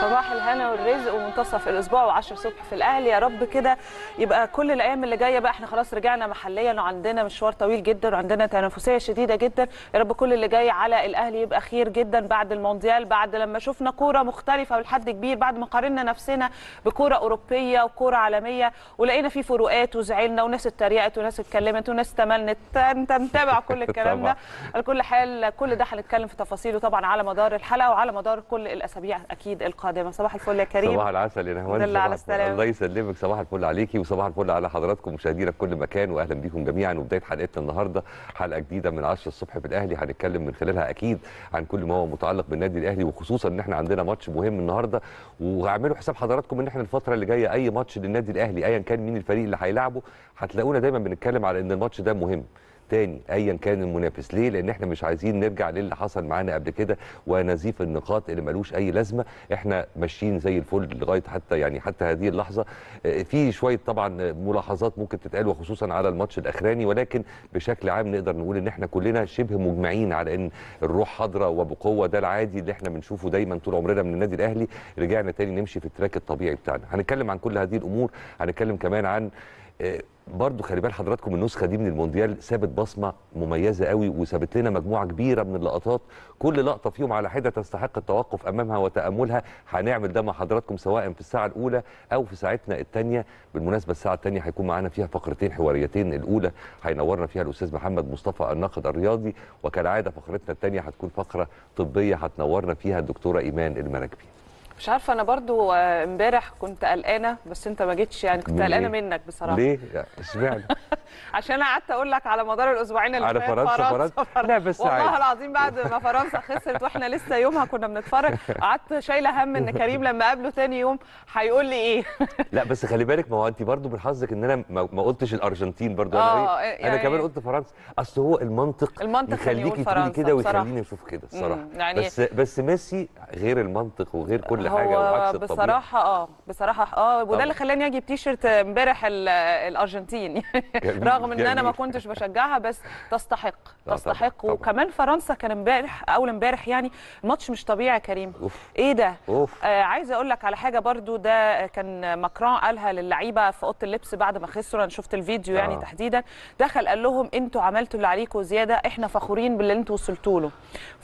صباح الهنا والرزق ومنتصف الاسبوع و10 الصبح في الاهلي يا رب كده يبقى كل الايام اللي جايه بقى احنا خلاص رجعنا محليا وعندنا مشوار طويل جدا وعندنا تنافسيه شديده جدا يا رب كل اللي جاي على الاهلي يبقى خير جدا بعد المونديال بعد لما شفنا كوره مختلفه ولحد كبير بعد ما قارنا نفسنا بكوره اوروبيه وكوره عالميه ولقينا في فروقات وزعلنا وناس اتريقت وناس اتكلمت وناس تملت انت متابع كل الكلام ده طبعا. على كل حال كل ده هنتكلم في تفاصيله طبعا على مدار الحلقه وعلى مدار كل الاسابيع اكيد القادمه صباح الفل يا كريم صباح العسل يا نهوان دل على صباح الفل. السلامة. الله يسلمك صباح الفل عليكي وصباح الفل على حضراتكم مشاهدينا في كل مكان واهلا بيكم جميعا وبدايه حلقتنا النهارده حلقه جديده من 10 الصبح في الاهلي هنتكلم من خلالها اكيد عن كل ما هو متعلق بالنادي الاهلي وخصوصا ان احنا عندنا ماتش مهم النهارده وهعملوا حساب حضراتكم ان احنا الفتره اللي جايه اي ماتش للنادي الاهلي ايا كان مين الفريق اللي هيلاعبه هتلاقونا دايما بنتكلم على ان الماتش ده مهم تاني ايا كان المنافس ليه لان احنا مش عايزين نرجع للي حصل معانا قبل كده ونزيف النقاط اللي ملوش اي لازمه احنا ماشيين زي الفل لغايه حتى يعني حتى هذه اللحظه آه، في شويه طبعا ملاحظات ممكن تتقال وخصوصا على الماتش الاخراني ولكن بشكل عام نقدر نقول ان احنا كلنا شبه مجمعين على ان الروح حاضره وبقوه ده العادي اللي احنا بنشوفه دايما طول عمرنا من النادي الاهلي رجعنا تاني نمشي في التراك الطبيعي بتاعنا هنتكلم عن كل هذه الامور هنتكلم كمان عن آه، برضو خلي بال حضراتكم النسخه دي من المونديال سابت بصمه مميزه قوي وسابت لنا مجموعه كبيره من اللقطات كل لقطه فيهم على حده تستحق التوقف امامها وتاملها هنعمل ده مع حضراتكم سواء في الساعه الاولى او في ساعتنا الثانيه بالمناسبه الساعه الثانيه هيكون معانا فيها فقرتين حواريتين الاولى هينورنا فيها الاستاذ محمد مصطفى الناقد الرياضي وكالعاده فقرتنا الثانيه هتكون فقره طبيه هتنورنا فيها الدكتوره ايمان المراكبي مش عارفه انا برضو آه، امبارح كنت قلقانه بس انت ما جيتش يعني كنت من قلقانه إيه؟ منك بصراحه ليه اشمعنى عشان انا قعدت اقول لك على مدار الاسبوعين اللي على فات فرنسا- فرنسا؟ لا، بس والله عادي. العظيم بعد ما فرنسا خسرت واحنا لسه يومها كنا بنتفرج قعدت شايله هم ان كريم لما قابله تاني يوم هيقول لي ايه لا بس خلي بالك ما هو انت برضو من حظك ان انا ما ما قلتش الارجنتين برضو آه، انا ايه يعني- انا كمان قلت فرنسا اصل هو المنطق المنطق كان يخليكي يقول تقولي فرنسا كده بصراحة. ويخليني اشوف كده الصراحه مم، يعني- بس بس ميسي غير المنطق وغير كل حاجه هو وعكس الطبيعي بصراحه اه بصراحه اه وده طبعا. اللي خلاني اجيب تي شيرت امبارح ال- الارجنتين جميل، رغم ان انا ما جميل. كنتش بشجعها بس تستحق طبعا، تستحق طبعا. وكمان فرنسا كان امبارح اول امبارح يعني الماتش مش طبيعي يا كريم اوف ايه ده اوف آه عايزه اقول لك على حاجه برضو ده كان ماكرون قالها للعيبه في اوضه اللبس بعد ما خسروا انا شفت الفيديو يعني آه. تحديدا دخل قال لهم انتوا عملتوا اللي عليكم زياده احنا فخورين باللي انتوا وصلتوا له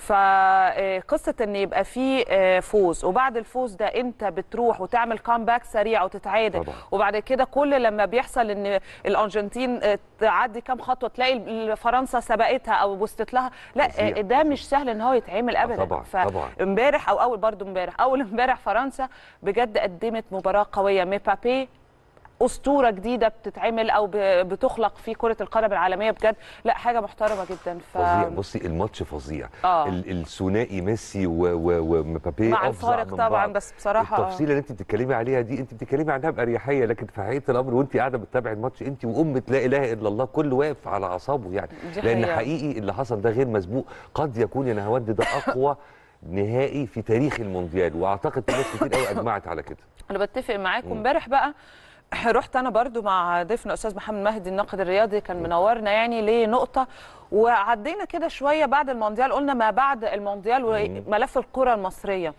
فقصه ان يبقى في آه، فوز وبعد الفوز ده انت بتروح وتعمل كامباك سريع وتتعادل طبعا. وبعد كده كل لما بيحصل ان الارجنتين آه، تعدي كام خطوه تلاقي ال- فرنسا سبقتها او وصلت لها لا فظيع. آه، ده مش سهل ان هو يتعمل ابدا طبعا، ف- طبعا. امبارح او اول برضو امبارح اول امبارح فرنسا بجد قدمت مباراه قويه مبابي اسطوره جديده بتتعمل او ب- بتخلق في كره القدم العالميه بجد لا حاجه محترمه جدا ف فظيع بصي الماتش فظيع آه. ال- الثنائي ميسي و- و- ومبابي مع أفظع الفارق من طبعا بعض. بس بصراحه آه. التفصيله اللي انت بتتكلمي عليها دي انت بتتكلمي عنها باريحيه لكن في حقيقه الامر وانت قاعده بتتابعي الماتش انت وام لا اله الا الله كل واقف على اعصابه يعني دي لان حقيقة. حقيقي اللي حصل ده غير مسبوق قد يكون يا نهاوند ده اقوى نهائي في تاريخ المونديال واعتقد في ناس كتير قوي اجمعت على كده انا بتفق معاك مم. وامبارح بقى رحت انا برضو مع ضيفنا استاذ محمد مهدي الناقد الرياضي كان منورنا يعني لنقطه وعدينا كده شويه بعد المونديال قلنا ما بعد المونديال وملف الكره المصريه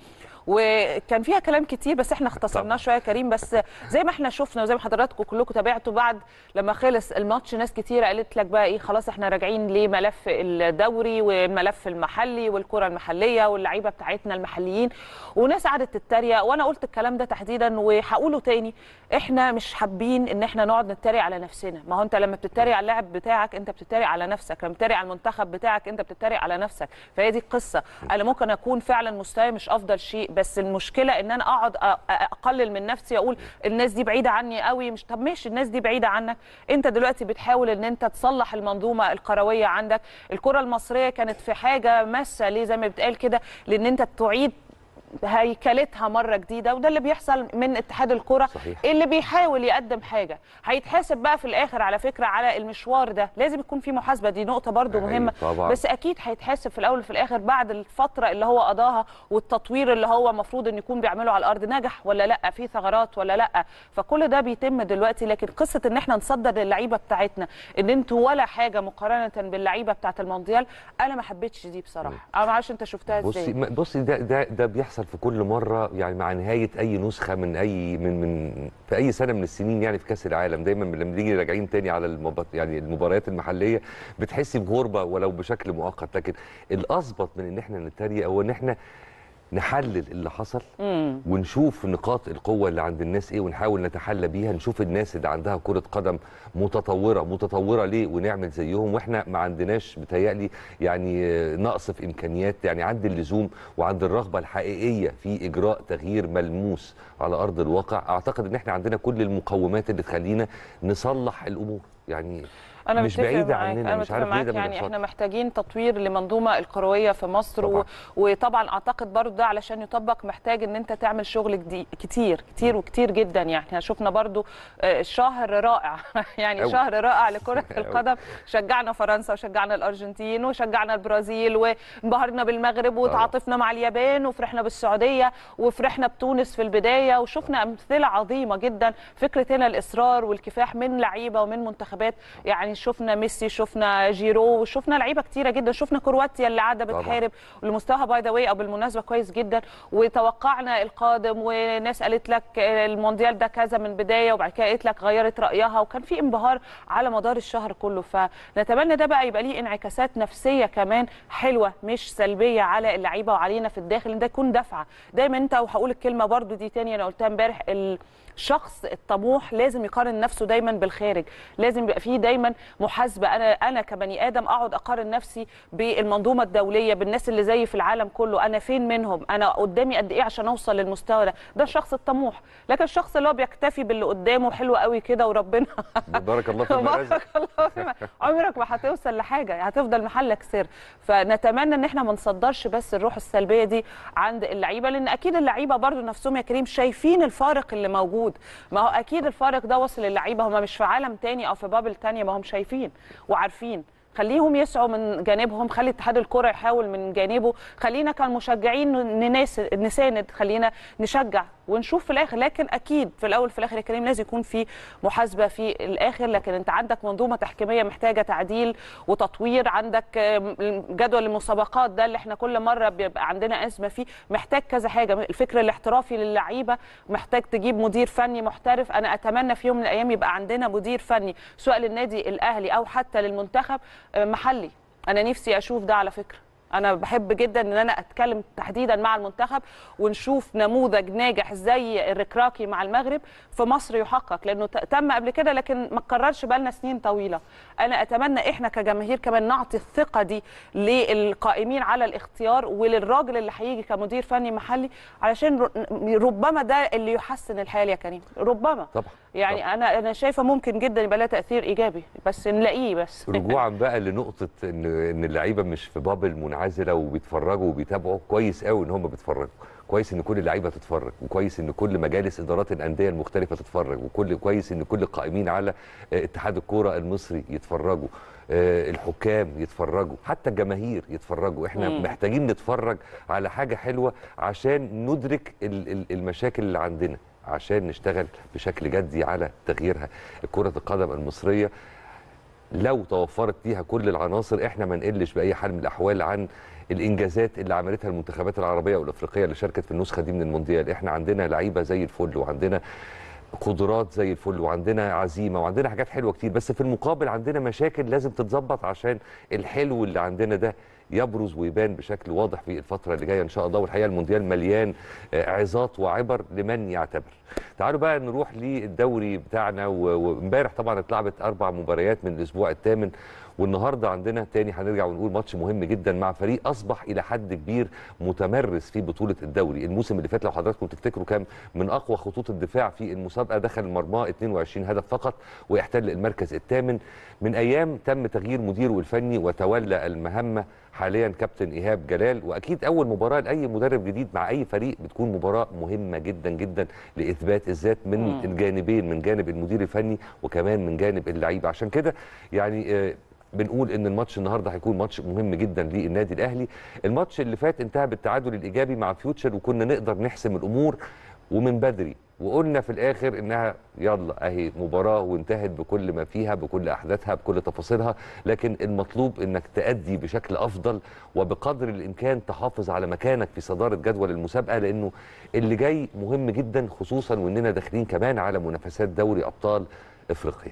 وكان فيها كلام كتير بس احنا اختصرناه طبعا. شويه يا كريم بس زي ما احنا شفنا وزي ما حضراتكم كلكم تابعتوا بعد لما خلص الماتش ناس كتيره قالت لك بقى ايه خلاص احنا راجعين لملف الدوري والملف المحلي والكره المحليه واللعيبه بتاعتنا المحليين وناس قعدت تتريق وانا قلت الكلام ده تحديدا وهقوله تاني احنا مش حابين ان احنا نقعد نتريق على نفسنا ما هو انت لما بتتريق على اللاعب بتاعك انت بتتريق على نفسك لما بتتريق على المنتخب بتاعك انت بتتريق على نفسك فهي دي القصه انا ممكن اكون فعلا مستواي مش افضل شيء بس المشكله ان انا اقعد أ- أ- اقلل من نفسي اقول الناس دي بعيده عني قوي مش طب ماشي الناس دي بعيده عنك انت دلوقتي بتحاول ان انت تصلح المنظومه الكرويه عندك الكره المصريه كانت في حاجه ماسه ليه زي ما بتقال كده لان انت تعيد هيكلتها مره جديده وده اللي بيحصل من اتحاد الكره صحيح. اللي بيحاول يقدم حاجه هيتحاسب بقى في الاخر على فكره على المشوار ده لازم يكون في محاسبه دي نقطه برضو أيوة مهمه طبعاً. بس اكيد هيتحاسب في الاول وفي الاخر بعد الفتره اللي هو قضاها والتطوير اللي هو المفروض ان يكون بيعمله على الارض نجح ولا لا في ثغرات ولا لا فكل ده بيتم دلوقتي لكن قصه ان احنا نصدر للعيبه بتاعتنا ان انتوا ولا حاجه مقارنه باللعيبه بتاعت المونديال انا ما حبيتش دي بصراحه انا ما اعرفش انت شفتها بصي ازاي ما- بصي ده ده ده بيحصل بيحصل في كل مره يعني مع نهايه اي نسخه من اي من من في اي سنه من السنين يعني في كاس العالم دايما لما نيجي راجعين تاني على المب... يعني المباريات المحليه بتحسي بغربه ولو بشكل مؤقت لكن الاظبط من ان احنا نتريق هو ان احنا نحلل اللي حصل مم. ونشوف نقاط القوة اللي عند الناس ايه ونحاول نتحلى بيها نشوف الناس اللي عندها كرة قدم متطورة متطورة ليه ونعمل زيهم واحنا ما عندناش بتهيألي يعني آه، نقص في امكانيات يعني عند اللزوم وعند الرغبة الحقيقية في اجراء تغيير ملموس على ارض الواقع اعتقد ان احنا عندنا كل المقومات اللي تخلينا نصلح الامور يعني انا مش متفق بعيدة معاك. عننا، انا مش متفق عارف ليه معاك ده ما يعني بيحصلش. احنا محتاجين تطوير لمنظومه الكرويه في مصر و... طبعاً. وطبعا اعتقد برضو ده علشان يطبق محتاج ان انت تعمل شغل جديد كتير كتير وكتير جدا يعني احنا شفنا برضو آه، شهر رائع يعني أوي. شهر رائع لكره أوي. القدم شجعنا فرنسا وشجعنا الارجنتين وشجعنا البرازيل وانبهرنا بالمغرب وتعاطفنا مع اليابان وفرحنا بالسعوديه وفرحنا بتونس في البدايه وشفنا امثله عظيمه جدا فكره هنا الاصرار والكفاح من لعيبه ومن منتخبات يعني شفنا ميسي شفنا جيرو وشفنا لعيبه كتيره جدا شفنا كرواتيا اللي قاعده طبعاً. بتحارب والمستوى باي ذا واي او بالمناسبه كويس جدا وتوقعنا القادم وناس قالت لك المونديال ده كذا من بدايه وبعد كده قالت لك غيرت رايها وكان في انبهار على مدار الشهر كله فنتمنى ده بقى يبقى ليه انعكاسات نفسيه كمان حلوه مش سلبيه على اللعيبه وعلينا في الداخل ان ده يكون دفعه دايما انت وهقول الكلمه برضو دي تاني انا قلتها امبارح الشخص الطموح لازم يقارن نفسه دايما بالخارج لازم يبقى فيه دايما محاسبه انا انا كبني ادم اقعد اقارن نفسي بالمنظومه الدوليه بالناس اللي زيي في العالم كله انا فين منهم انا قدامي قد ايه عشان اوصل للمستوى ده ده الشخص الطموح لكن الشخص اللي هو بيكتفي باللي قدامه حلو قوي كده وربنا بارك الله فيما رزق بارك الله فيما عمرك ما هتوصل لحاجه هتفضل محلك سر فنتمنى ان احنا ما نصدرش بس الروح السلبيه دي عند اللعيبه لان اكيد اللعيبه برضو نفسهم يا كريم شايفين الفارق اللي موجود ما هو اكيد الفارق ده وصل للعيبه هم مش في عالم تاني او في بابل تانية ما هم شايفين وعارفين خليهم يسعوا من جانبهم خلي اتحاد الكره يحاول من جانبه خلينا كمشجعين نناس نساند خلينا نشجع ونشوف في الاخر لكن اكيد في الاول في الاخر يا كريم لازم يكون في محاسبه في الاخر لكن انت عندك منظومه تحكيميه محتاجه تعديل وتطوير عندك آم، جدول المسابقات ده اللي احنا كل مره بيبقى عندنا ازمه فيه محتاج كذا حاجه الفكر الاحترافي للعيبه محتاج تجيب مدير فني محترف انا اتمنى في يوم من الايام يبقى عندنا مدير فني سواء للنادي الاهلي او حتى للمنتخب آه، محلي انا نفسي اشوف ده على فكره انا بحب جدا ان انا اتكلم تحديدا مع المنتخب ونشوف نموذج ناجح زي الركراكي مع المغرب في مصر يحقق لانه ت- تم قبل كده لكن ما اتكررش بقالنا سنين طويله انا اتمنى احنا كجماهير كمان نعطي الثقه دي للقائمين على الاختيار وللراجل اللي هيجي كمدير فني محلي علشان ر- ربما ده اللي يحسن الحال يا كريم ربما طبعا يعني طبعاً. انا انا شايفه ممكن جدا يبقى لها تاثير ايجابي بس نلاقيه بس رجوعا بقى لنقطه ان ان اللعيبه مش في بابل منعزله وبيتفرجوا وبيتابعوا كويس قوي ان هم بيتفرجوا كويس ان كل اللعيبه تتفرج وكويس ان كل مجالس ادارات الانديه المختلفه تتفرج وكل كويس ان كل القائمين على آه، اتحاد الكوره المصري يتفرجوا آه، الحكام يتفرجوا حتى الجماهير يتفرجوا احنا مم. محتاجين نتفرج على حاجه حلوه عشان ندرك ال- ال- المشاكل اللي عندنا عشان نشتغل بشكل جدي على تغييرها كره القدم المصريه لو توفرت فيها كل العناصر احنا ما نقلش باي حال من الاحوال عن الانجازات اللي عملتها المنتخبات العربيه والافريقيه اللي شاركت في النسخه دي من المونديال احنا عندنا لعيبه زي الفل وعندنا قدرات زي الفل وعندنا عزيمه وعندنا حاجات حلوه كتير بس في المقابل عندنا مشاكل لازم تتظبط عشان الحلو اللي عندنا ده يبرز ويبان بشكل واضح في الفتره اللي جايه ان شاء الله والحقيقه المونديال مليان آه، عظات وعبر لمن يعتبر تعالوا بقى نروح للدوري بتاعنا و- وامبارح طبعا اتلعبت اربع مباريات من الاسبوع الثامن والنهارده عندنا تاني هنرجع ونقول ماتش مهم جدا مع فريق اصبح الى حد كبير متمرس في بطوله الدوري الموسم اللي فات لو حضراتكم تفتكروا كان من اقوى خطوط الدفاع في المسابقه دخل مرماه 22 هدف فقط واحتل المركز الثامن من ايام تم تغيير مديره الفني وتولى المهمه حاليا كابتن ايهاب جلال واكيد اول مباراه لاي مدرب جديد مع اي فريق بتكون مباراه مهمه جدا جدا لاثبات الذات من مم. الجانبين من جانب المدير الفني وكمان من جانب اللعيبه عشان كده يعني آه، بنقول ان الماتش النهارده هيكون ماتش مهم جدا للنادي الاهلي الماتش اللي فات انتهى بالتعادل الايجابي مع فيوتشر وكنا نقدر نحسم الامور ومن بدري وقلنا في الاخر انها يلا اهي مباراه وانتهت بكل ما فيها بكل احداثها بكل تفاصيلها لكن المطلوب انك تأدي بشكل افضل وبقدر الامكان تحافظ على مكانك في صداره جدول المسابقه لانه اللي جاي مهم جدا خصوصا واننا داخلين كمان على منافسات دوري ابطال افريقيا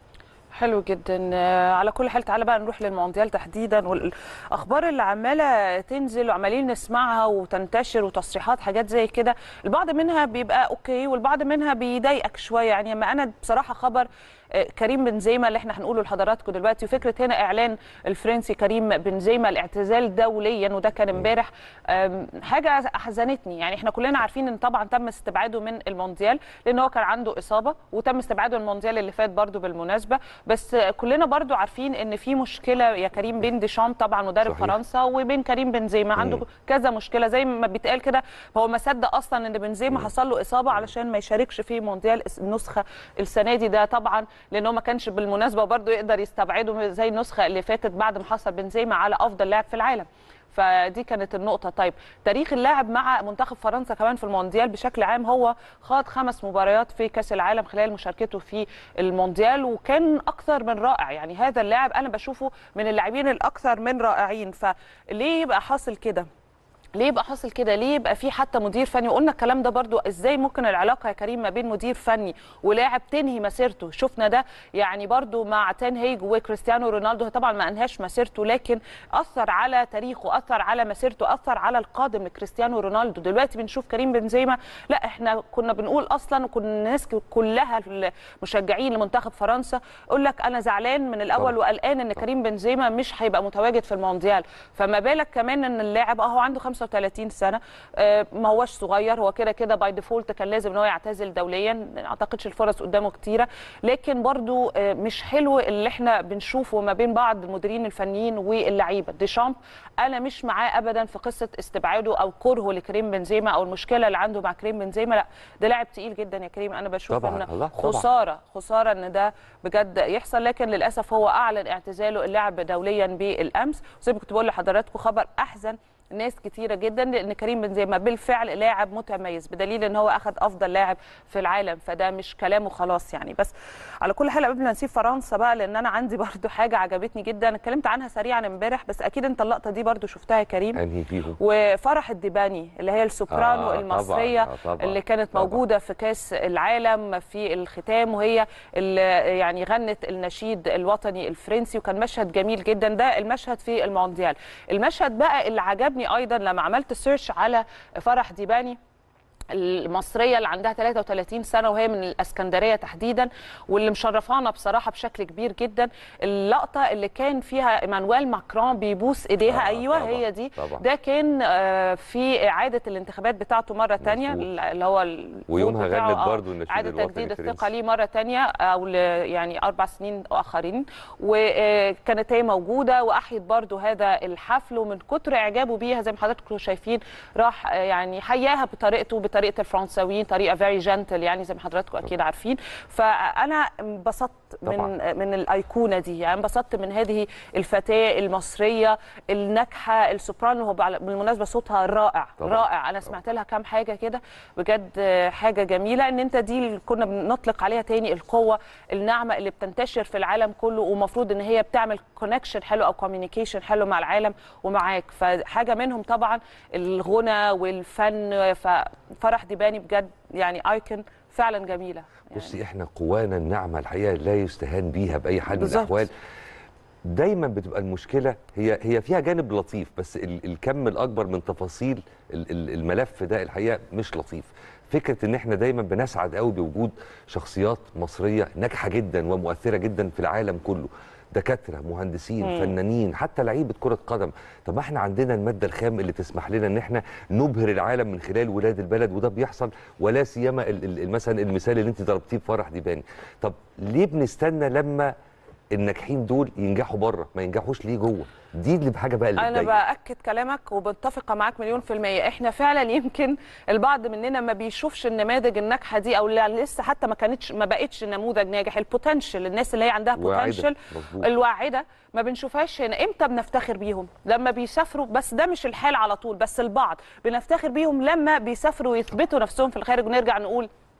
حلو جدا آه، على كل حال تعالى بقى نروح للمونديال تحديدا والاخبار اللي عماله تنزل وعمالين نسمعها وتنتشر وتصريحات حاجات زي كده البعض منها بيبقى اوكي والبعض منها بيضايقك شويه يعني اما انا بصراحه خبر آه، كريم بنزيما اللي احنا هنقوله لحضراتكم دلوقتي وفكره هنا اعلان الفرنسي كريم بنزيما الاعتزال دوليا وده كان امبارح آم، حاجه احزنتني يعني احنا كلنا عارفين ان طبعا تم استبعاده من المونديال لان هو كان عنده اصابه وتم استبعاده من المونديال اللي فات برضو بالمناسبه بس كلنا برضو عارفين ان في مشكله يا كريم بين ديشام طبعا مدرب صحيح. فرنسا وبين كريم بنزيما عنده مم. كذا مشكله زي ما بيتقال كده هو ما صدق اصلا ان بنزيما حصل له اصابه علشان ما يشاركش في مونديال النسخه السنه دي ده طبعا لان هو ما كانش بالمناسبه برضو يقدر يستبعده زي النسخه اللي فاتت بعد ما حصل بنزيما على افضل لاعب في العالم فدي كانت النقطة طيب تاريخ اللاعب مع منتخب فرنسا كمان في المونديال بشكل عام هو خاض خمس مباريات في كأس العالم خلال مشاركته في المونديال وكان أكثر من رائع يعني هذا اللاعب أنا بشوفه من اللاعبين الأكثر من رائعين فليه يبقى حاصل كده ليه يبقى حاصل كده ليه يبقى في حتى مدير فني وقلنا الكلام ده برضو ازاي ممكن العلاقه يا كريم ما بين مدير فني ولاعب تنهي مسيرته شفنا ده يعني برضو مع تين هيج وكريستيانو رونالدو طبعا ما انهاش مسيرته لكن اثر على تاريخه اثر على مسيرته اثر على القادم لكريستيانو رونالدو دلوقتي بنشوف كريم بنزيما لا احنا كنا بنقول اصلا وكنا الناس كلها المشجعين لمنتخب فرنسا يقول لك انا زعلان من الاول طبعا. وقلقان ان كريم بنزيما مش هيبقى متواجد في المونديال فما بالك كمان ان اللاعب اه هو عنده 35 سنه آه، ما هوش صغير هو كده كده باي ديفولت كان لازم ان هو يعتزل دوليا ما اعتقدش الفرص قدامه كتيره لكن برضو آه، مش حلو اللي احنا بنشوفه ما بين بعض المديرين الفنيين واللعيبه ديشامب انا مش معاه ابدا في قصه استبعاده او كرهه لكريم بنزيما او المشكله اللي عنده مع كريم بنزيما لا ده لاعب تقيل جدا يا كريم انا بشوف طبعاً، ان الله، طبعاً. خساره خساره ان ده بجد يحصل لكن للاسف هو اعلن اعتزاله اللعب دوليا بالامس وزي ما كنت بقول لحضراتكم خبر احزن ناس كتيرة جدا لأن كريم بنزيما بالفعل لاعب متميز بدليل أن هو أخذ أفضل لاعب في العالم فده مش كلامه خلاص يعني بس على كل حال قبل ما نسيب فرنسا بقى لأن أنا عندي برضو حاجة عجبتني جدا اتكلمت عنها سريعا امبارح بس أكيد أنت اللقطة دي برضو شفتها يا كريم انهي فيهم وفرح الدباني اللي هي السوبرانو آه، المصريه طبعاً، آه، طبعاً، اللي كانت طبعاً. موجوده في كاس العالم في الختام وهي اللي يعني غنت النشيد الوطني الفرنسي وكان مشهد جميل جدا ده المشهد في المونديال المشهد بقى اللي عجبني ايضا لما عملت سيرش على فرح ديباني المصريه اللي عندها 33 سنه وهي من الاسكندريه تحديدا واللي مشرفانا بصراحه بشكل كبير جدا اللقطه اللي كان فيها ايمانويل ماكرون بيبوس ايديها آه، ايوه طبعاً، هي دي طبعاً. ده كان آه، في اعاده الانتخابات بتاعته مره تانية مظبوط. اللي هو الفوت ويومها بتاعه، غنت آه، برضو النشيد اعاده الوطني تجديد الفرنسي. الثقه ليه مره تانية او ل- يعني اربع سنين اخرين وكانت هي موجوده واحيت برضو هذا الحفل ومن كتر اعجابه بيها زي ما حضراتكم شايفين راح آه، يعني حياها بطريقته بطريقه الفرنساويين طريقه فيري جنتل يعني زي ما حضراتكم اكيد عارفين فانا انبسطت من طبعاً. من الايقونه دي يعني انبسطت من هذه الفتاه المصريه الناجحه السوبرانو هو على- بالمناسبه صوتها رائع طبعاً. رائع انا سمعت لها كام حاجه كده بجد آه، حاجه جميله ان انت دي اللي كنا بنطلق عليها تاني القوه الناعمه اللي بتنتشر في العالم كله ومفروض ان هي بتعمل كونكشن حلو او كوميونيكيشن حلو مع العالم ومعاك فحاجه منهم طبعا الغنى والفن ففرح ديباني بجد يعني ايكون فعلا جميله يعني بصي احنا قوانا الناعمه الحقيقه لا يستهان بيها باي حال من بالظبط. الاحوال دايما بتبقى المشكله هي هي فيها جانب لطيف بس ال- الكم الاكبر من تفاصيل ال- ال- الملف ده الحقيقه مش لطيف فكره ان احنا دايما بنسعد قوي بوجود شخصيات مصريه ناجحه جدا ومؤثره جدا في العالم كله دكاتره مهندسين مم. فنانين حتى لعيبه كره قدم طب ما احنا عندنا الماده الخام اللي تسمح لنا ان احنا نبهر العالم من خلال ولاد البلد وده بيحصل ولا سيما ال- ال- مثلا المثال اللي انت ضربتيه بفرح ديباني طب ليه بنستنى لما الناجحين دول ينجحوا بره ما ينجحوش ليه جوه دي اللي بحاجه بقى اللي انا بتضايق. باكد كلامك وبتفق معاك مليون في الميه احنا فعلا يمكن البعض مننا ما بيشوفش النماذج الناجحه دي او اللي لسه حتى ما كانتش ما بقتش نموذج ناجح البوتنشال الناس اللي هي عندها واعدة. بوتنشال مظبوط. الواعده ما بنشوفهاش هنا امتى بنفتخر بيهم لما بيسافروا بس ده مش الحال على طول بس البعض بنفتخر بيهم لما بيسافروا ويثبتوا نفسهم في الخارج ونرجع نقول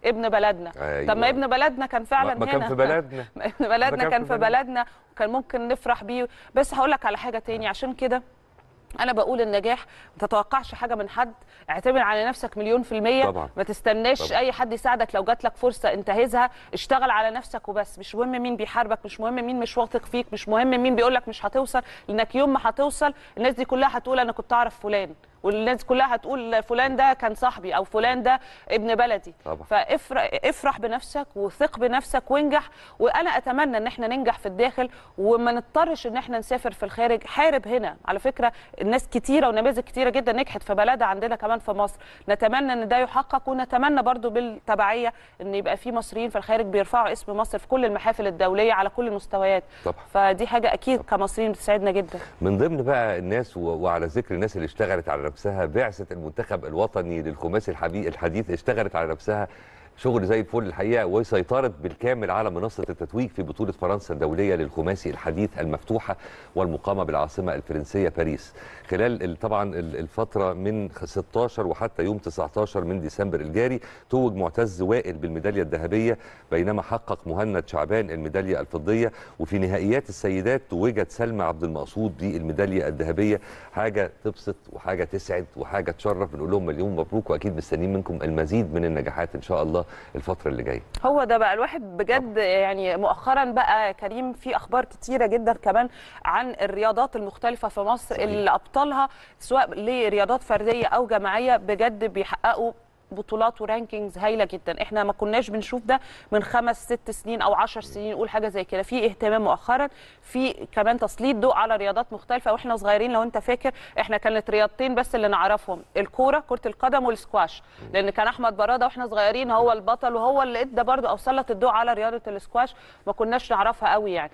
ابن بلدنا أيوة. طب ما ابن بلدنا كان فعلا ما هنا كان في بلدنا ابن بلدنا كان كان في في بلدنا وكان ممكن نفرح بيه بس هقول لك على حاجه تاني عشان كده انا بقول النجاح ما تتوقعش حاجه من حد اعتمد على نفسك مليون في الميه طبعاً. ما تستناش طبعاً. اي حد يساعدك لو جات لك فرصه انتهزها اشتغل على نفسك وبس مش مهم مين بيحاربك مش مهم مين مش واثق فيك مش مهم مين بيقول لك مش هتوصل لانك يوم ما هتوصل الناس دي كلها هتقول انا كنت اعرف فلان والناس كلها هتقول فلان ده كان صاحبي او فلان ده ابن بلدي طبعاً. فافرح افرح بنفسك وثق بنفسك وانجح وانا اتمنى ان احنا ننجح في الداخل وما نضطرش ان احنا نسافر في الخارج حارب هنا على فكره الناس كتيره ونماذج كتيره جدا نجحت في بلدها عندنا كمان في مصر نتمنى ان ده يحقق ونتمنى برضو بالتبعيه ان يبقى في مصريين في الخارج بيرفعوا اسم مصر في كل المحافل الدوليه على كل المستويات طبعا فدي حاجه اكيد كمصريين بتسعدنا جدا من ضمن بقى الناس و- وعلى ذكر الناس اللي اشتغلت على نفسها بعثه المنتخب الوطني للخماسي الحبي- الحديث اشتغلت على نفسها شغل زي الفل الحقيقه وسيطرت بالكامل على منصه التتويج في بطوله فرنسا الدوليه للخماسي الحديث المفتوحه والمقامه بالعاصمه الفرنسيه باريس خلال ال- طبعا ال- الفتره من 16 وحتى يوم 19 من ديسمبر الجاري توج معتز وائل بالميداليه الذهبيه بينما حقق مهند شعبان الميداليه الفضيه وفي نهائيات السيدات توجت سلمى عبد المقصود بالميداليه الذهبيه حاجه تبسط وحاجه تسعد وحاجه تشرف بنقول لهم مليون مبروك واكيد مستنيين منكم المزيد من النجاحات ان شاء الله الفتره اللي جايه هو ده بقى الواحد بجد يعني مؤخرا بقى كريم في اخبار كتيره جدا كمان عن الرياضات المختلفه في مصر صحيح. اللي ابطالها سواء لرياضات فرديه او جماعيه بجد بيحققوا بطولات ورانكينجز هايله جدا احنا ما كناش بنشوف ده من خمس ست سنين او عشر سنين نقول حاجه زي كده في اهتمام مؤخرا في كمان تسليط ضوء على رياضات مختلفه واحنا صغيرين لو انت فاكر احنا كانت رياضتين بس اللي نعرفهم الكوره كره القدم والسكواش لان كان احمد براده واحنا صغيرين هو البطل وهو اللي ادى برضه او سلط الضوء على رياضه السكواش ما كناش نعرفها قوي يعني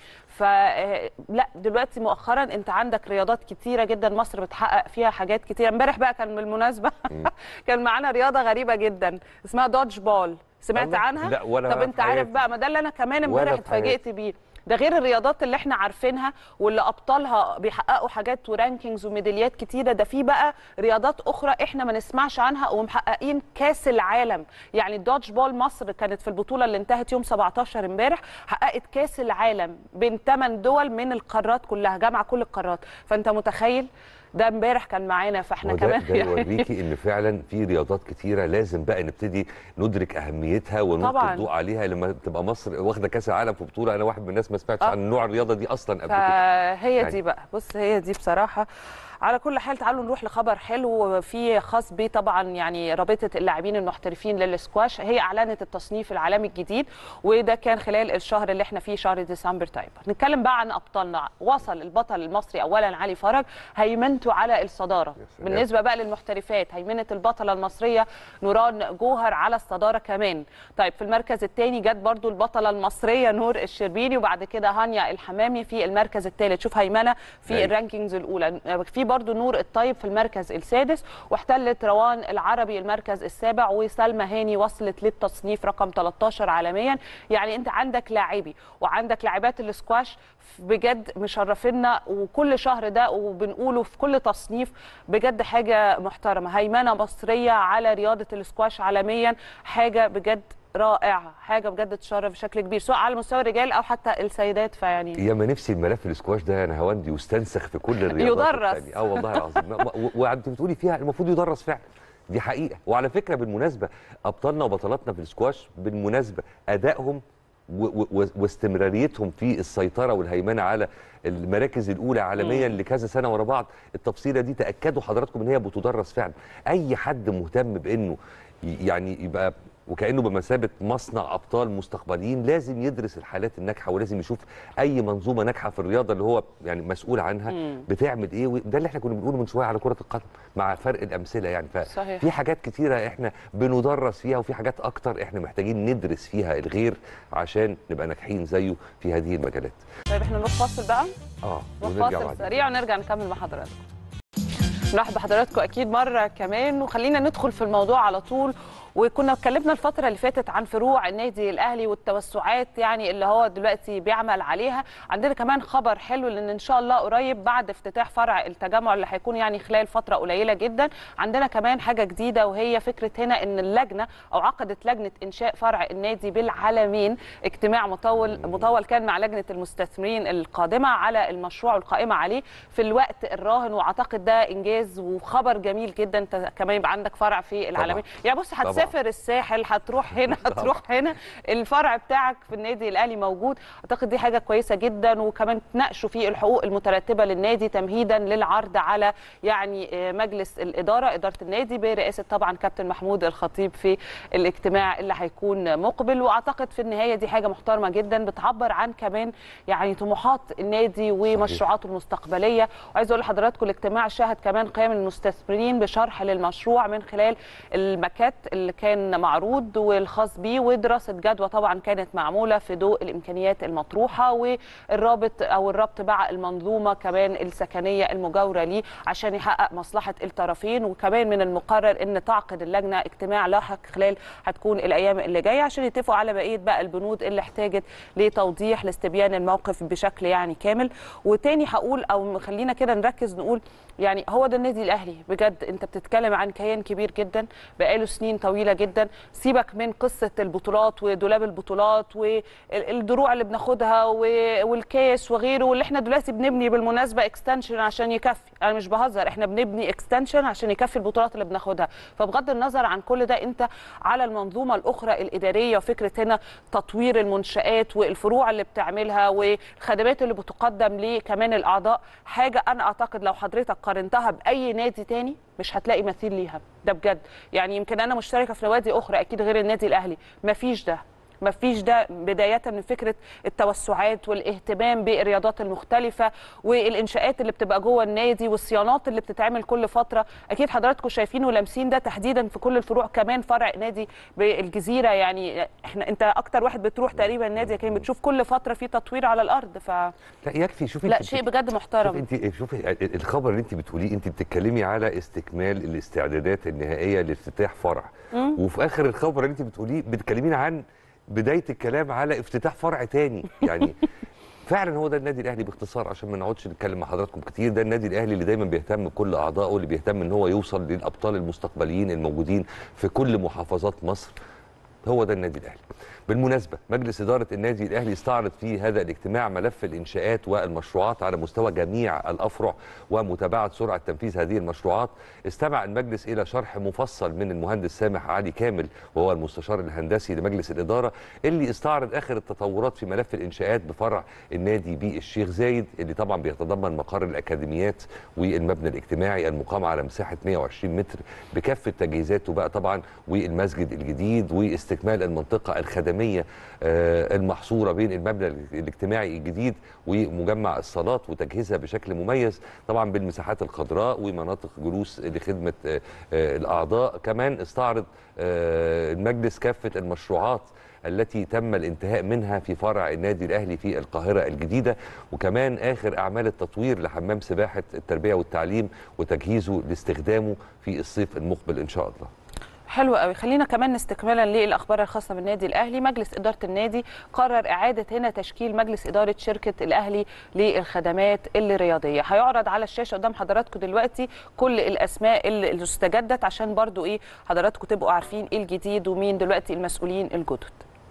فلا دلوقتي مؤخرا انت عندك رياضات كتيره جدا مصر بتحقق فيها حاجات كتيره امبارح بقى كان بالمناسبه كان معانا رياضه غريبه جدا اسمها دوج بول سمعت الله. عنها لا، ولا طب في انت عارف حياتي. بقى ما ده اللي انا كمان ولا امبارح في حياتي. اتفاجئت بيه ده غير الرياضات اللي احنا عارفينها واللي ابطالها بيحققوا حاجات ورانكينجز وميداليات كتيره ده في بقى رياضات اخرى احنا ما نسمعش عنها ومحققين كاس العالم يعني الدوج بول مصر كانت في البطوله اللي انتهت يوم 17 امبارح حققت كاس العالم بين 8 دول من القارات كلها جامعه كل القارات فانت متخيل ده امبارح كان معانا فاحنا وده كمان ده يوريكي ان فعلا في رياضات كتيره لازم بقى نبتدي ندرك اهميتها ونلقي طبعاً. الضوء عليها لما تبقى مصر واخده كاس العالم في بطوله انا واحد من الناس ما سمعتش آه. عن نوع الرياضه دي اصلا قبل كده فهي يعني. دي بقى بص هي دي بصراحه على كل حال تعالوا نروح لخبر حلو في خاص بيه طبعا يعني رابطه اللاعبين المحترفين للسكواش هي اعلنت التصنيف العالمي الجديد وده كان خلال الشهر اللي احنا فيه شهر ديسمبر طيب نتكلم بقى عن ابطالنا وصل البطل المصري اولا علي فرج هيمنته على الصداره يا سلام. بالنسبه بقى للمحترفات هيمنه البطله المصريه نوران جوهر على الصداره كمان طيب في المركز الثاني جت برضو البطله المصريه نور الشربيني وبعد كده هانيا الحمامي في المركز الثالث شوف هيمنه في أيوة. الرانكينجز الاولى في برضو نور الطيب في المركز السادس واحتلت روان العربي المركز السابع وسلمى هاني وصلت للتصنيف رقم 13 عالميا يعني انت عندك لاعبي وعندك لاعبات الاسكواش بجد مشرفينا وكل شهر ده وبنقوله في كل تصنيف بجد حاجه محترمه هيمنه مصريه على رياضه الاسكواش عالميا حاجه بجد رائعه حاجه بجد تشرف بشكل كبير سواء على مستوى الرجال او حتى السيدات فيعني يا ما نفسي الملف الاسكواش ده يا نهاوندي يستنسخ في كل الرياضات يدرس. التانية. اه والله العظيم ما- و- وانت بتقولي فيها المفروض يدرس فعلا دي حقيقه وعلى فكره بالمناسبه ابطالنا وبطلاتنا في الاسكواش بالمناسبه ادائهم و- و- و- واستمراريتهم في السيطره والهيمنه على المراكز الاولى عالميا لكذا سنه ورا بعض التفصيله دي تاكدوا حضراتكم ان هي بتدرس فعلا اي حد مهتم بانه ي- يعني يبقى وكانه بمثابه مصنع ابطال مستقبليين لازم يدرس الحالات الناجحه ولازم يشوف اي منظومه ناجحه في الرياضه اللي هو يعني مسؤول عنها مم. بتعمل ايه وده اللي احنا كنا بنقوله من شويه على كره القدم مع فرق الامثله يعني صحيح. ففي حاجات كتيره احنا بندرس فيها وفي حاجات اكتر احنا محتاجين ندرس فيها الغير عشان نبقى ناجحين زيه في هذه المجالات طيب احنا نروح فاصل بقى اه نروح ونرجع فاصل بعد سريع ونرجع نكمل مع حضراتكم نرحب بحضراتكم اكيد مره كمان وخلينا ندخل في الموضوع على طول وكنا اتكلمنا الفتره اللي فاتت عن فروع النادي الاهلي والتوسعات يعني اللي هو دلوقتي بيعمل عليها عندنا كمان خبر حلو لان ان شاء الله قريب بعد افتتاح فرع التجمع اللي هيكون يعني خلال فتره قليله جدا عندنا كمان حاجه جديده وهي فكره هنا ان اللجنه او عقدت لجنه انشاء فرع النادي بالعالمين اجتماع مطول مطول كان مع لجنه المستثمرين القادمه على المشروع والقائمه عليه في الوقت الراهن واعتقد ده انجاز وخبر جميل جدا انت كمان يبقى عندك فرع في العالمين يعني بص طبعاً. هتسافر الساحل هتروح هنا هتروح هنا الفرع بتاعك في النادي الاهلي موجود اعتقد دي حاجه كويسه جدا وكمان تناقشوا فيه الحقوق المترتبه للنادي تمهيدا للعرض على يعني آه، مجلس الاداره اداره النادي برئاسه طبعا كابتن محمود الخطيب في الاجتماع اللي هيكون مقبل واعتقد في النهايه دي حاجه محترمه جدا بتعبر عن كمان يعني طموحات النادي ومشروعاته المستقبليه وعايز اقول لحضراتكم الاجتماع شهد كمان قيام المستثمرين بشرح للمشروع من خلال المكات اللي كان معروض والخاص بيه ودراسه جدوى طبعا كانت معموله في ضوء الامكانيات المطروحه والرابط او الربط مع المنظومه كمان السكنيه المجاوره ليه عشان يحقق مصلحه الطرفين وكمان من المقرر ان تعقد اللجنه اجتماع لاحق خلال هتكون الايام اللي جايه عشان يتفقوا على بقيه بقى البنود اللي احتاجت لتوضيح لاستبيان الموقف بشكل يعني كامل وتاني هقول او خلينا كده نركز نقول يعني هو ده النادي الاهلي بجد انت بتتكلم عن كيان كبير جدا بقاله سنين طويله جدا سيبك من قصه البطولات ودولاب البطولات والدروع اللي بناخدها و- والكاس وغيره واللي احنا دلوقتي بنبني بالمناسبه اكستنشن عشان يكفي انا مش بهزر احنا بنبني اكستنشن عشان يكفي البطولات اللي بناخدها فبغض النظر عن كل ده انت على المنظومه الاخرى الاداريه وفكره هنا تطوير المنشات والفروع اللي بتعملها والخدمات اللي بتقدم لكمان الاعضاء حاجه انا اعتقد لو حضرتك قارنتها باي نادي تاني مش هتلاقي مثيل ليها ده بجد يعني يمكن انا مشتركه في نوادي اخرى اكيد غير النادي الاهلي مفيش ده مفيش ده بداية من فكرة التوسعات والاهتمام بالرياضات المختلفة والإنشاءات اللي بتبقى جوه النادي والصيانات اللي بتتعمل كل فترة أكيد حضراتكم شايفين ولامسين ده تحديدا في كل الفروع كمان فرع نادي بالجزيرة يعني احنا أنت أكتر واحد بتروح تقريبا النادي كان بتشوف كل فترة في تطوير على الأرض ف لا يكفي شوفي لا انت شيء بت- بجد شوفي محترم انت شوفي الخبر اللي انت بتقوليه انت بتتكلمي على استكمال الاستعدادات النهائيه لافتتاح فرع وفي اخر الخبر اللي انت بتقوليه بتكلمين عن بدايه الكلام على افتتاح فرع تاني يعني فعلا هو ده النادي الاهلي باختصار عشان ما نقعدش نتكلم مع حضراتكم كتير ده النادي الاهلي اللي دايما بيهتم بكل اعضائه اللي بيهتم ان هو يوصل للابطال المستقبليين الموجودين في كل محافظات مصر هو ده النادي الاهلي بالمناسبه مجلس اداره النادي الاهلي استعرض في هذا الاجتماع ملف الانشاءات والمشروعات على مستوى جميع الافرع ومتابعه سرعه تنفيذ هذه المشروعات استمع المجلس الى شرح مفصل من المهندس سامح علي كامل وهو المستشار الهندسي لمجلس الاداره اللي استعرض اخر التطورات في ملف الانشاءات بفرع النادي بالشيخ زايد اللي طبعا بيتضمن مقر الاكاديميات والمبنى الاجتماعي المقام على مساحه 120 متر بكافه تجهيزاته بقى طبعا والمسجد الجديد واستكمال المنطقه الخدميه آه، المحصوره بين المبنى الاجتماعي الجديد ومجمع الصالات وتجهيزها بشكل مميز طبعا بالمساحات الخضراء ومناطق جلوس لخدمه آه، آه، الاعضاء كمان استعرض آه، المجلس كافه المشروعات التي تم الانتهاء منها في فرع النادي الاهلي في القاهره الجديده وكمان اخر اعمال التطوير لحمام سباحه التربيه والتعليم وتجهيزه لاستخدامه في الصيف المقبل ان شاء الله حلو قوي خلينا كمان استكمالا للاخبار الخاصه بالنادي الاهلي مجلس اداره النادي قرر اعاده هنا تشكيل مجلس اداره شركه الاهلي للخدمات الرياضيه هيعرض على الشاشه قدام حضراتكم دلوقتي كل الاسماء اللي اللي استجدت عشان برضو ايه حضراتكم تبقوا عارفين ايه الجديد ومين دلوقتي المسؤولين الجدد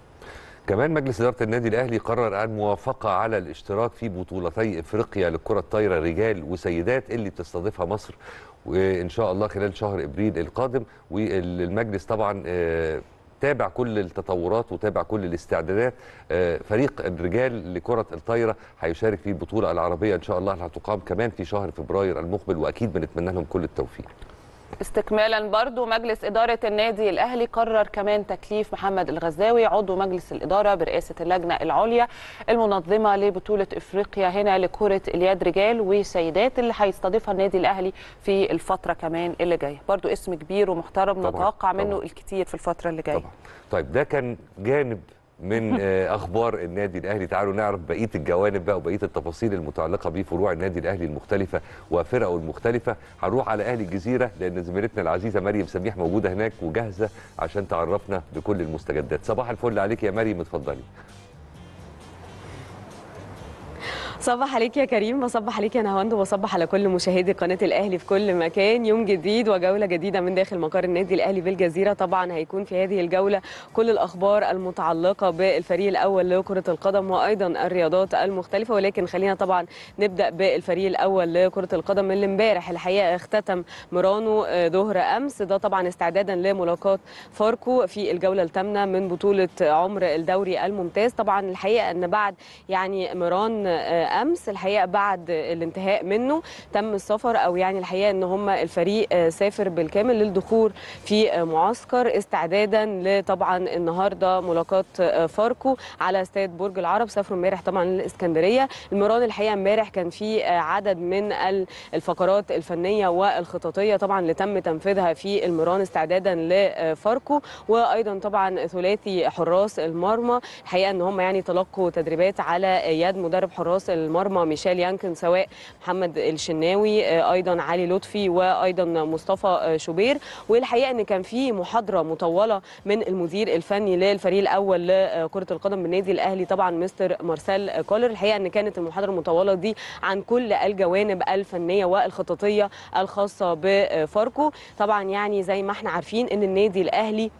كمان مجلس إدارة النادي الأهلي قرر الموافقة على الاشتراك في بطولتي إفريقيا للكرة الطايرة رجال وسيدات اللي بتستضيفها مصر وإن شاء الله خلال شهر إبريل القادم والمجلس طبعا آه، تابع كل التطورات وتابع كل الاستعدادات آه، فريق الرجال لكرة الطايرة هيشارك في البطولة العربية إن شاء الله اللي هتقام كمان في شهر فبراير المقبل وأكيد بنتمنى لهم كل التوفيق استكمالا برضو مجلس إدارة النادي الأهلي قرر كمان تكليف محمد الغزاوي عضو مجلس الإدارة برئاسة اللجنة العليا المنظمة لبطولة إفريقيا هنا لكرة اليد رجال وسيدات اللي هيستضيفها النادي الأهلي في الفترة كمان اللي جاية برضو اسم كبير ومحترم طبعاً، نتوقع منه طبعاً. الكتير في الفترة اللي جاية طبعا طيب ده كان جانب من آه، اخبار النادي الاهلي تعالوا نعرف بقيه الجوانب بقى وبقيه التفاصيل المتعلقه بفروع النادي الاهلي المختلفه وفرقه المختلفه هنروح على اهلي الجزيره لان زميلتنا العزيزه مريم سميح موجوده هناك وجاهزه عشان تعرفنا بكل المستجدات صباح الفل عليك يا مريم اتفضلي صبح عليك يا كريم وصبح عليك يا نهاوند وصبح على كل مشاهدي قناه الاهلي في كل مكان يوم جديد وجوله جديده من داخل مقر النادي الاهلي بالجزيره طبعا هيكون في هذه الجوله كل الاخبار المتعلقه بالفريق الاول لكره القدم وايضا الرياضات المختلفه ولكن خلينا طبعا نبدا بالفريق الاول لكره القدم اللي امبارح الحقيقه اختتم ميرانو ظهر امس ده طبعا استعدادا لملاقاه فاركو في الجوله الثامنه من بطوله عمر الدوري الممتاز طبعا الحقيقه ان بعد يعني ميران امس الحقيقه بعد الانتهاء منه تم السفر او يعني الحقيقه ان هم الفريق سافر بالكامل للدخول في معسكر استعدادا لطبعا النهارده ملاقاه فاركو على استاد برج العرب سافروا امبارح طبعا للاسكندريه المران الحقيقه امبارح كان في عدد من الفقرات الفنيه والخططيه طبعا اللي تم تنفيذها في المران استعدادا لفاركو وايضا طبعا ثلاثي حراس المرمى الحقيقه ان هم يعني تلقوا تدريبات على يد مدرب حراس المرمى ميشيل يانكن سواء محمد الشناوي ايضا علي لطفي وايضا مصطفى شوبير والحقيقه ان كان في محاضره مطوله من المدير الفني للفريق الاول لكره القدم بالنادي الاهلي طبعا مستر مارسيل كولر الحقيقه ان كانت المحاضره المطوله دي عن كل الجوانب الفنيه والخططيه الخاصه بفاركو طبعا يعني زي ما احنا عارفين ان النادي الاهلي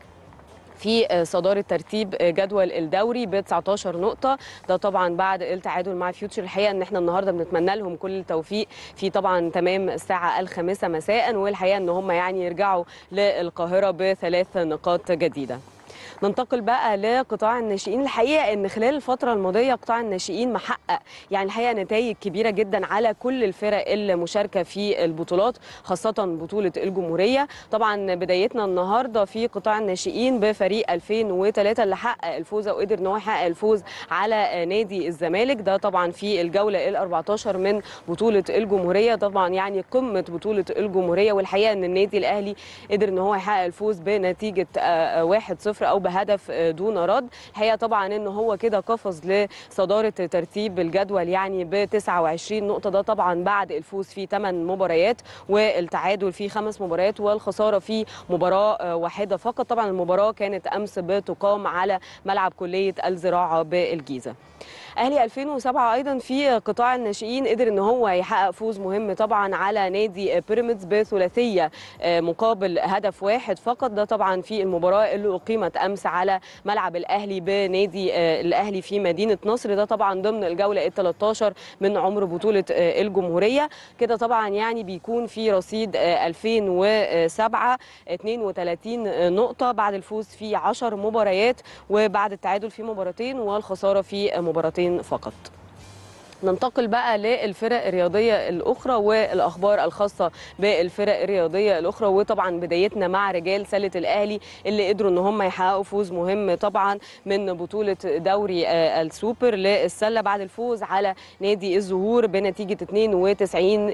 في صداره ترتيب جدول الدوري ب 19 نقطه ده طبعا بعد التعادل مع فيوتشر الحقيقه ان احنا النهارده بنتمنى لهم كل التوفيق في طبعا تمام الساعه الخامسه مساء والحقيقه ان هم يعني يرجعوا للقاهره بثلاث نقاط جديده ننتقل بقى لقطاع الناشئين الحقيقه ان خلال الفتره الماضيه قطاع الناشئين محقق يعني الحقيقه نتائج كبيره جدا على كل الفرق المشاركه في البطولات خاصه بطوله الجمهوريه طبعا بدايتنا النهارده في قطاع الناشئين بفريق 2003 اللي حقق الفوز او قدر ان هو يحقق الفوز على نادي الزمالك ده طبعا في الجوله ال 14 من بطوله الجمهوريه طبعا يعني قمه بطوله الجمهوريه والحقيقه ان النادي الاهلي قدر ان هو يحقق الفوز بنتيجه 1-0 او بهدف دون رد الحقيقه طبعا ان هو كده قفز لصداره ترتيب الجدول يعني ب 29 نقطه ده طبعا بعد الفوز في 8 مباريات والتعادل في خمس مباريات والخساره في مباراه واحده فقط طبعا المباراه كانت امس بتقام على ملعب كليه الزراعه بالجيزه اهلي 2007 ايضا في قطاع الناشئين قدر ان هو يحقق فوز مهم طبعا على نادي بيراميدز بثلاثيه مقابل هدف واحد فقط ده طبعا في المباراه اللي اقيمت امس على ملعب الاهلي بنادي الاهلي في مدينه نصر ده طبعا ضمن الجوله ال 13 من عمر بطوله الجمهوريه كده طبعا يعني بيكون في رصيد 2007 32 نقطه بعد الفوز في 10 مباريات وبعد التعادل في مباراتين والخساره في مباراتين فقط ننتقل بقى للفرق الرياضيه الاخرى والاخبار الخاصه بالفرق الرياضيه الاخرى وطبعا بدايتنا مع رجال سله الاهلي اللي قدروا ان هم يحققوا فوز مهم طبعا من بطوله دوري السوبر للسله بعد الفوز على نادي الزهور بنتيجه 92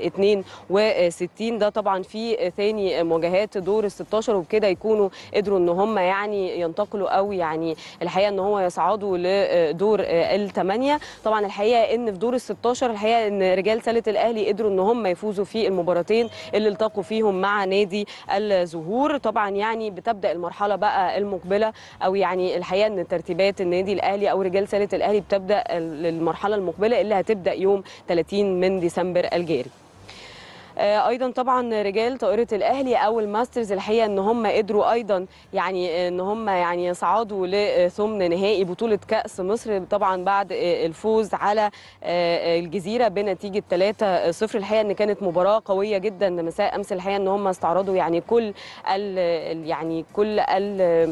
62 ده طبعا في ثاني مواجهات دور ال 16 وبكده يكونوا قدروا ان هم يعني ينتقلوا او يعني الحقيقه ان هو يصعدوا لدور الثمانيه طبعا الحقيقه ان في دور ال 16 الحقيقه ان رجال سله الاهلي قدروا ان هم يفوزوا في المباراتين اللي التقوا فيهم مع نادي الزهور طبعا يعني بتبدا المرحله بقى المقبله او يعني الحقيقه ان ترتيبات النادي الاهلي او رجال سله الاهلي بتبدا المرحله المقبله اللي هتبدا يوم 30 من ديسمبر الجاري ايضا طبعا رجال طائره الاهلي او الماسترز الحقيقه ان هم قدروا ايضا يعني ان هم يعني يصعدوا لثمن نهائي بطوله كاس مصر طبعا بعد الفوز على الجزيره بنتيجه 3-0 الحقيقه ان كانت مباراه قويه جدا مساء امس الحقيقه ان هم استعرضوا يعني كل ال يعني كل ال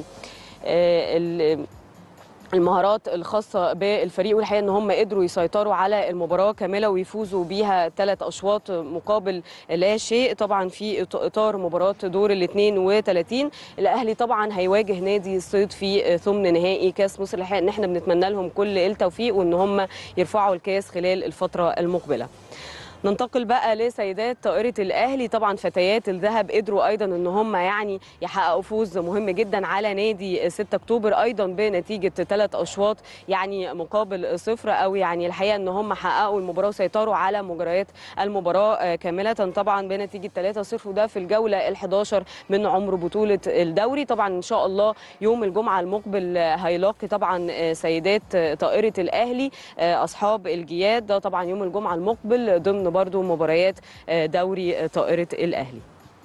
ال المهارات الخاصه بالفريق والحقيقه ان هم قدروا يسيطروا على المباراه كامله ويفوزوا بيها ثلاث اشواط مقابل لا شيء طبعا في اطار مباراه دور ال 32 الاهلي طبعا هيواجه نادي الصيد في ثمن نهائي كاس مصر الحقيقه ان احنا بنتمنى لهم كل التوفيق وان هم يرفعوا الكاس خلال الفتره المقبله ننتقل بقى لسيدات طائرة الأهلي طبعا فتيات الذهب قدروا أيضا أن هم يعني يحققوا فوز مهم جدا على نادي 6 أكتوبر أيضا بنتيجة ثلاث أشواط يعني مقابل صفر أو يعني الحقيقة أن هم حققوا المباراة وسيطروا على مجريات المباراة كاملة طبعا بنتيجة 3-0 وده في الجولة ال 11 من عمر بطولة الدوري طبعا إن شاء الله يوم الجمعة المقبل هيلاقي طبعا سيدات طائرة الأهلي أصحاب الجياد ده طبعا يوم الجمعة المقبل ضمن برضو مباريات دوري طائرة الأهلي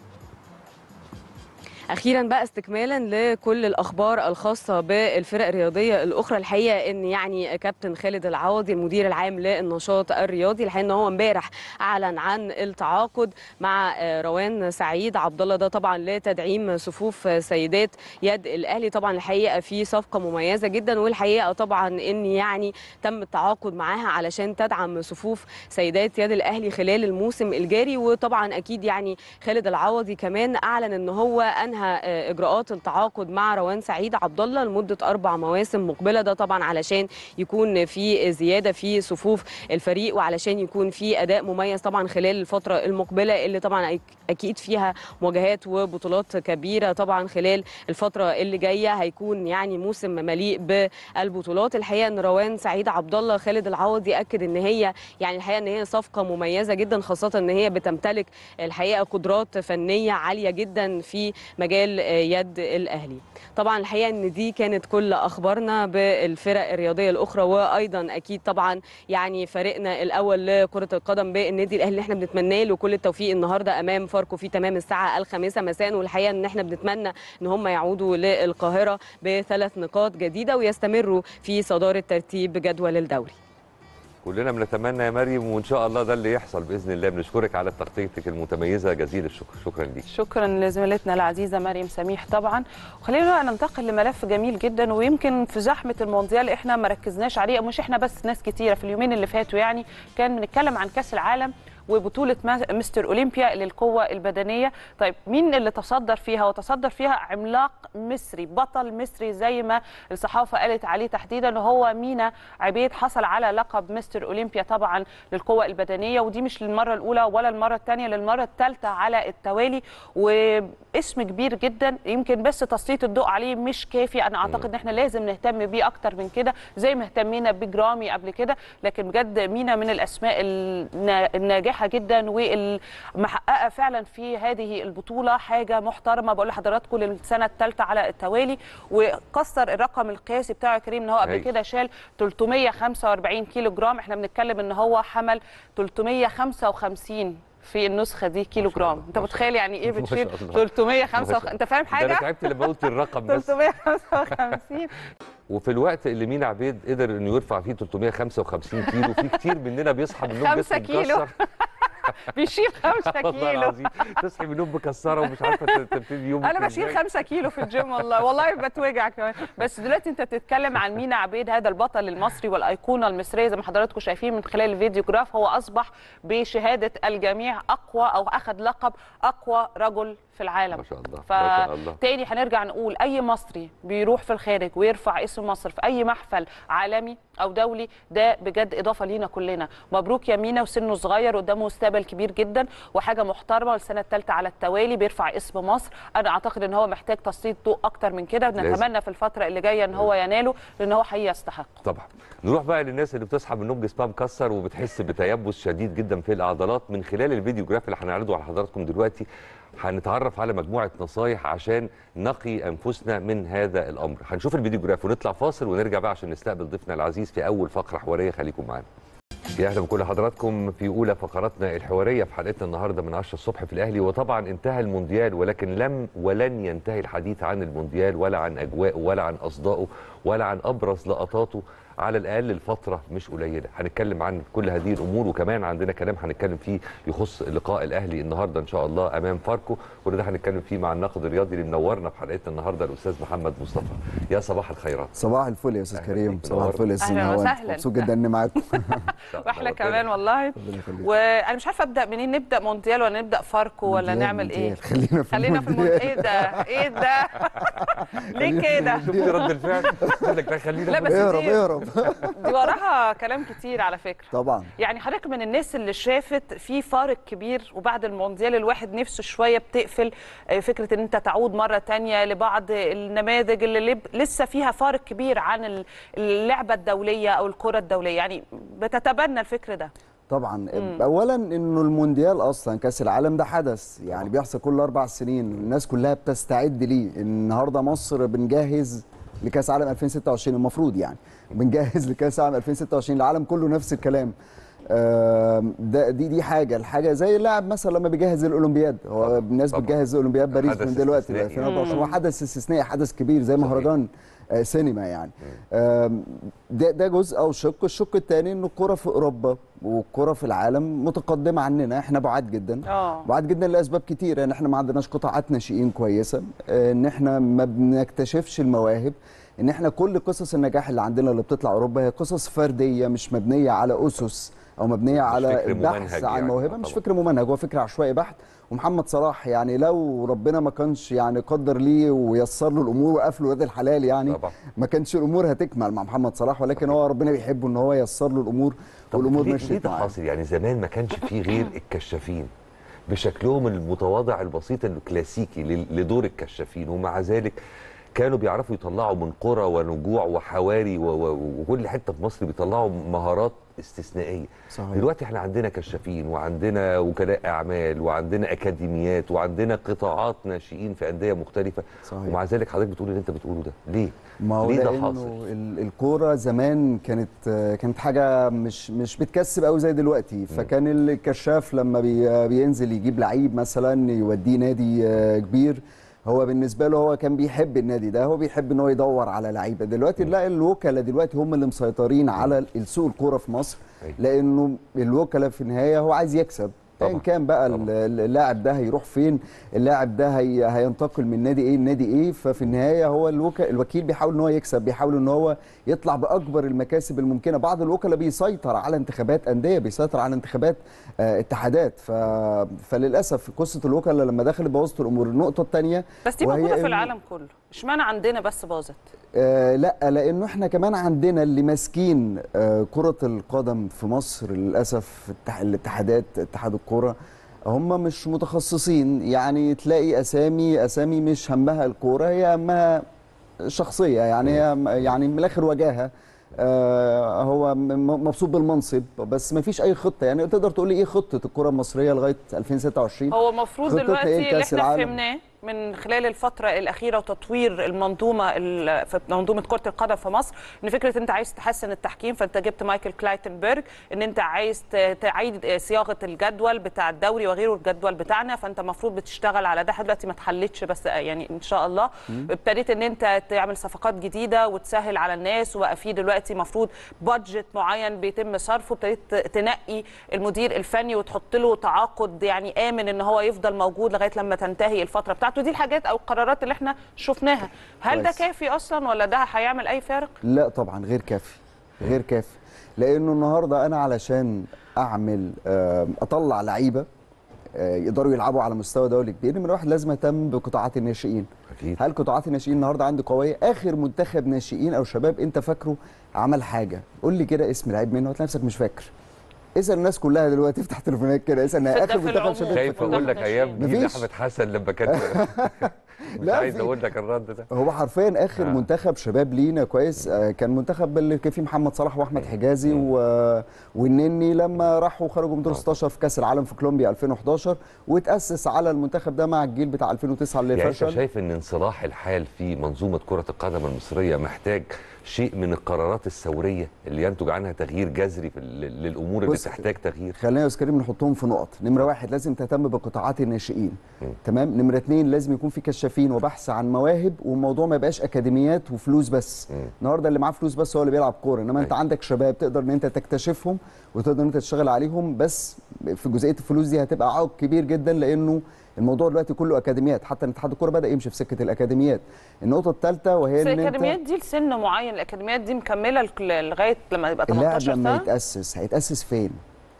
اخيرا بقى استكمالا لكل الاخبار الخاصه بالفرق الرياضيه الاخرى الحقيقه ان يعني كابتن خالد العوضي المدير العام للنشاط الرياضي الحقيقه ان هو امبارح اعلن عن التعاقد مع روان سعيد عبد الله ده طبعا لتدعيم صفوف سيدات يد الاهلي طبعا الحقيقه في صفقه مميزه جدا والحقيقه طبعا ان يعني تم التعاقد معاها علشان تدعم صفوف سيدات يد الاهلي خلال الموسم الجاري وطبعا اكيد يعني خالد العوضي كمان اعلن ان هو انهى اجراءات التعاقد مع روان سعيد عبد الله لمده اربع مواسم مقبله ده طبعا علشان يكون في زياده في صفوف الفريق وعلشان يكون في اداء مميز طبعا خلال الفتره المقبله اللي طبعا اكيد فيها مواجهات وبطولات كبيره طبعا خلال الفتره اللي جايه هيكون يعني موسم مليء بالبطولات الحقيقه ان روان سعيد عبد الله خالد العوضي اكد ان هي يعني الحقيقه ان هي صفقه مميزه جدا خاصه ان هي بتمتلك الحقيقه قدرات فنيه عاليه جدا في مجال يد الاهلي طبعا الحقيقه ان دي كانت كل اخبارنا بالفرق الرياضيه الاخرى وايضا اكيد طبعا يعني فريقنا الاول لكره القدم بالنادي الاهلي اللي احنا بنتمناه له كل التوفيق النهارده امام فاركو في تمام الساعه الخامسه مساء والحقيقه ان احنا بنتمنى ان هم يعودوا للقاهره بثلاث نقاط جديده ويستمروا في صداره ترتيب جدول الدوري كلنا بنتمنى يا مريم وان شاء الله ده اللي يحصل باذن الله بنشكرك على تغطيتك المتميزه جزيل الشكر شكرا ليك شكرا لزميلتنا العزيزه مريم سميح طبعا وخلينا بقى ننتقل لملف جميل جدا ويمكن في زحمه المونديال احنا ما ركزناش عليه مش احنا بس ناس كتيره في اليومين اللي فاتوا يعني كان بنتكلم عن كاس العالم وبطولة مستر أولمبيا للقوة البدنية طيب مين اللي تصدر فيها وتصدر فيها عملاق مصري بطل مصري زي ما الصحافة قالت عليه تحديدا هو مينا عبيد حصل على لقب مستر أولمبيا طبعا للقوة البدنية ودي مش للمرة الأولى ولا المرة الثانية للمرة الثالثة على التوالي واسم كبير جدا يمكن بس تسليط الضوء عليه مش كافي أنا أعتقد إن احنا لازم نهتم بيه أكتر من كده زي ما اهتمينا بجرامي قبل كده لكن بجد مينا من الأسماء الناجحة جدا والمحققه فعلا في هذه البطوله حاجه محترمه بقول لحضراتكم للسنه الثالثه على التوالي وكسر الرقم القياسي بتاعه يا كريم ان هو قبل كده شال 345 كيلو جرام احنا بنتكلم ان هو حمل 355 في النسخه دي كيلو جرام انت متخيل يعني ايه بتشيل 355 انت فاهم حاجه انا تعبت لما قلت الرقم بس 355 وفي الوقت اللي مينا عبيد قدر انه يرفع فيه 355 كيلو في كتير مننا بيصحى من النوم 5 كيلو بيشيل 5 والله كيلو العظيم تصحي من النوم مكسره ومش عارفه تبتدي يومك انا بشيل 5 كيلو في الجيم والله والله بتوجع كمان بس دلوقتي انت بتتكلم عن مينا عبيد هذا البطل المصري والايقونه المصريه زي ما حضراتكم شايفين من خلال الفيديوغراف هو اصبح بشهاده الجميع اقوى او اخذ لقب اقوى رجل في العالم ما شاء الله ما شاء الله فتاني هنرجع نقول اي مصري بيروح في الخارج ويرفع اسم مصر في اي محفل عالمي او دولي ده بجد اضافه لينا كلنا مبروك يا مينا وسنه صغير قدامه مستقبل كبير جدا وحاجه محترمه والسنه الثالثه على التوالي بيرفع اسم مصر انا اعتقد ان هو محتاج تسليط ضوء اكتر من كده لازم. نتمنى في الفتره اللي جايه ان هو يناله لان هو حقيقي يستحق طبعا نروح بقى للناس اللي بتصحى من النوم جسمها مكسر وبتحس بتيبس شديد جدا في العضلات من خلال الفيديوجراف اللي هنعرضه على حضراتكم دلوقتي هنتعرف على مجموعه نصايح عشان نقي انفسنا من هذا الامر هنشوف الفيديوجراف ونطلع فاصل ونرجع بقى عشان نستقبل ضيفنا العزيز في اول فقره حواريه خليكم معانا يا اهلا بكل حضراتكم في اولى فقراتنا الحواريه في حلقتنا النهارده من 10 الصبح في الاهلي وطبعا انتهى المونديال ولكن لم ولن ينتهي الحديث عن المونديال ولا عن اجواءه ولا عن اصدائه ولا عن ابرز لقطاته على الاقل لفتره مش قليله هنتكلم عن كل هذه الامور وكمان عندنا كلام هنتكلم فيه يخص لقاء الاهلي النهارده ان شاء الله امام فاركو كل ده هنتكلم فيه مع الناقد الرياضي اللي منورنا في حلقتنا النهارده الاستاذ محمد مصطفى يا صباح الخيرات صباح الفل يا استاذ أهلا كريم بيك، صباح الفل يا استاذ أهلا نهاوند. وسهلا. مبسوط جدا اني معاكم واحنا كمان والله ربنا يخليك وانا مش عارفه ابدا منين نبدا مونديال ولا نبدا فاركو ولا مونديال، نعمل ايه مونديال. خلينا في خلينا في المونديال ايه ده ايه ده ليه كده شفت رد الفعل قال لك لا خلينا لا في بس اهرب دي اهرب دي وراها كلام كتير على فكره طبعا يعني حضرتك من الناس اللي شافت في فارق كبير وبعد المونديال الواحد نفسه شويه بتقفل آه، فكره ان انت تعود مره تانية لبعض النماذج اللي لب- لسه فيها فارق كبير عن ال- اللعبه الدوليه او الكره الدوليه يعني بتتبنى الفكر ده طبعا اولا انه المونديال اصلا كاس العالم ده حدث يعني بيحصل كل اربع سنين الناس كلها بتستعد ليه النهارده مصر بنجهز لكاس عالم 2026 المفروض يعني بنجهز لكاس عالم 2026 العالم كله نفس الكلام آم، ده دي دي حاجه الحاجه زي اللاعب مثلا لما بيجهز الاولمبياد هو الناس طبعاً. بتجهز اولمبياد باريس حدث من دلوقتي ل استثنائي. 2024 هو حدث استثنائي حدث كبير زي صحيح. مهرجان آه، سينما يعني آم، ده ده جزء او شق الشق الثاني ان الكره في اوروبا والكره في العالم متقدمه عننا احنا بعاد جدا اه بعاد جدا لاسباب كتيره ان احنا ما عندناش قطاعات ناشئين كويسه آه، ان احنا ما بنكتشفش المواهب ان احنا كل قصص النجاح اللي عندنا اللي بتطلع اوروبا هي قصص فرديه مش مبنيه على اسس او مبنيه مش على فكر البحث ممنهج عن يعني. موهبه آه مش طبعاً. فكر ممنهج هو فكر عشوائي بحت ومحمد صلاح يعني لو ربنا ما كانش يعني قدر ليه ويسر له الامور وقف له يد الحلال يعني طبعا ما كانش الامور هتكمل مع محمد صلاح ولكن هو ربنا بيحبه ان هو ييسر له الامور طب والامور ليه- ليه مشيت ده معاه حاصل يعني زمان ما كانش فيه غير الكشافين بشكلهم المتواضع البسيط الكلاسيكي لل- لدور الكشافين ومع ذلك كانوا بيعرفوا يطلعوا من قرى ونجوع وحواري و- و- وكل حته في مصر بيطلعوا مهارات استثنائيه صحيح. دلوقتي احنا عندنا كشافين وعندنا وكلاء اعمال وعندنا اكاديميات وعندنا قطاعات ناشئين في انديه مختلفه صحيح. ومع ذلك حضرتك بتقول اللي انت بتقوله ده ليه ما هو ليه ده لانه حاصل ال- الكوره زمان كانت كانت حاجه مش مش بتكسب قوي زي دلوقتي فكان الكشاف لما بي بينزل يجيب لعيب مثلا يوديه نادي آه، كبير هو بالنسبه له هو كان بيحب النادي ده هو بيحب ان هو يدور على لعيبه دلوقتي نلاقي الوكلاء دلوقتي هم اللي مسيطرين على السوق الكوره في مصر أيوة. لانه الوكلاء في النهايه هو عايز يكسب طبعاً. ايا كان بقى طبعاً. ال- اللاعب ده هيروح فين اللاعب ده هي هينتقل من نادي ايه لنادي ايه ففي النهايه هو الوك... الوكيل بيحاول ان هو يكسب بيحاول ان هو يطلع باكبر المكاسب الممكنه بعض الوكلاء بيسيطر على انتخابات انديه بيسيطر على انتخابات آه اتحادات ف... فللاسف قصه الوكلاء لما دخلت بوظت الامور النقطه الثانيه بس دي وهي موجوده في إن- العالم كله اشمعنى عندنا بس باظت آه لا لانه احنا كمان عندنا اللي ماسكين آه كره القدم في مصر للاسف التح- الاتحادات اتحاد الكره هم مش متخصصين يعني تلاقي اسامي اسامي مش همها الكوره هي همها شخصيه يعني هي يعني من الاخر وجاهه آه هو م- م- مبسوط بالمنصب بس ما فيش اي خطه يعني تقدر تقول لي ايه خطه الكره المصريه لغايه 2026 هو المفروض خطة دلوقتي إيه اللي لكأس احنا العالم؟ فهمناه من خلال الفتره الاخيره وتطوير المنظومه ال- في منظومه كره القدم في مصر ان فكره انت عايز تحسن التحكيم فانت جبت مايكل كلايتنبرج ان انت عايز ت- تعيد صياغه الجدول بتاع الدوري وغيره الجدول بتاعنا فانت المفروض بتشتغل على ده دلوقتي ما اتحلتش بس يعني ان شاء الله ابتديت ان انت تعمل صفقات جديده وتسهل على الناس وبقى في دلوقتي المفروض بادجت معين بيتم صرفه ابتديت تنقي المدير الفني وتحط له تعاقد يعني امن ان هو يفضل موجود لغايه لما تنتهي الفتره بتاعته دي الحاجات او القرارات اللي احنا شفناها هل ده كويس. كافي اصلا ولا ده هيعمل اي فارق لا طبعا غير كافي غير كافي لانه النهارده انا علشان اعمل آه، اطلع لعيبه آه، يقدروا يلعبوا على مستوى دولي كبير من واحد لازم اهتم بقطاعات الناشئين اكيد هل قطاعات الناشئين النهارده عندي قويه اخر منتخب ناشئين او شباب انت فاكره عمل حاجه قول لي كده اسم لعيب منه هتلاقي نفسك مش فاكر اسال الناس كلها دلوقتي افتح تليفونات كده اسال في اخر الدفع منتخب العمومي. شباب خايف فاكر. اقول لك ايام دي مفيش. احمد حسن لما كان مش لا، عايز في- اقول لك الرد ده هو حرفيا اخر آه. آه. منتخب شباب لينا كويس آه كان منتخب اللي كان فيه محمد صلاح واحمد حجازي و... والنني لما راحوا خرجوا من دور آه. 16 في كاس العالم في كولومبيا 2011 وتاسس على المنتخب ده مع الجيل بتاع 2009 اللي يعني انت فشل شايف ان انصلاح الحال في منظومه كره القدم المصريه محتاج شيء من القرارات الثوريه اللي ينتج عنها تغيير جذري في ال- للامور اللي بص، تحتاج تغيير خلينا يا استاذ كريم نحطهم في نقط نمره واحد لازم تهتم بقطاعات الناشئين مم. تمام نمره اتنين لازم يكون في كشافين وبحث عن مواهب والموضوع ما يبقاش اكاديميات وفلوس بس مم. النهارده اللي معاه فلوس بس هو اللي بيلعب كوره انما انت أيوة. عندك شباب تقدر ان انت تكتشفهم وتقدر ان انت تشتغل عليهم بس في جزئيه الفلوس دي هتبقى عائق كبير جدا لانه الموضوع دلوقتي كله اكاديميات حتى ان اتحاد الكوره بدا يمشي في سكه الاكاديميات النقطه الثالثه وهي بس ان انت الاكاديميات دي لسن معين الاكاديميات دي مكمله لك- لغايه لما يبقى اللاعب 18 لما سنه يتاسس هيتاسس فين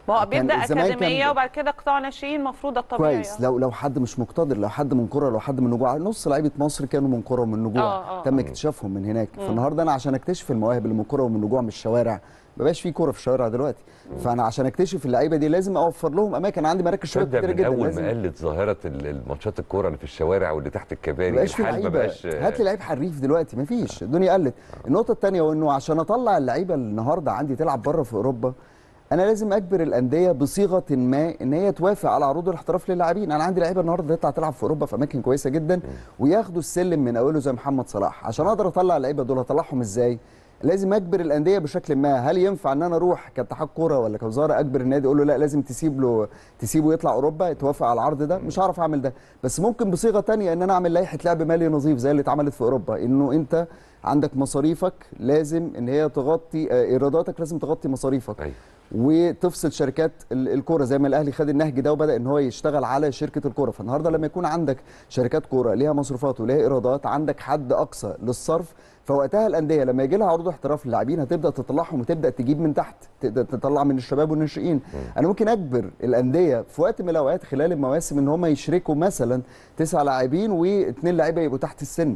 ما هو كان بيبدا زمان كان- اكاديميه وبعد كده قطاع ناشئين المفروض ده الطبيعي كويس لو لو حد مش مقتدر لو حد من كرة لو حد من نجوع نص لعيبه مصر كانوا من كرة ومن نجوع آه، آه. تم اكتشافهم من هناك فالنهارده انا عشان اكتشف المواهب اللي من كرة ومن نجوع من الشوارع ما بقاش في كوره في الشوارع دلوقتي فانا عشان اكتشف اللعيبه دي لازم اوفر لهم اماكن عندي مراكز شباب تصدق كتير من جدا اول لازم ما قلت ظاهره ال- الماتشات الكوره اللي في الشوارع واللي تحت الكباري ما بقاش في الحال ما لعيبه بقاش هات لي لعيب حريف دلوقتي ما فيش الدنيا قلت النقطه الثانيه وانه عشان اطلع اللعيبه النهارده عندي تلعب بره في اوروبا انا لازم اجبر الانديه بصيغه ما ان هي توافق على عروض الاحتراف للاعبين انا عندي لعيبه النهارده تطلع تلعب في اوروبا في اماكن كويسه جدا وياخدوا السلم من اوله زي محمد صلاح عشان اقدر اطلع اللعيبه دول اطلعهم ازاي لازم اجبر الانديه بشكل ما هل ينفع ان انا اروح كاتحاد كوره ولا كوزاره اجبر النادي اقول له لا لازم تسيب له تسيبه يطلع اوروبا يتوافق على العرض ده مش هعرف اعمل ده بس ممكن بصيغه تانية ان انا اعمل لائحه لعب مالي نظيف زي اللي اتعملت في اوروبا انه انت عندك مصاريفك لازم ان هي تغطي آه، ايراداتك لازم تغطي مصاريفك أيوة. وتفصل شركات ال- الكوره زي ما الاهلي خد النهج ده وبدا ان هو يشتغل على شركه الكوره فالنهارده لما يكون عندك شركات كوره ليها مصروفات وليها ايرادات عندك حد اقصى للصرف فوقتها الانديه لما يجي لها عروض احتراف للاعبين هتبدا تطلعهم وتبدا تجيب من تحت تقدر تطلع من الشباب والناشئين انا ممكن اجبر الانديه في وقت من الاوقات خلال المواسم ان هم يشركوا مثلا تسع لاعبين واثنين لعيبه يبقوا تحت السن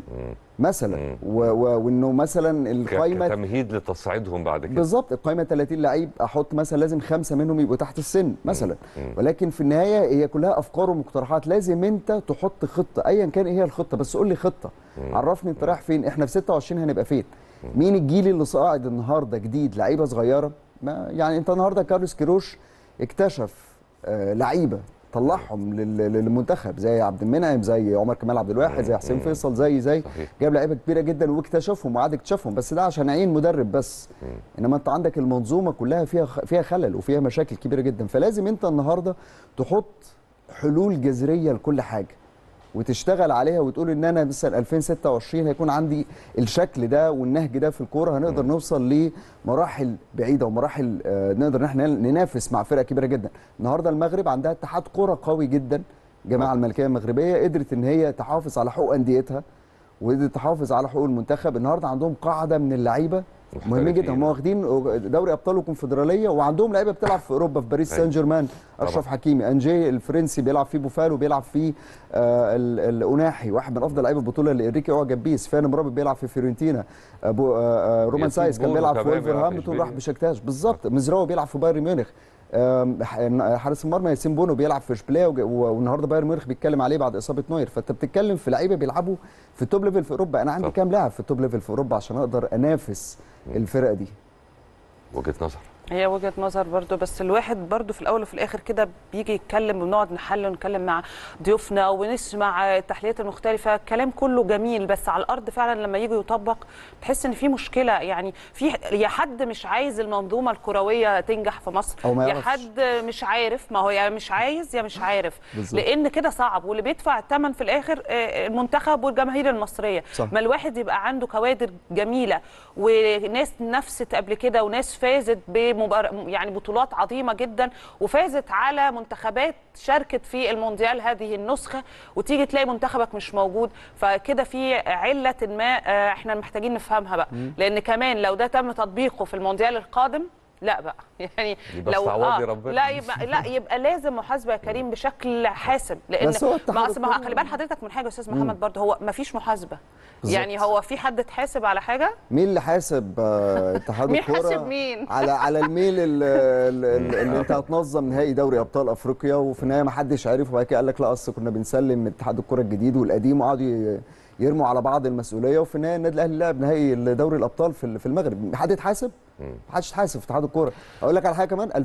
مثلا و- و- وانه مثلا ك- القايمه كتمهيد لتصعيدهم بعد كده بالظبط القائمه 30 لعيب احط مثلا لازم خمسه منهم يبقوا تحت السن مثلا ولكن في النهايه هي كلها افكار ومقترحات لازم انت تحط خطه ايا كان ايه هي الخطه بس قول لي خطه عرفني انت رايح فين احنا في 26 هنبقى فين مين الجيل اللي صاعد النهارده جديد لعيبه صغيره ما يعني انت النهارده كارلوس كيروش اكتشف آه لعيبه طلعهم لل- للمنتخب زي عبد المنعم زي عمر كمال عبد الواحد زي حسين فيصل زي زي صحيح. جاب لعيبه كبيره جدا واكتشفهم وقعد اكتشفهم بس ده عشان عين مدرب بس انما انت عندك المنظومه كلها فيها خ- فيها خلل وفيها مشاكل كبيره جدا فلازم انت النهارده تحط حلول جذريه لكل حاجه وتشتغل عليها وتقول ان انا مثلا 2026 هيكون عندي الشكل ده والنهج ده في الكوره هنقدر نوصل لمراحل بعيده ومراحل آه، نقدر ان احنا ننافس مع فرق كبيره جدا النهارده المغرب عندها اتحاد كوره قوي جدا الجماعه الملكيه المغربيه قدرت ان هي تحافظ على حقوق انديتها وقدرت تحافظ على حقوق المنتخب النهارده عندهم قاعده من اللعيبه مهمين جدا هم واخدين دوري ابطال وكونفدراليه وعندهم لعيبه بتلعب في اوروبا في باريس أيوة. سان جيرمان اشرف حكيمي انجي الفرنسي بيلعب فيه بوفالو بيلعب فيه آه ال- الأناحي واحد من افضل لعيبه البطوله اللي انريكي اوجا بيس فان مرابط بيلعب في فيورنتينا أبو آه آه رومان ياسين سايس كان بونو بيلعب في كمان بيلعب في ولفرهامبتون راح إشبيليا. بشكتاش بالظبط مزراوي بيلعب في بايرن ميونخ آم، ح- حارس المرمى ياسين بونو بيلعب في اشبيليه وج- و- والنهارده بايرن ميونخ بيتكلم عليه بعد اصابه نوير فانت بتتكلم في لعيبه بيلعبوا في التوب ليفل في اوروبا انا عندي صح. كام لاعب في التوب ليفل في اوروبا عشان اقدر انافس الفرق دي وجهه نظر هي وجهه نظر برضو بس الواحد برضو في الاول وفي الاخر كده بيجي يتكلم ونقعد نحل ونتكلم مع ضيوفنا ونسمع التحليات المختلفه الكلام كله جميل بس على الارض فعلا لما يجي يطبق تحس ان في مشكله يعني في يا حد مش عايز المنظومه الكرويه تنجح في مصر أو ما يا يعرفش. حد مش عارف ما هو يا مش عايز يا مش عارف بالظبط. لان كده صعب واللي بيدفع الثمن في الاخر آه، المنتخب والجماهير المصريه صح. ما الواحد يبقى عنده كوادر جميله وناس نفست قبل كده وناس فازت بمبار... يعني بطولات عظيمه جدا وفازت على منتخبات شاركت في المونديال هذه النسخه وتيجي تلاقي منتخبك مش موجود فكده في عله ما آه، احنا محتاجين نفهمها بقى لان كمان لو ده تم تطبيقه في المونديال القادم لا بقى يعني يبقى لو استعواض يا ربنا. لا يبقى لا يبقى لازم محاسبه يا كريم بشكل حاسم لان بس هو اتحاد ما أصل ما الكورة- خلي بال حضرتك من حاجه يا استاذ محمد برضه هو ما فيش محاسبه بالظبط. يعني هو في حد اتحاسب على حاجه مين اللي حاسب آه، اتحاد مين الكوره حاسب مين؟ على على الميل ال- ال- ال- اللي انت هتنظم نهائي دوري ابطال افريقيا وفي النهايه ما حدش عارف وبعد كده قال لك لا اصل كنا بنسلم اتحاد الكوره الجديد والقديم وقعدوا ي- يرموا على بعض المسؤوليه وفي النهايه النادي الاهلي لعب نهائي دوري الابطال في ال- في المغرب حد اتحاسب؟ ما حدش اتحاسب في اتحاد الكوره اقول لك على حاجه كمان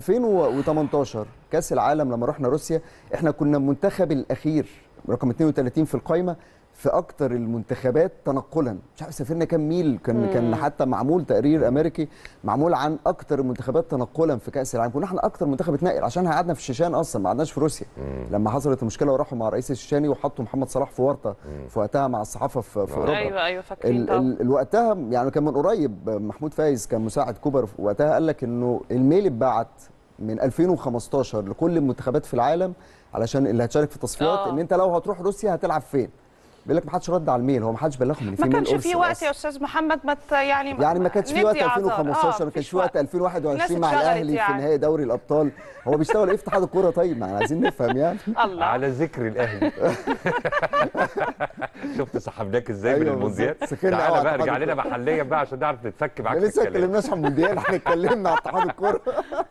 2018 كاس العالم لما رحنا روسيا احنا كنا المنتخب الاخير رقم 32 في القائمه في اكتر المنتخبات تنقلا مش عارف سافرنا كام ميل كان كان حتى معمول تقرير امريكي معمول عن اكتر المنتخبات تنقلا في كاس العالم كنا احنا اكتر منتخب اتنقل عشان قعدنا في الشيشان اصلا ما قعدناش في روسيا لما حصلت المشكله وراحوا مع رئيس الشيشاني وحطوا محمد صلاح في ورطه في وقتها مع الصحافه في, في اوروبا ايوه ايوه فاكرين ال طبعا ال ال وقتها يعني كان من قريب محمود فايز كان مساعد كوبر وقتها قال لك انه الميل اتبعت من 2015 لكل المنتخبات في العالم علشان اللي هتشارك في التصفيات آه. ان انت لو هتروح روسيا هتلعب فين بيقول لك ما حدش رد على الميل هو ما حدش بلغهم ان في ما ميل كانش أرسل في وقت أصلاً. يا استاذ محمد ما ت- يعني يعني ما كانش في وقت ندي أعذار. 2015 آه، ما كانش مفيش في وقت 2021 الناس مع اتشغلت الاهلي في يعني. نهائي دوري الابطال هو بيشتغل ايه في اتحاد الكوره طيب ما احنا عايزين نفهم يعني الله على ذكر الاهلي شفت سحبناك ازاي من أيوة المونديال بالظبط. سخنا قوي تعالى على بقى اتحاد ارجع لنا الكورة. محليا بقى عشان نعرف نتفك معاك احنا في لسه ما الكلام اتكلمناش عن المونديال احنا اتكلمنا عن اتحاد الكوره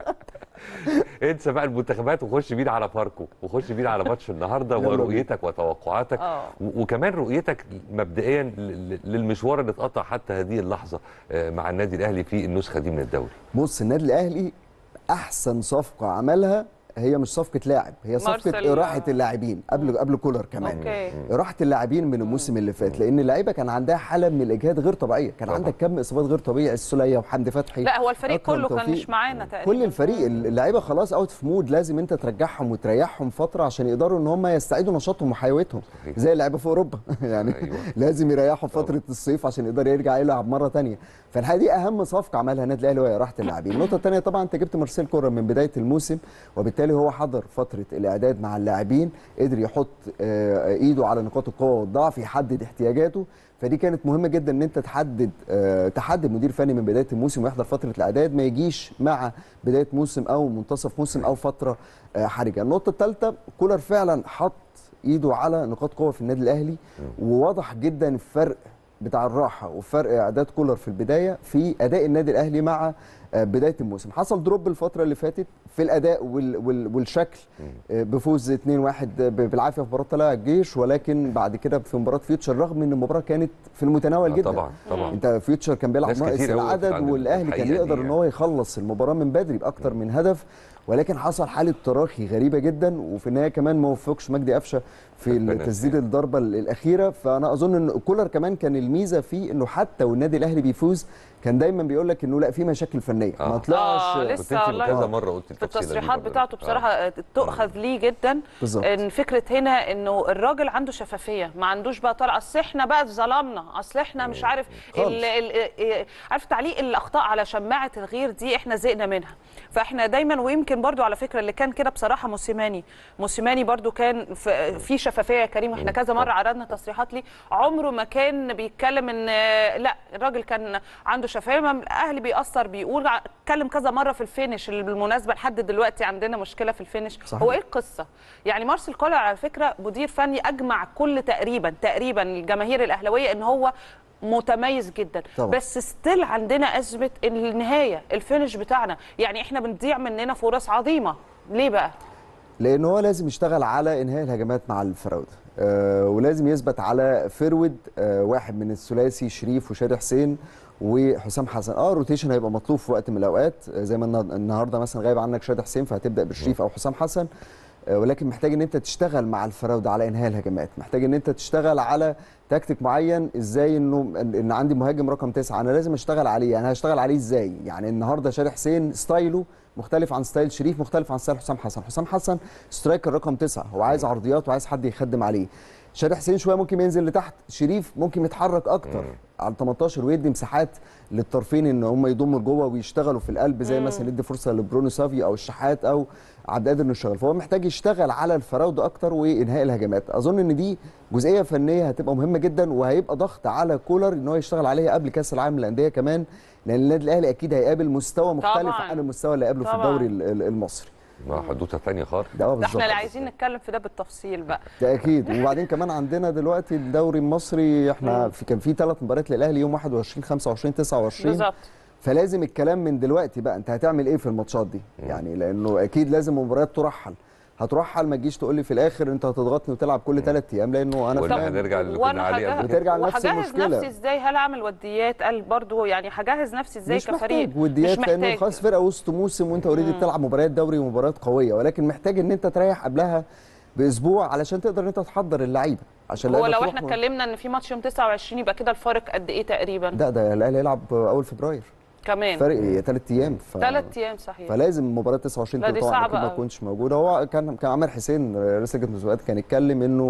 انسى بقى المنتخبات وخش بينا على فاركو وخش بينا على ماتش النهارده يلا ورؤيتك وتوقعاتك آه. و- وكمان رؤيتك مبدئيا ل- ل- للمشوار اللي اتقطع حتى هذه اللحظه آه، مع النادي الاهلي في النسخه دي من الدوري بص النادي الاهلي احسن صفقه عملها هي مش صفقه لاعب هي صفقه مارسيل. اراحه اللاعبين قبل قبل كولر كمان أوكي. راحه اللاعبين من الموسم اللي فات لان اللعيبه كان عندها حاله من الاجهاد غير طبيعيه كان طبعا. عندك كم اصابات غير طبيعيه السوليه وحمدي فتحي لا هو الفريق أكرم كله كان توفيق. مش معانا تقريبا كل الفريق اللعيبه خلاص اوت في مود لازم انت ترجعهم وتريحهم فتره عشان يقدروا ان هم يستعيدوا نشاطهم وحيويتهم صحيح. زي اللعيبه في اوروبا يعني أيوة. لازم يريحوا فتره الصيف عشان يقدر يرجع يلعب مره تانية فالحقيقه دي اهم صفقه عملها النادي الاهلي وهي راحه اللاعبين النقطه الثانيه طبعا انت جبت مارسيل كوره من بدايه الموسم وبالتالي هو حضر فتره الاعداد مع اللاعبين قدر يحط آه، ايده على نقاط القوه والضعف يحدد احتياجاته فدي كانت مهمه جدا ان انت تحدد آه، تحدد مدير فني من بدايه الموسم ويحضر فتره الاعداد ما يجيش مع بدايه موسم او منتصف موسم او فتره آه، حرجه النقطه الثالثه كولر فعلا حط ايده على نقاط قوه في النادي الاهلي وواضح جدا الفرق بتاع الراحه وفرق اعداد كولر في البدايه في اداء النادي الاهلي مع آه، بدايه الموسم حصل دروب الفتره اللي فاتت في الاداء وال وال والشكل آه، بفوز 2-1 ب- بالعافيه في مباراه طلائع الجيش ولكن بعد كده في مباراه فيوتشر رغم ان المباراه كانت في المتناول آه، جدا طبعا طبعا انت فيوتشر كان بيلعب ناس ناقص كتير أوي وقفت العدد عند والاهلي كان الحقيقة يقدر دي ان يعني. هو يخلص المباراه من بدري باكتر من هدف ولكن حصل حاله تراخي غريبه جدا وفي النهايه كمان ما وفقش مجدي قفشه في ربنا تسديد يسلمك. الضربه الاخيره فانا اظن ان كولر كمان كان الميزه فيه انه حتى والنادي الاهلي بيفوز كان دايما بيقول لك انه لا في مشاكل فنيه آه. ما طلعش آه، كنت لسه انت والله. كذا مره قلت في التفصيلة دي التصريحات برضه. بتاعته آه. بصراحه تؤخذ ليه جدا بالظبط. ان فكره هنا انه الراجل عنده شفافيه ما عندوش بقى طالع اصل احنا بقى اتظلمنا اصل احنا مش عارف خالص. ال ال عارف تعليق الاخطاء على شماعه الغير دي احنا زهقنا منها فاحنا دايما ويمكن برضو على فكره اللي كان كده بصراحه موسيماني موسيماني برضو كان في في شفافيه يا كريم احنا كذا مره عرضنا تصريحات ليه عمره ما كان بيتكلم ان لا الراجل كان عنده شفافيه ما الاهلي بيأثر بيقول اتكلم كذا مره في الفينش اللي بالمناسبه لحد دلوقتي عندنا مشكله في الفينش صحيح. هو ايه القصه يعني مارسيل كولر على فكره مدير فني اجمع كل تقريبا تقريبا الجماهير الاهلاويه ان هو متميز جدا طبعا. بس ستيل عندنا ازمه النهايه الفينش بتاعنا يعني احنا بنضيع مننا فرص عظيمه ليه بقى لان هو لازم يشتغل على انهاء الهجمات مع الفراوده آه ولازم يثبت على فيرود آه واحد من الثلاثي شريف وشادي حسين وحسام حسن اه روتيشن هيبقى مطلوب في وقت من الاوقات آه زي ما النهار- النهارده مثلا غايب عنك شادي حسين فهتبدا بشريف او حسام حسن آه ولكن محتاج ان انت تشتغل مع الفراوده على انهاء الهجمات محتاج ان انت تشتغل على تكتيك معين ازاي انه ان إن عندي مهاجم رقم تسعة انا لازم اشتغل عليه يعني هشتغل عليه ازاي يعني النهارده شادي حسين ستايله مختلف عن ستايل شريف مختلف عن ستايل حسام حسن حسام حسن سترايكر رقم تسعة هو عايز عرضيات وعايز حد يخدم عليه شادي حسين شويه ممكن ينزل لتحت شريف ممكن يتحرك اكتر على 18 ويدي مساحات للطرفين ان هم يضموا لجوه ويشتغلوا في القلب زي مثلا يدي فرصه لبرونو سافي او الشحات او عبد القادر انه يشتغل فهو محتاج يشتغل على الفراوده اكتر وانهاء الهجمات اظن ان دي جزئيه فنيه هتبقى مهمه جدا وهيبقى ضغط على كولر ان هو يشتغل عليها قبل كاس العالم للانديه كمان لان النادي الاهلي اكيد هيقابل مستوى مختلف طبعاً. عن المستوى اللي قابله في طبعاً. الدوري ال- ال- المصري ما حدوته ثانيه خالص ده هو ده بالظبط احنا اللي عايزين نتكلم في ده بالتفصيل بقى ده اكيد وبعدين كمان عندنا دلوقتي الدوري المصري احنا في كان في ثلاث مباريات للاهلي يوم 21 25 29 بالظبط فلازم الكلام من دلوقتي بقى انت هتعمل ايه في الماتشات دي يعني لانه اكيد لازم مباريات ترحل هترحل ما تجيش تقول لي في الاخر انت هتضغطني وتلعب كل ثلاث ايام لانه انا ولا فاهم. هنرجع اللي كنا وانا عليه قبل هجهز كده وترجع لنفس وهجهز المشكلة. نفسي ازاي هل اعمل وديات قال برضو يعني هجهز نفسي ازاي مش كفريق محتاج وديات مش لانه محتاج خلاص فرقه وسط موسم وانت اوريدي بتلعب مباريات دوري ومباريات قويه ولكن محتاج ان انت تريح قبلها باسبوع علشان تقدر ان انت تحضر اللعيبه عشان هو اللعيبة لو تروح احنا م- اتكلمنا ان في ماتش يوم 29 يبقى كده الفارق قد ايه تقريبا لا ده الاهلي هيلعب اول فبراير كمان فرق ثلاث ايام ف... ثلاث ايام صحيح فلازم مباراه 29 لا، دي طبعا صعبة أكيد ما أوي. تكونش موجوده هو كان كان عامر حسين رئيس لجنه المسابقات كان اتكلم انه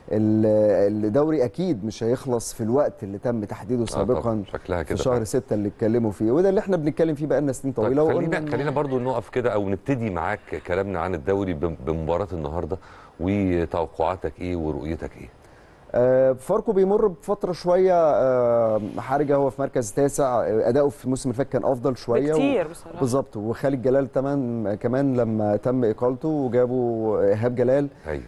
ال- الدوري اكيد مش هيخلص في الوقت اللي تم تحديده سابقا طبعاً، شكلها في كده شهر فعلا. 6 اللي اتكلموا فيه وده اللي احنا بنتكلم فيه بقالنا سنين طيب طويله خلينا وقلنا خلينا برضو نقف كده او نبتدي معاك كلامنا عن الدوري بم- بمباراه النهارده وتوقعاتك ايه ورؤيتك ايه آه، فاركو بيمر بفتره شويه آه، حرجه هو في مركز تاسع آه، اداؤه في الموسم اللي فات كان افضل شويه بكتير بصراحة. بالظبط وخالد جلال كمان كمان لما تم اقالته وجابوا ايهاب جلال ايوه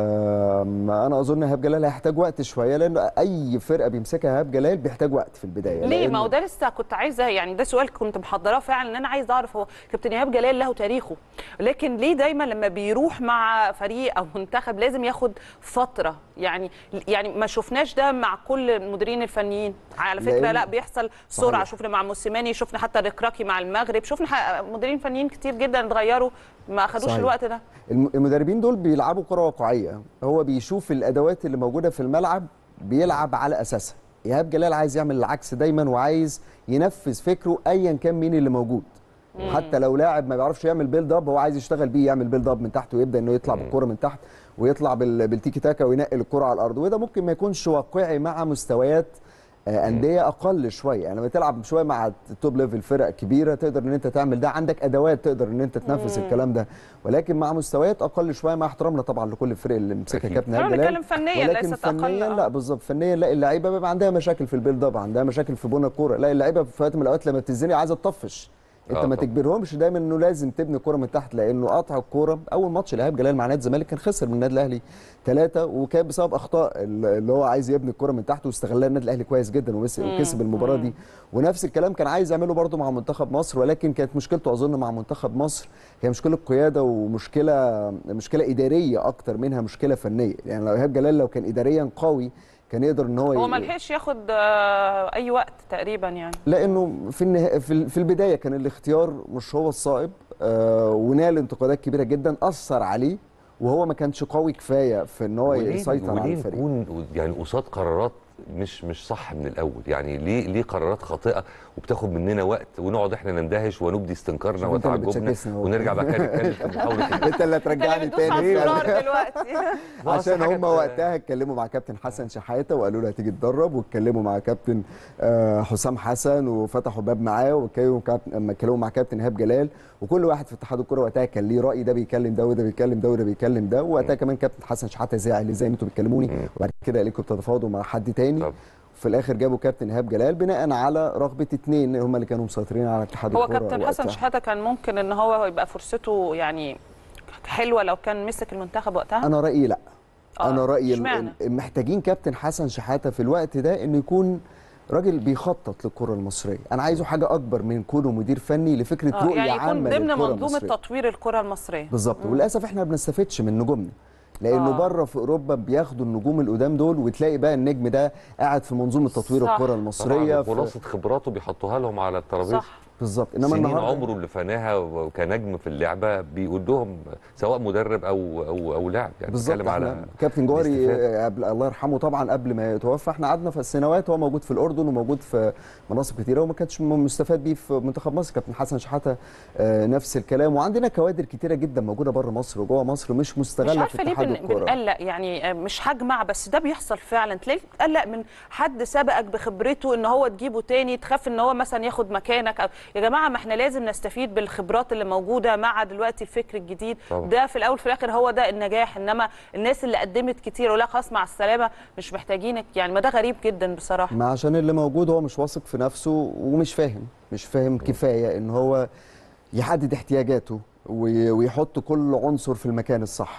آم، انا اظن ايهاب جلال هيحتاج وقت شويه لان اي فرقه بيمسكها ايهاب جلال بيحتاج وقت في البدايه ليه لأن- ما هو ده لسه كنت عايزه يعني ده سؤال كنت محضراه فعلا ان انا عايزه اعرف هو كابتن ايهاب جلال له تاريخه لكن ليه دايما لما بيروح مع فريق او منتخب لازم ياخد فتره يعني يعني ما شفناش ده مع كل المديرين الفنيين على فكره لأن- لا بيحصل سرعه صحيح. شفنا مع موسيماني شفنا حتى ركراكي مع المغرب شفنا ح- مديرين فنيين كتير جدا اتغيروا ما اخدوش صحيح. الوقت ده الم- المدربين دول بيلعبوا كره واقعيه هو بيشوف الادوات اللي موجوده في الملعب بيلعب على اساسها ايهاب جلال عايز يعمل العكس دايما وعايز ينفذ فكره ايا كان مين اللي موجود حتى لو لاعب ما بيعرفش يعمل بيلد اب هو عايز يشتغل بيه يعمل بيلد اب من تحت ويبدا انه يطلع بالكره من تحت ويطلع بال- بالتيكي تاكا وينقل الكره على الارض وده ممكن ما يكونش واقعي مع مستويات آه، انديه اقل شويه يعني لما تلعب شويه مع التوب ليفل فرق كبيره تقدر ان انت تعمل ده عندك ادوات تقدر ان انت تنفذ الكلام ده ولكن مع مستويات اقل شويه مع احترامنا طبعا لكل الفرق اللي مسكها أكيد. كابتن احنا إيهاب جلال بنتكلم فنيا ولكن ليست أقل، فنيا آه. لا بالظبط فنيا لا اللعيبه بيبقى عندها مشاكل في البيلد اب عندها مشاكل في بنى الكوره لا اللعيبه في وقت من الاوقات لما بتتزنق عايزه تطفش انت آه ما طبعا. تجبرهمش دايما انه لازم تبني الكوره من تحت لانه قطع الكوره اول ماتش لايهاب جلال مع نادي الزمالك كان خسر من النادي الاهلي ثلاثه وكان بسبب اخطاء اللي هو عايز يبني الكوره من تحت واستغلها النادي الاهلي كويس جدا ومس- وكسب المباراه دي ونفس الكلام كان عايز يعمله برده مع منتخب مصر ولكن كانت مشكلته اظن مع منتخب مصر هي مشكله قياده ومشكله مشكله اداريه اكتر منها مشكله فنيه يعني لو ايهاب جلال لو كان اداريا قوي كان يقدر ان هو هو ي- ما لحقش ياخد آه، اي وقت تقريبا يعني لانه في النها... في ال- في البدايه كان الاختيار مش هو الصائب آه ونال انتقادات كبيره جدا اثر عليه وهو ما كانش قوي كفايه في ان هو وليه يسيطر على وليه الفريق نكون يعني قصاد قرارات مش مش صح من الاول يعني ليه ليه قرارات خاطئه وبتاخد مننا وقت ونقعد احنا نندهش ونبدي استنكارنا شوف انت اللي وتعجبنا بتشكسنا اهو. ونرجع بعد كده نتكلم في محاوله انت اللي هترجعني انت اللي بتدوس على تاني الزرار دلوقتي عشان حاجة هم ت- وقتها اتكلموا مع كابتن حسن شحاته وقالوا له هتيجي تدرب واتكلموا مع كابتن آه، حسام حسن وفتحوا باب معاه واتكلموا كابتن اما اتكلموا مع كابتن ايهاب جلال وكل واحد في اتحاد الكوره وقتها كان ليه راي ده بيكلم ده وده بيكلم ده وده بيكلم ده ووقتها كمان كابتن حسن شحاته زعل ازاي انتوا بتكلموني وبعد كده قال لكم بتتفاوضوا مع حد تاني طب. في الاخر جابوا كابتن ايهاب جلال بناء على رغبه اتنين هم اللي كانوا مسيطرين على اتحاد هو الكوره كابتن حسن وقتها. شحاته كان ممكن ان هو يبقى فرصته يعني حلوه لو كان مسك المنتخب وقتها انا رايي لا آه، انا رايي ال- اشمعنى؟ ال- محتاجين كابتن حسن شحاته في الوقت ده انه يكون راجل بيخطط للكره المصريه انا عايزه حاجه اكبر من كونه مدير فني لفكره آه، رؤيه يعني يكون عامه ضمن للكره منظومه المصريه تطوير الكره المصريه بالظبط وللاسف احنا ما بنستفدش من نجومنا لانه آه. بره في اوروبا بياخدوا النجوم القدام دول وتلاقي بقى النجم ده قاعد في منظومه تطوير صح. الكره طبعا المصريه في- خلاصه خبراته بيحطوها لهم على الترابيزه صح بالظبط انما سنين النهارده عمره اللي فناها كنجم في اللعبه بيقول لهم سواء مدرب او او او لاعب يعني بالظبط بيتكلم على احنا كابتن جوهري الاستفادة. آه، قبل الله يرحمه طبعا قبل ما يتوفى احنا قعدنا في السنوات هو موجود في الاردن وموجود في مناصب كتيره وما كانش م- مستفاد بيه في منتخب مصر كابتن حسن شحاته آه، نفس الكلام وعندنا كوادر كتيره جدا موجوده بره مصر وجوه مصر مش مش مستغله في عارفه ليه اتحاد بن... الكوره بنقلق يعني آه، مش هجمع بس ده بيحصل فعلا تلاقي تقلق من حد سبقك بخبرته ان هو تجيبه تاني تخاف ان هو مثلا ياخد مكانك أو... يا جماعه ما احنا لازم نستفيد بالخبرات اللي موجوده مع دلوقتي الفكر الجديد طبعا. ده في الاول في الاخر هو ده النجاح انما الناس اللي قدمت كتير ولا خلاص مع السلامه مش محتاجينك يعني ما ده غريب جدا بصراحه ما عشان اللي موجود هو مش واثق في نفسه ومش فاهم مش فاهم كفايه ان هو يحدد احتياجاته وي- ويحط كل عنصر في المكان الصح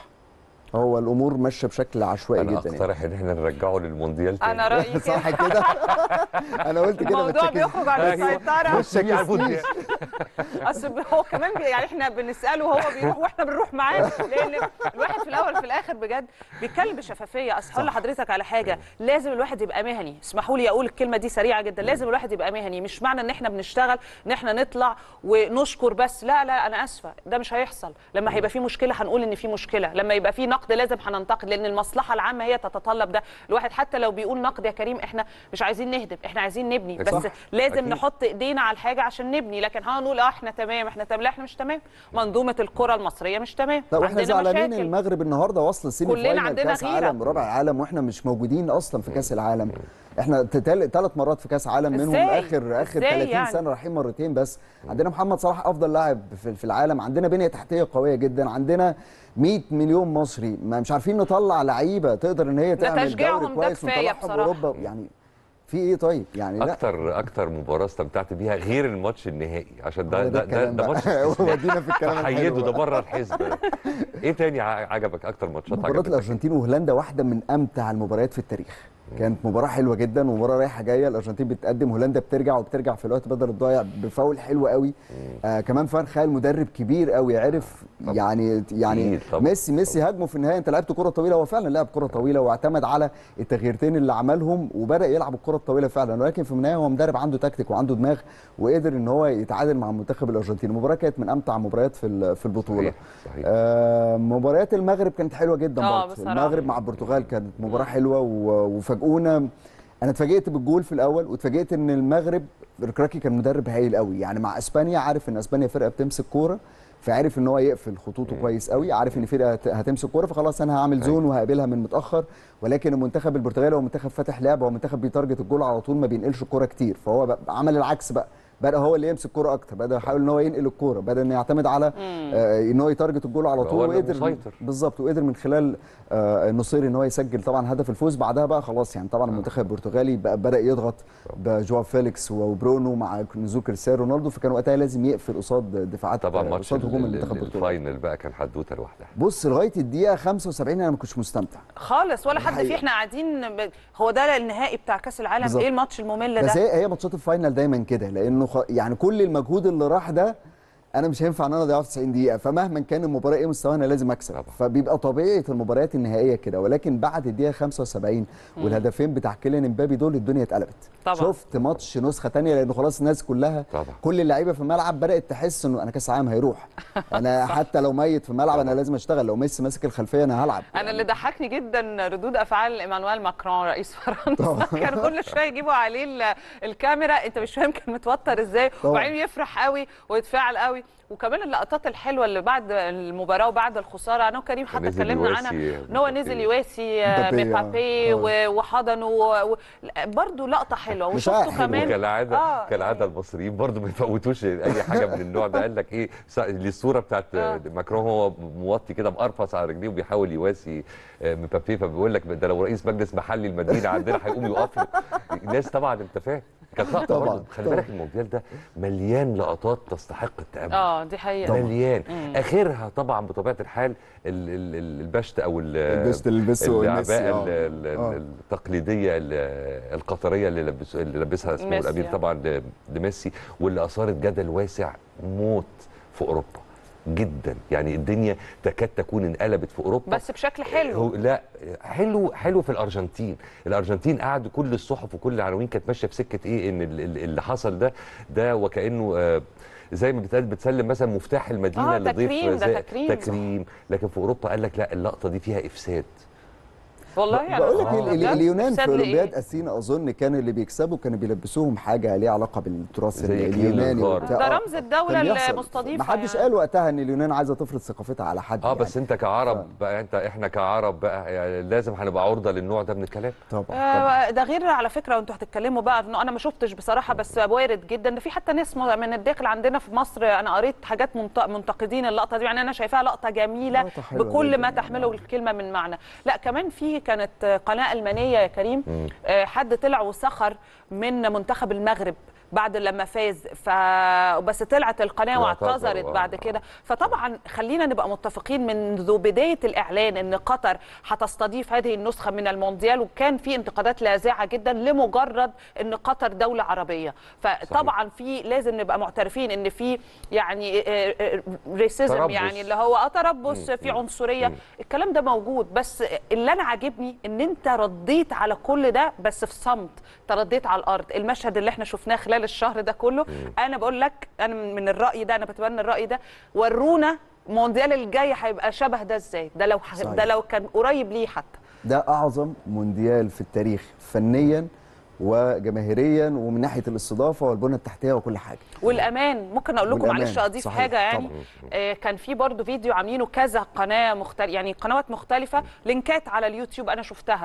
هو الامور ماشيه بشكل عشوائي انا جدا يعني. اقترح ان احنا نرجعه للمونديال تاني انا رايي صح كده كده انا قلت كده ما الموضوع تشككش. بيخرج عن أيوة. السيطره مش شككنيش اصل هو كمان بي- يعني احنا بنساله وهو بيروح واحنا بنروح معاه لان الواحد في الاول في الاخر بجد بيتكلم بشفافيه اصل هقول لحضرتك على حاجه لازم الواحد يبقى مهني اسمحوا لي اقول الكلمه دي سريعه جدا لازم الواحد يبقى مهني مش معنى ان احنا بنشتغل ان احنا نطلع ونشكر بس لا لا انا اسفه ده مش هيحصل لما هيبقى في مشكله هنقول ان في مشكله لما يبقى في نقد لازم هننتقد لان المصلحه العامه هي تتطلب ده الواحد حتى لو بيقول نقد يا كريم احنا مش عايزين نهدم احنا عايزين نبني بس صح. لازم أكيد. نحط ايدينا على الحاجه عشان نبني لكن هنقول اه احنا تمام احنا تمام لا احنا مش تمام منظومه الكره المصريه مش تمام لا واحنا عندنا زعلانين مشاكل. المغرب النهارده واصل سيمي كلنا فاينل عندنا كاس غيرة. عالم ربع عالم واحنا مش موجودين اصلا في كاس العالم احنا ثلاث مرات في كاس عالم منهم إزاي؟ اخر اخر إزاي 30 يعني؟ سنه رايحين مرتين بس عندنا محمد صلاح افضل لاعب في في العالم عندنا بنيه تحتيه قويه جدا عندنا 100 مليون مصري ما مش عارفين نطلع لعيبه تقدر ان هي تعمل تشجيعهم دوري ده كويس كفاية ونطلعهم بصراحة. اوروبا يعني في ايه طيب يعني لا اكتر اكتر مباراه استمتعت بيها غير الماتش النهائي عشان ده هو ده ده, الكلام ده بقى. ماتش ودينا في الكلام الحلو حيده ده بقى. بره الحزب ده. ايه تاني ع- عجبك اكتر ماتشات مباراة عجبتك الارجنتين وهولندا واحده من امتع المباريات في التاريخ كانت مباراة حلوة جدا ومباراة رايحة جاية الأرجنتين بتقدم هولندا بترجع وبترجع في الوقت بدل الضايع بفاول حلو قوي آه كمان فان خال مدرب كبير قوي عرف طبعا. يعني يعني أكيد طبعا. ميسي ميسي هاجمه في النهاية أنت لعبت كرة طويلة هو فعلا لعب كرة طويلة واعتمد على التغييرتين اللي عملهم وبدأ يلعب الكرة الطويلة فعلا ولكن في النهاية هو مدرب عنده تكتيك وعنده دماغ وقدر ان هو يتعادل مع المنتخب الأرجنتيني المباراة كانت من أمتع المباريات في ال- في البطولة صحيح صحيح آه، مباريات المغرب كانت حلوه جدا آه، برضه بصراحة. المغرب مع البرتغال كانت مباراه حلوه و- وفاجئونا انا اتفاجئت بالجول في الاول واتفاجئت ان المغرب ركراكي كان مدرب هايل قوي يعني مع اسبانيا عارف ان اسبانيا فرقه بتمسك كوره فعرف ان هو يقفل خطوطه كويس قوي عارف ان فرقه هت- هتمسك كوره فخلاص انا هعمل زون وهقابلها من متاخر ولكن المنتخب البرتغالي هو منتخب فاتح لعب هو منتخب بيتارجت الجول على طول ما بينقلش الكوره كتير فهو بقى عمل العكس بقى بدا هو اللي يمسك الكوره اكتر بدا يحاول ان هو ينقل الكوره بدا انه يعتمد على آه ان هو يتارجت الجول على هو طول اللي وقدر مسيطر. بالظبط وقدر من خلال آه النصيري ان هو يسجل طبعا هدف الفوز بعدها بقى خلاص يعني طبعا المنتخب البرتغالي بقى بدا يضغط بجواو فيليكس وبرونو مع نزول كريستيانو رونالدو فكان وقتها لازم يقفل قصاد دفاعات طبعا ماتش قصاد هجوم ال- المنتخب ال- البرتغالي الفاينل بقى كان حدوته لوحدها بص لغايه الدقيقه 75 انا ما كنتش مستمتع خالص ولا حد الحقيقة. فيه احنا قاعدين ب... هو ده النهائي بتاع كاس العالم بالظبط. ايه الماتش الممل بس ده هي هي ماتشات الفاينل دايما كده لانه خ... يعني كل المجهود اللي راح ده انا مش هينفع ان انا اضيعه في 90 دقيقه فمهما كان المباراه ايه مستواها انا لازم اكسب طبعا. فبيبقى طبيعه المباريات النهائيه كده ولكن بعد الدقيقه 75 والهدفين بتاع كيليان امبابي دول الدنيا اتقلبت طبعا. شفت ماتش نسخه تانية لانه خلاص الناس كلها طبعا. كل اللعيبه في الملعب بدات تحس انه انا كاس العالم هيروح انا حتى لو ميت في الملعب انا لازم اشتغل لو ميسي ماسك الخلفيه انا هلعب انا اللي ضحكني جدا ردود افعال ايمانويل ماكرون رئيس فرنسا كانوا كل شويه يجيبوا عليه ال- الكاميرا انت مش فاهم كان متوتر ازاي طبعا. وبعدين يفرح قوي ويتفاعل قوي وكمان اللقطات الحلوه اللي بعد المباراه وبعد الخساره انا وكريم حتى نزل اتكلمنا يواسي عنها ان هو مبابي. نزل يواسي آه، مبابي، مبابي آه. و- وحضنه و... و... برضه لقطه حلوه مشاعر وشفته حلوة. كمان كالعاده آه. كالعاده المصريين برضو ما يفوتوش اي حاجه من النوع ده قال لك ايه س- الصوره بتاعت آه. ماكرون هو موطي كده مقرفص على رجليه وبيحاول يواسي آه، مبابي فبيقول لك ده لو رئيس مجلس محلي المدينه عندنا هيقوم يقف له الناس طبعا انت فاهم كانت لقطه طبعاً، برضه خلي طبعاً. بالك المونديال ده مليان لقطات تستحق التامل اه دي حقيقه مليان اخرها طبعا بطبيعه الحال ال- ال- ال- البشت او ال- البشت اللي لبسه ميسي، العباءه آه. ال- ال- آه. التقليديه ال- القطريه اللي لبس اللي لبسها اسمه ميسي، الامير آه. طبعا ل- لميسي واللي اثارت جدل واسع موت في اوروبا جدا يعني الدنيا تكاد تكون انقلبت في اوروبا بس بشكل حلو هو لا حلو حلو في الارجنتين الارجنتين قعدوا كل الصحف وكل العناوين كانت ماشيه في سكه ايه ان ال- ال- اللي حصل ده ده وكانه آه، زي ما بتقال بتسلم مثلا مفتاح المدينه آه، لضيف تكريم، ده زي- تكريم. تكريم لكن في اوروبا قال لك لا اللقطه دي فيها افساد والله يعني بقول لك آه، ال- ال- بجد؟ اليونان في إفساد لإيه؟ اولمبياد اثينا اظن كان اللي بيكسبوا كانوا بيلبسوهم حاجه ليها علاقه بالتراث زي إكليل اليوناني الغار. وبتاع. ده آه. رمز الدولة كان بيحصل. المستضيفة ما حدش يعني. قال وقتها ان اليونان عايزه تفرض ثقافتها على حد اه يعني. بس انت كعرب بقى انت احنا كعرب بقى يعني لازم هنبقى عرضه للنوع ده من الكلام طبعا طبعا آه، ده غير على فكره وانتوا هتتكلموا بقى انه انا ما شفتش بصراحه بس وارد جدا ده في حتى ناس م- من الداخل عندنا في مصر انا قريت حاجات منت- منتقدين اللقطه دي يعني انا شايفاها لقطه جميله لقطة حلوة بكل جداً. ما تحمله الكلمه من معنى لا كمان في كانت قناه المانيه يا كريم آه، حد طلع وسخر من منتخب المغرب بعد لما فاز ف بس طلعت القناه واعتذروا، واعتذرت آه. بعد كده فطبعا خلينا نبقى متفقين منذ بدايه الاعلان ان قطر هتستضيف هذه النسخه من المونديال وكان في انتقادات لاذعه جدا لمجرد ان قطر دوله عربيه فطبعا في لازم نبقى معترفين ان في يعني ريسيزم تربص. يعني اللي هو آه تربص مم. في عنصريه مم. الكلام ده موجود بس اللي انا عاجبني ان انت رديت على كل ده بس في صمت ترديت على الارض المشهد اللي احنا شفناه خلال الشهر ده كله انا بقول لك انا من الراي ده انا بتبنى الراي ده ورونا المونديال الجاي هيبقى شبه ده ازاي ده لو صحيح. ده لو كان قريب ليه حتى ده اعظم مونديال في التاريخ فنيا وجماهيريا ومن ناحيه الاستضافه والبنى التحتيه وكل حاجه والامان ممكن اقول لكم والأمان، معلش اضيف صحيح، حاجه يعني طبعاً. آه كان في برضو فيديو عاملينه كذا قناه مختلف يعني قنوات مختلفه لينكات على اليوتيوب انا شفتها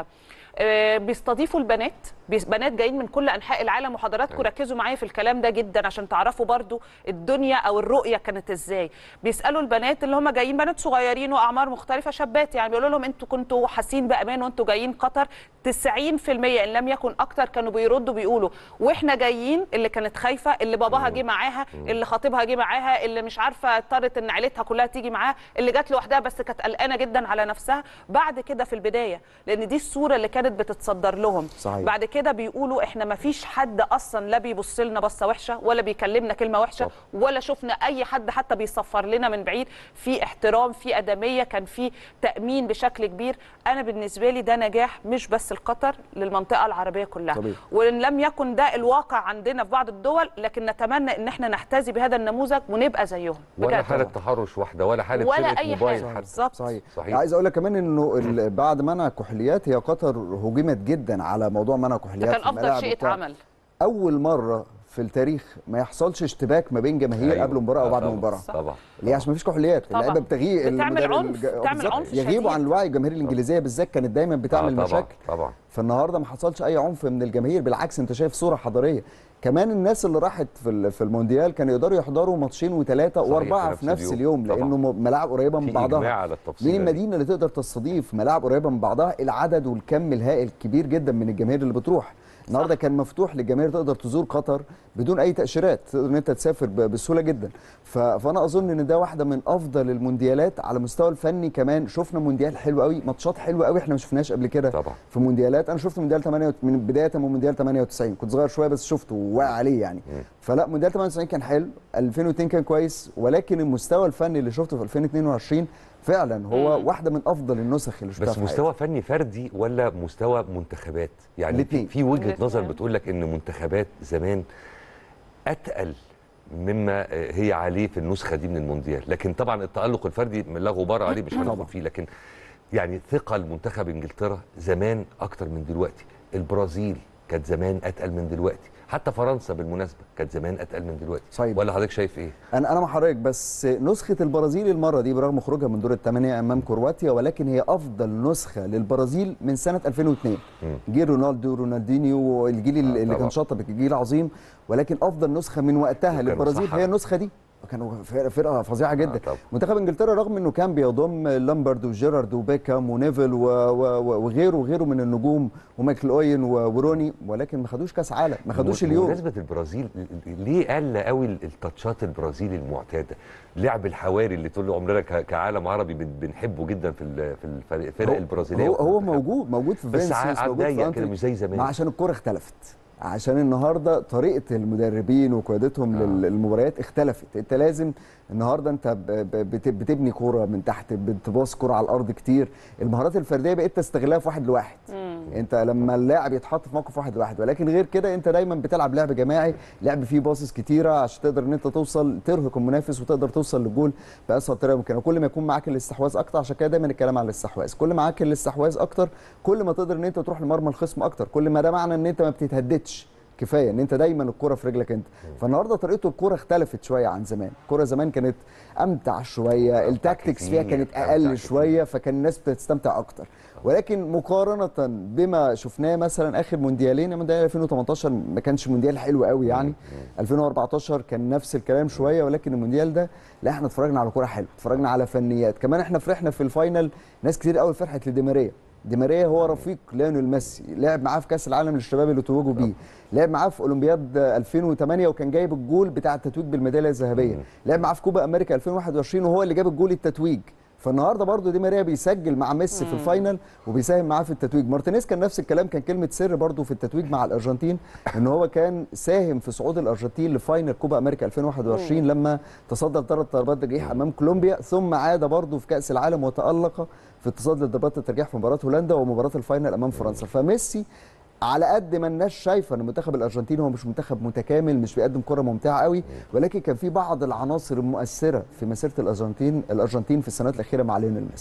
آه، بيستضيفوا البنات بيس- بنات جايين من كل انحاء العالم وحضراتكم أيوة. ركزوا معايا في الكلام ده جدا عشان تعرفوا برضو الدنيا او الرؤيه كانت ازاي بيسالوا البنات اللي هم جايين بنات صغيرين واعمار مختلفه شابات يعني بيقولوا لهم انتوا كنتوا حاسين بامان وانتوا جايين قطر 90% ان لم يكن اكتر كانوا بيردوا بيقولوا واحنا جايين اللي كانت خايفه اللي باباها جه معاها اللي خطيبها جه معاها اللي مش عارفه اضطرت ان عيلتها كلها تيجي معاها اللي جت لوحدها بس كانت قلقانه جدا على نفسها بعد كده في البدايه لان دي الصوره اللي كانت بتتصدر لهم صحيح. بعد كده بيقولوا احنا ما فيش حد اصلا لا بيبص لنا بصه وحشه ولا بيكلمنا كلمه وحشه طب. ولا شفنا اي حد حتى بيصفر لنا من بعيد في احترام في ادميه كان في تامين بشكل كبير انا بالنسبه لي ده نجاح مش بس لقطر للمنطقه العربيه كلها طبيعي. وان لم يكن ده الواقع عندنا في بعض الدول لكن نتمنى ان احنا نحتذي بهذا النموذج ونبقى زيهم ولا بجد. حاله تحرش واحده ولا حاله ولا سرقه أي موبايل حاجة. حتى بالظبط. صحيح. صحيح. عايز اقول لك كمان انه ال- بعد منع الكحوليات هي قطر هجمت جدا على موضوع منع ده الكحوليات كان في افضل الملاعب شيء وبتاع. اتعمل اول مره في التاريخ ما يحصلش اشتباك ما بين جماهير أيوة. قبل المباراه آه وبعد طبعاً. المباراه طبعا ليه عشان ما فيش كحوليات طبعاً. اللعيبه بتغيب بتعمل المدرب- عنف، الج- آه بتعمل بالظبط. عنف يغيبوا شديد. عن الوعي الجماهير الانجليزيه بالذات كانت دايما بتعمل آه طبعا مشاكل طبعا فالنهارده ما حصلش اي عنف من الجماهير بالعكس انت شايف صوره حضاريه كمان الناس اللي راحت في ال- في المونديال كانوا يقدروا يحضروا ماتشين وثلاثه صحيح، واربعه في في نفس نفس اليوم. اليوم طبعاً. لانه م- ملاعب قريبه من في اجماع بعضها على التفصيل مين المدينه اللي تقدر تستضيف ملاعب قريبه من بعضها العدد والكم الهائل كبير جدا من الجماهير اللي بتروح النهارده كان مفتوح للجماهير تقدر تزور قطر بدون اي تاشيرات تقدر ان انت تسافر ب- بسهوله جدا ف- فانا اظن ان ده واحده من افضل المونديالات على المستوى الفني كمان شفنا مونديال حلو قوي ماتشات حلوه قوي احنا ما شفناهاش قبل كده طبعا في مونديالات انا شفت مونديال 8 من بدايه من مونديال 98 كنت صغير شويه بس شفته وواقع عليه يعني فلا مونديال 98 كان حلو 2002 كان كويس ولكن المستوى الفني اللي شفته في 2022 فعلا هو مم. واحده من افضل النسخ اللي شفتها بس في حياتي. مستوى فني فردي ولا مستوى منتخبات يعني في, الاتنين. في وجهه الاتنين. نظر بتقول لك ان منتخبات زمان اتقل مما هي عليه في النسخه دي من المونديال لكن طبعا التالق الفردي لا غبار عليه مش هندخل طبعا. فيه لكن يعني ثقل منتخب انجلترا زمان اكتر من دلوقتي البرازيل كانت زمان اتقل من دلوقتي حتى فرنسا بالمناسبه كانت زمان اتقل من دلوقتي صحيح. ولا حضرتك شايف ايه انا انا مع حضرتك بس نسخه البرازيل المره دي برغم خروجها من دور الثمانيه امام كرواتيا ولكن هي افضل نسخه للبرازيل من سنه 2002 مم. جيل رونالدو رونالدينيو والجيل آه، اللي طبعا. كان شاطر جيل عظيم ولكن افضل نسخه من وقتها وكانوا للبرازيل صحراء. هي النسخه دي كانوا فرقه فرقة فظيعه جدا طبعا. منتخب انجلترا رغم انه كان بيضم لامبرد وجيرارد وبيكام ونيفل و- و- و- وغيره وغيره من النجوم ومايكل اوين و- وروني ولكن ما خدوش كاس عالم ما خدوش اليوم بمناسبه البرازيل ليه قل قوي التاتشات البرازيلي المعتاده لعب الحواري اللي طول عمرنا ك- كعالم عربي بن- بنحبه جدا في ال- في الفرق- الفرق هو- البرازيليه هو, وفي هو المنتخب. موجود موجود في بس ع- فينسيوس على موجود في الضيق كده أنتوني. مش زي زمان ما عشان الكوره اختلفت عشان النهارده طريقه المدربين وقيادتهم آه. آه. للمباريات اختلفت انت لازم النهارده انت ب- ب- بت- بتبني كوره من تحت بتباص كوره على الارض كتير المهارات الفرديه بقيت تستغلها في واحد لواحد انت لما اللاعب يتحط في موقف واحد لواحد ولكن غير كده انت دايما بتلعب لعب جماعي لعب فيه باصص كتيره عشان تقدر ان انت توصل ترهق المنافس وتقدر توصل للجول باسهل طريقه ممكنه كل ما يكون معاك الاستحواذ اكتر عشان كده دايما الكلام على الاستحواذ كل ما معاك الاستحواذ اكتر كل ما تقدر ان انت تروح لمرمى الخصم اكتر كل ما ده معنى ان انت ما بتتهددش كفايه ان انت دايما الكره في رجلك انت فالنهارده طريقته الكوره اختلفت شويه عن زمان الكوره زمان كانت امتع شويه التاكتكس فيها كتير، كانت أمتع اقل كتير. شويه فكان الناس بتستمتع اكتر ولكن مقارنه بما شفناه مثلا اخر مونديالين مونديال 2018 ما كانش مونديال حلو قوي يعني 2014 كان نفس الكلام شويه ولكن المونديال ده لا احنا اتفرجنا على كوره حلوه اتفرجنا على فنيات كمان احنا فرحنا في الفاينل ناس كتير قوي فرحت لدي ماريا دي ماريا هو رفيق ليونيل ميسي لعب معاه في كاس العالم للشباب اللي توجوا بيه لعب معاه في اولمبياد 2008 وكان جايب الجول بتاع التتويج بالميداليه الذهبيه لعب معاه في كوبا امريكا 2021 وهو اللي جاب الجول التتويج فالنهارده برضو دي ماريا بيسجل مع ميسي في الفاينل وبيساهم معاه في التتويج مارتينيز كان نفس الكلام كان كلمه سر برضو في التتويج مع الارجنتين ان هو كان ساهم في صعود الارجنتين لفاينل كوبا امريكا 2021 لما تصدى ثلاث ضربات ترجيح امام كولومبيا ثم عاد برضو في كاس العالم وتالق في التصدي لضربات الترجيح في مباراه هولندا ومباراه الفاينل امام فرنسا فميسي على قد ما الناس شايفه ان المنتخب الارجنتيني هو مش منتخب متكامل مش بيقدم كره ممتعه قوي ولكن كان في بعض العناصر المؤثره في مسيره الارجنتين الارجنتين في السنوات الاخيره مع ليونيل ميسي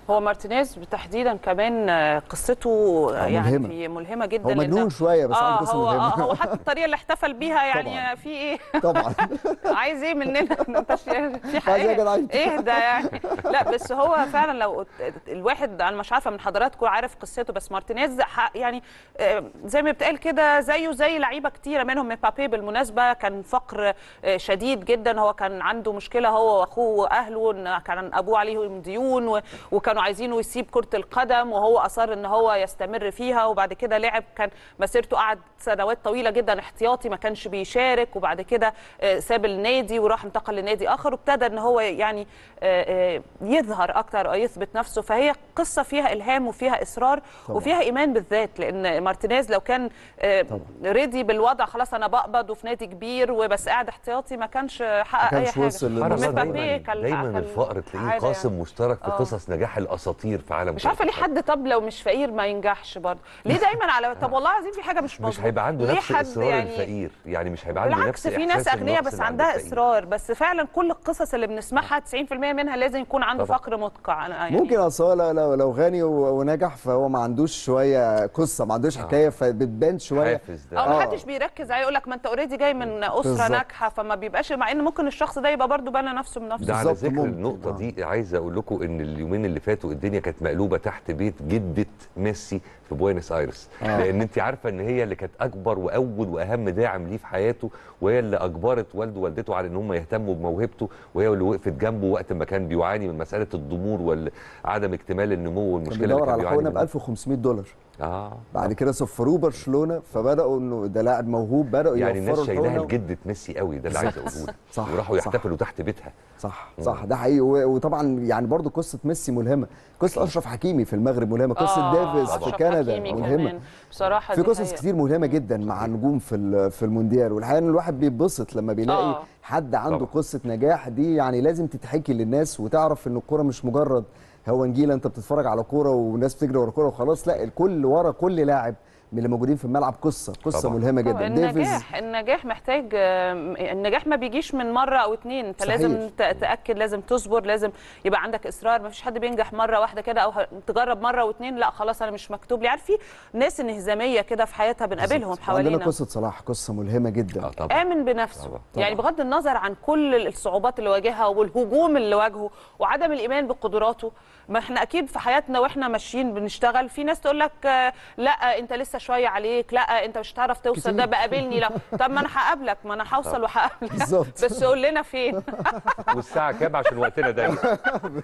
هو مارتينيز تحديدا كمان آه، قصته آه، يعني ملهمة. في- ملهمه جدا هو لأن- مجنون شويه بس عنده اه قصه هو آه مهمه هو حتى الطريقه اللي احتفل بيها يعني طبعاً. في ايه طبعا عايز ايه مننا انت في عايز إيه يا جدع حقيقة أنت؟ ايه ده يعني لا بس هو فعلا لو الواحد انا مش عارفه من حضراتكم عارف قصته بس مارتينيز ح- يعني آه، زي ما بتقال كده زيه زي لعيبه كتيره منهم مبابي بالمناسبه كان فقر آه، شديد جدا هو كان عنده مشكله هو واخوه واهله إن كان ابوه عليهم ديون و- وكانوا عايزينه يسيب كره القدم وهو اصر ان هو يستمر فيها وبعد كده لعب كان مسيرته قعد سنوات طويله جدا احتياطي ما كانش بيشارك وبعد كده آه، ساب النادي وراح انتقل لنادي اخر وابتدى ان هو يعني آه، آه، يظهر اكتر او يثبت نفسه فهي قصه فيها الهام وفيها اصرار طبعاً. وفيها ايمان بالذات لان مارتينيز لو كان آه، ريدي بالوضع خلاص انا بقبض وفي نادي كبير وبس قاعد احتياطي ما كانش حقق ما اي كانش حاجه وصل سبحان الله مبابي دايما كان- دايما كان الفقر تلاقيه عادة قاسم يعني. مشترك في آه. قصص نجاح الاساطير في عالم مش كرة عارفه ليه القدم. حد طب لو مش فقير ما ينجحش برضه ليه دايما على طب والله العظيم في حاجه مش مش مظبوطه هيبقى عنده ليه نفس حد اصرار يعني الفقير يعني مش هيبقى عنده بالعكس نفس في ناس إحساس اغنياء النقص بس اللي عند عندها الفقير. اصرار بس فعلا كل القصص اللي بنسمعها 90% منها لازم يكون عنده طبعا. فقر مدقع أنا يعني ممكن اصل هو لو, لو, لو غني و- ونجح فهو ما عندوش شويه قصه ما عندوش حكايه فبتبان شويه حافز ده او ما آه. حدش بيركز عليه يقول لك ما انت اوريدي جاي من اسره بالظبط. ناجحه فما بيبقاش مع ان ممكن الشخص ده يبقى برضه بنى نفسه بنفسه ده على بالظبط، ذكر ممكن. النقطة آه. دي عايز أقول لكم إن اليومين اللي فاتوا الدنيا كانت مقلوبة تحت بيت جدة ميسي في بوينس آيرس آه. لأن أنت عارفة إن هي اللي كانت أكبر وأول وأهم داعم ليه في حياته وهي اللي أجبرت والده ووالدته على إن هم يهتموا بموهبته وهي اللي وقفت جنبه وقت ما كان بيعاني من مسألة الضمور وعدم اكتمال النمو كان والمشكلة اللي بيدور كان على بيعاني حقنه ب منها 1500 دولار آه بعد كده صفروه برشلونه فبداوا انه ده لاعب موهوب بداوا يعني الناس يوفروا شايلاها الحقنه لجدة ميسي قوي ده اللي عايز أقوله لك. صح، وراحوا صح. يحتفلوا تحت بيتها صح صح ده حقيقي و- وطبعا يعني برضو قصه ميسي ملهمه قصه اشرف حكيمي في المغرب ملهمه قصه آه، ديفيز في أشرف كندا حكيمي ملهمه كمان. بصراحه في دي قصص حقيقة. كتير ملهمه جدا مع نجوم في ال- في المونديال والحقيقه ان الواحد بيتبسط لما بيلاقي آه. حد عنده طبعا. قصه نجاح دي يعني لازم تتحكي للناس وتعرف ان الكوره مش مجرد هو نجيله انت بتتفرج على كوره والناس بتجري ورا كوره وخلاص لا الكل ورا كل لاعب من اللي موجودين في الملعب قصه قصه طبعا. ملهمه طبعاً جدا ديفيز النجاح النجاح محتاج آم، النجاح ما بيجيش من مره او اتنين انت صحيح. لازم ت- تاكد لازم تصبر لازم يبقى عندك اصرار ما فيش حد بينجح مره واحده كده او ه- تجرب مره واتنين لا خلاص انا مش مكتوب لي عارف في ناس انهزاميه كده في حياتها بنقابلهم عندنا حوالينا قصه صلاح قصه ملهمه جدا آه طبعا آمن بنفسه طبعا. يعني بغض النظر عن كل الصعوبات اللي واجهها والهجوم اللي واجهه وعدم الإيمان بقدراته ما احنا أكيد في حياتنا وإحنا ماشيين بنشتغل في ناس تقول لك آه، لا أنت لسه شوية عليك لا أنت مش هتعرف توصل كتير. ده بقابلني لا طب ما أنا هقابلك ما أنا هوصل وهقابلك بالظبط. بس قول لنا فين والساعة كام عشان وقتنا ضيق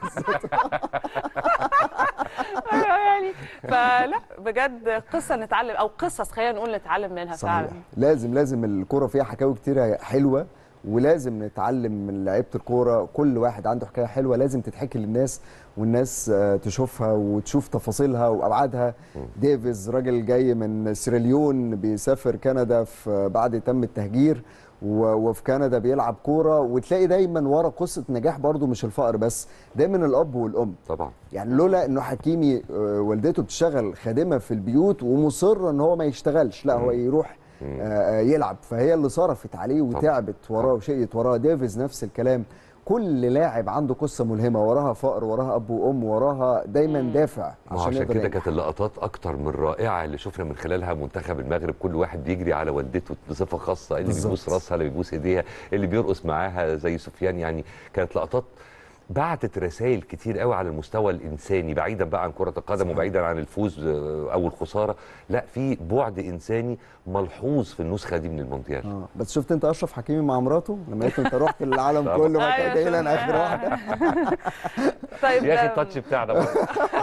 أيوة يعني فلا بجد قصة نتعلم أو قصص خلينا نقول نتعلم منها صحيح فعلا لازم لازم الكوره فيها حكاوي كتيره حلوه ولازم نتعلم من لعيبه الكوره كل واحد عنده حكايه حلوه لازم تتحكي للناس والناس آه، تشوفها وتشوف تفاصيلها وابعادها ديفيز راجل جاي من سيراليون بيسافر كندا في بعد تم التهجير و- وفي كندا بيلعب كوره وتلاقي دايما ورا قصه نجاح برضو مش الفقر بس دايما الاب والام طبعا يعني لولا انه حكيمي آه، والدته بتشتغل خادمه في البيوت ومصره ان هو ما يشتغلش لا هو يروح آه، آه، يلعب فهي اللي صرفت عليه وتعبت وراه وشقيت وراه ديفيز نفس الكلام كل لاعب عنده قصه ملهمه وراها فقر وراها اب وام وراها دايما دافع ما هو عشان عشان يقدر كده ينجح. كانت اللقطات اكتر من رائعه اللي شفنا من خلالها منتخب المغرب كل واحد بيجري على والدته بصفه خاصه اللي بالظبط. بيبوس راسها اللي بيبوس ايديها اللي بيرقص معاها زي سفيان يعني كانت لقطات بعتت رسائل كتير قوي على المستوى الانساني بعيدا بقى عن كره القدم وبعيدا عن الفوز آه، او الخساره لا في بعد انساني ملحوظ في النسخه دي من المونديال اه بس شفت انت اشرف حكيمي مع مراته لما قلت انت رحت للعالم طبعا. كله ما أيوة كان جاي لنا شفنا. اخر واحده طيب يا اخي آم، التاتش بتاعنا برضه.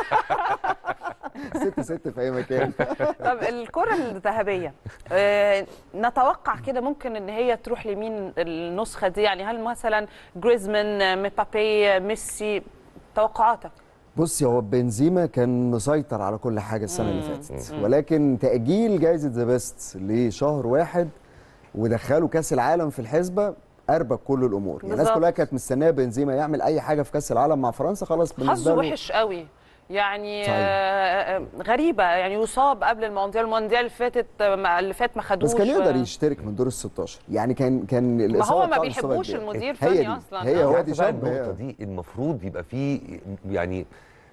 ست ست في اي مكان طب الكرة الذهبية آه، نتوقع كده ممكن ان هي تروح لمين النسخة دي يعني هل مثلا جريزمان آه، مبابي ميسي توقعاتك بصي هو بنزيما كان مسيطر على كل حاجه السنه اللي فاتت ولكن تاجيل جائزه ذا بيست لشهر واحد ودخلوا كاس العالم في الحسبه اربك كل الامور يعني الناس بالظبط. كلها كانت مستنيه بنزيما يعمل اي حاجه في كاس العالم مع فرنسا خلاص بالنسبه حظه له وحش قوي يعني صحيح. آه، آه، غريبة يعني يصاب قبل المونديال المونديال اللي فاتت آه، ما- اللي فات ما خدوش بس كان يقدر آه، يشترك من دور ال 16 يعني كان كان ما الإصابة هو ما بتاعته إصابة بيحبوش كبيرة. المدير هي الفني دي. أصلاً. هي آه. هو عارفة دي بقى شاب النقطة هي. دي المفروض يبقى فيه يعني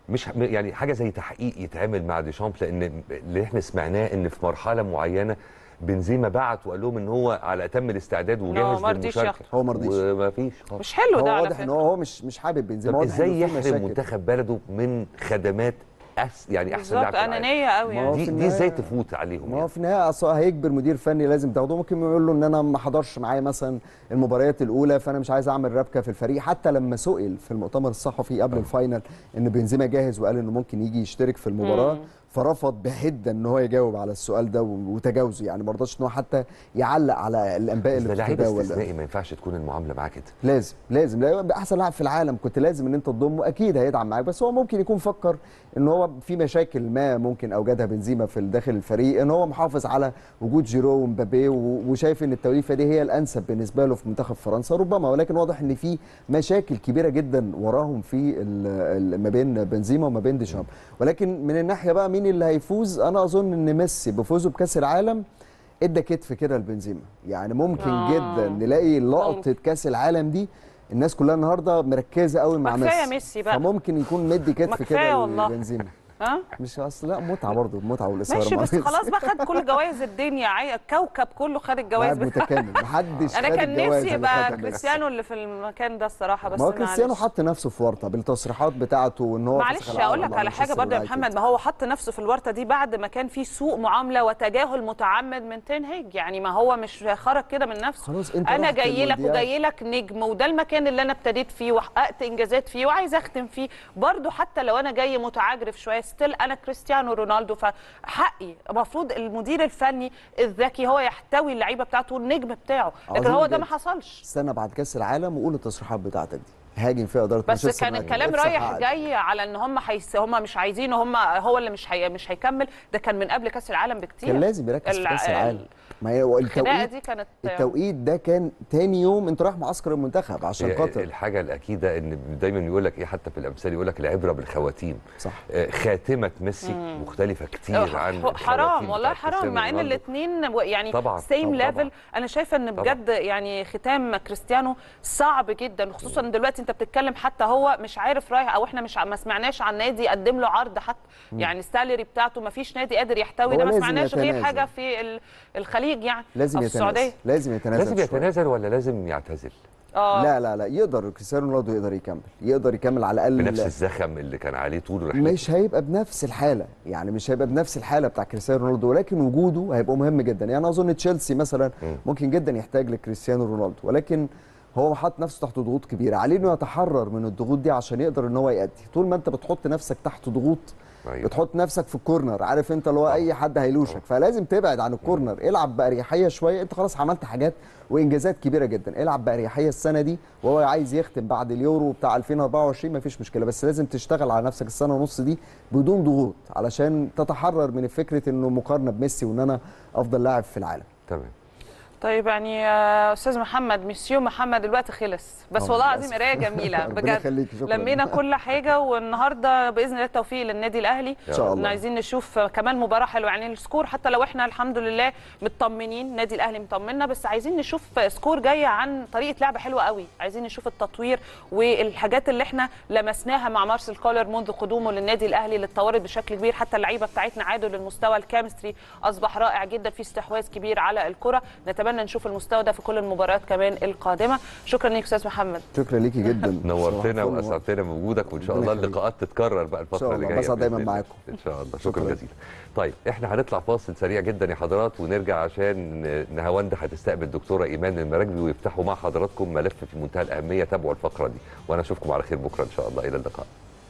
مش يعني حاجه زي تحقيق يتعمل مع ديشامب لان اللي احنا سمعناه ان في مرحله معينه بنزيما بعت وقال لهم ان هو على اتم الاستعداد وجاهز ما رضيش للمشاركه ياخد. هو ما رضيش. وما فيش خالص. مش حلو ده هو على واضح ان فكره هو هو مش مش حابب بنزيما طب واضح إنه ازاي في يحرم مشاكل. منتخب بلده من خدمات أس يعني احسن لاعب بالظبط في العالم انانيه قوي ما يعني هو دي في دي ازاي النهاية- تفوت عليهم ما هو يعني؟ في النهايه اصل هيجبر مدير فني لازم تاخده ممكن يقول له ان انا ما حضرش معايا مثلا المباريات الاولى فانا مش عايز اعمل ربكه في الفريق حتى لما سئل في المؤتمر الصحفي قبل الفاينل ان بنزيما جاهز وقال انه ممكن يجي يشترك في المباراه فرفض بحده ان هو يجاوب على السؤال ده وتجاوزه يعني ما رضاش ان هو حتى يعلق على الانباء بس اللي ده لعيب بتتداول ده. استثنائي ما ينفعش تكون المعامله معاه كده لازم لازم لا يبقى احسن لاعب في العالم كنت لازم ان انت تضمه اكيد هيدعم معاك بس هو ممكن يكون فكر ان هو في مشاكل ما ممكن اوجدها بنزيما في داخل الفريق ان هو محافظ على وجود جيرو ومبابي و- وشايف ان التوليفه دي هي الانسب بالنسبه له في منتخب فرنسا ربما ولكن واضح ان في مشاكل كبيره جدا وراهم في ال- ال- ما بين بنزيما وما بين ديشامب ولكن من الناحيه بقى مين اللي هيفوز انا اظن ان ميسي بفوزه بكاس العالم ادى كتف كده لبنزيما يعني ممكن آه. آه. جدا نلاقي لقطه ممكن. كاس العالم دي الناس كلها النهارده مركزه قوي مع ما ميسي كفاية ميسي بقى. فممكن يكون مدي ما كتف كفاية كده والله. لبنزيما ها مش اصل لا متعه برضه المتعه والاثاره ماشي مع بس ميسي. خلاص بقى خد كل جوائز الدنيا عي- الكوكب كله خد الجوائز لاعب متكامل محدش انا خد كان الجوائز نفسي اللي يبقى خدها ميسي. كريستيانو اللي في المكان ده الصراحه بس ما هو كريستيانو معلش. حط نفسه في ورطه بالتصريحات بتاعته وان هو معلش فسخ اقول العقد لك مع على حاجه مانشستر برضه يا يونايتد. محمد ما هو حط نفسه في الورطه دي بعد ما كان في سوء معامله وتجاهل متعمد من تين هيج يعني ما هو مش خرج كده من نفسه خلاص انت انا رحت جاي لك المونديال. وجاي لك نجم وده المكان اللي انا ابتديت فيه وحققت انجازات فيه وعايز اختم فيه برضه حتى لو انا جاي متعجرف شويه ستيل انا كريستيانو رونالدو فحقي المفروض المدير الفني الذكي هو يحتوي اللعيبه بتاعته والنجم بتاعه لكن عظيم هو ده ما جدا. حصلش استنى بعد كاس العالم وقول التصريحات بتاعتك دي هاجم فيها اداره بس مانشستر كان يونايتد. الكلام افسح رايح عقد. جاي على ان هم حيس هم مش عايزينه هم هو اللي مش هي مش هيكمل ده كان من قبل كاس العالم بكتير كان لازم يركز في الع- كاس العالم ما هي هو الخناقه التوقيت دي كانت التوقيت ده كان تاني يوم انت رايح معسكر المنتخب عشان هي قطر الحاجه الاكيده ان دايما يقول لك ايه حتى في الامثال يقول لك العبره بالخواتيم صح آه، خاتمه ميسي مختلفه كتير عن ح- حرام الخواتيم والله بتاعت حرام كريستيانو مع ان رونالدو. الاثنين يعني طبعاً، سيم طبعاً. ليفل انا شايفه ان طبعاً. بجد يعني ختام كريستيانو صعب جدا خصوصا دلوقتي انت بتتكلم حتى هو مش عارف رايح او احنا مش ع- ما سمعناش عن نادي يقدم له عرض حتى يعني السالري بتاعته ما فيش نادي قادر يحتوي هو ده ما لازم سمعناش غير يتنازل. حاجه في ال- الخليج يعني لازم أو في يتنازل السعوديه لازم يتنازل لازم شوية. يتنازل ولا لازم يعتزل اه لا لا لا يقدر كريستيانو رونالدو يقدر يكمل يقدر يكمل على الاقل بنفس الزخم اللي كان عليه طول رحلته مش هيبقى بنفس الحاله يعني مش هيبقى بنفس الحاله بتاع كريستيانو رونالدو ولكن وجوده هيبقى مهم جدا يعني انا اظن تشيلسي مثلا ممكن جدا يحتاج لكريستيانو رونالدو ولكن هو حاط نفسه تحت ضغوط كبيره عليه انه يتحرر من الضغوط دي عشان يقدر ان هو يأدي طول ما انت بتحط نفسك تحت ضغوط أيوة. بتحط نفسك في الكورنر عارف انت اللي هو اي حد هيلوشك فلازم تبعد عن الكورنر العب باريحيه شويه انت خلاص عملت حاجات وانجازات كبيره جدا العب باريحيه السنه دي وهو عايز يختم بعد اليورو بتاع 2024 مفيش مشكله بس لازم تشتغل على نفسك السنه ونص دي بدون ضغوط علشان تتحرر من فكره انه مقارنه بميسي وان انا افضل لاعب في العالم تمام طيب يعني يا استاذ محمد مسيو محمد الوقت خلص بس آه، والله للأسف. العظيم قرايه جميله ربنا بجد يخليكي، شكراً. لمينا كل حاجه والنهارده باذن الله التوفيق للنادي الاهلي إن شاء الله. كنا عايزين نشوف كمان مباراه حلوه يعني السكور حتى لو احنا الحمد لله مطمنين النادي الاهلي مطمنا بس عايزين نشوف سكور جاي عن طريقه لعب حلوه قوي عايزين نشوف التطوير والحاجات اللي احنا لمسناها مع مارسيل كولر منذ قدومه للنادي الاهلي اللي اتطورت بشكل كبير حتى اللعيبه بتاعتنا عادوا للمستوى الكيمستري اصبح رائع جدا في استحواذ كبير على الكره نتمنى نشوف المستوى ده في كل المباريات كمان القادمه شكرا ليك استاذ محمد شكرا ليكي جدا نورتنا صباح الفل. واسعدتنا بوجودك وان شاء ربنا الله يخليك. اللقاءات تتكرر بقى إن شاء الفتره اللي الله. جايه بسعد دايما بإذن الله. معاكم. ان شاء الله شكرا شكراً. جزيلا طيب احنا هنطلع فاصل سريع جدا يا حضرات ونرجع عشان نهاوند هتستقبل الدكتوره ايمان المراكبي ويفتحوا مع حضراتكم ملف في منتهى الاهميه تابعوا الفقره دي وانا اشوفكم على خير بكره ان شاء الله الى اللقاء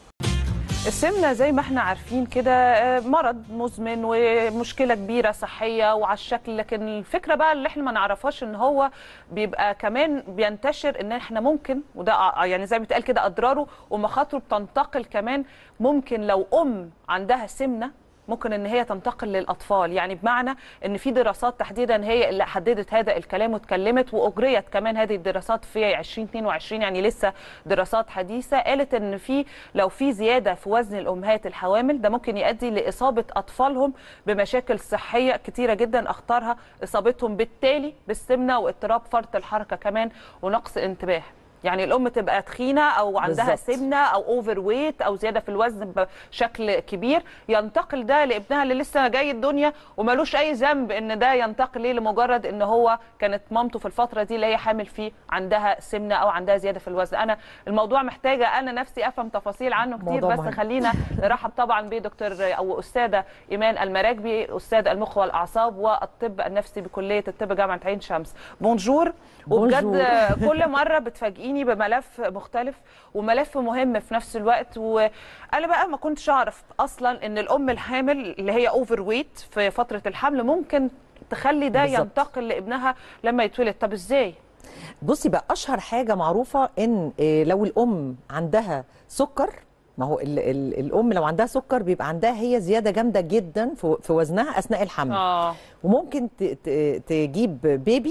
السمنة زي ما احنا عارفين كده آه، مرض مزمن ومشكلة كبيرة صحية وعلى الشكل لكن الفكرة بقى اللي احنا ما نعرفهاش ان هو بيبقى كمان بينتشر ان احنا ممكن وده آه، يعني زي ما بيتقال كده اضراره ومخاطره بتنتقل كمان ممكن لو ام عندها سمنة ممكن ان هي تنتقل للاطفال يعني بمعنى ان في دراسات تحديدا هي اللي حددت هذا الكلام واتكلمت واجريت كمان هذه الدراسات في 2022 يعني لسه دراسات حديثه قالت ان في لو في زياده في وزن الامهات الحوامل ده ممكن يؤدي لاصابه اطفالهم بمشاكل صحيه كتيره جدا اختارها اصابتهم بالتالي بالسمنه واضطراب فرط الحركه كمان ونقص الانتباه يعني الام تبقى تخينه او عندها بالظبط. سمنه او اوفر ويت او زياده في الوزن بشكل كبير ينتقل ده لابنها اللي لسه جاي الدنيا ومالوش اي ذنب ان ده ينتقل ليه لمجرد ان هو كانت مامته في الفتره دي اللي هي حامل فيه عندها سمنه او عندها زياده في الوزن انا الموضوع محتاجه انا نفسي افهم تفاصيل عنه كتير موضوع بس مهم. خلينا نرحب طبعا بدكتور او استاذه ايمان المراكبي استاذ المخ والاعصاب والطب النفسي بكليه الطب جامعه عين شمس بونجور وبجد بونجور. كل مره بتفاجئيني بملف مختلف وملف مهم في نفس الوقت وانا بقى ما كنتش اعرف اصلا ان الام الحامل اللي هي اوفر ويت في فتره الحمل ممكن تخلي ده بالظبط. ينتقل لابنها لما يتولد طب ازاي بصي بقى اشهر حاجه معروفه ان آه، لو الام عندها سكر ما هو ال ال الام لو عندها سكر بيبقى عندها هي زياده جامده جدا في في وزنها اثناء الحمل اه وممكن ت- ت- تجيب بيبي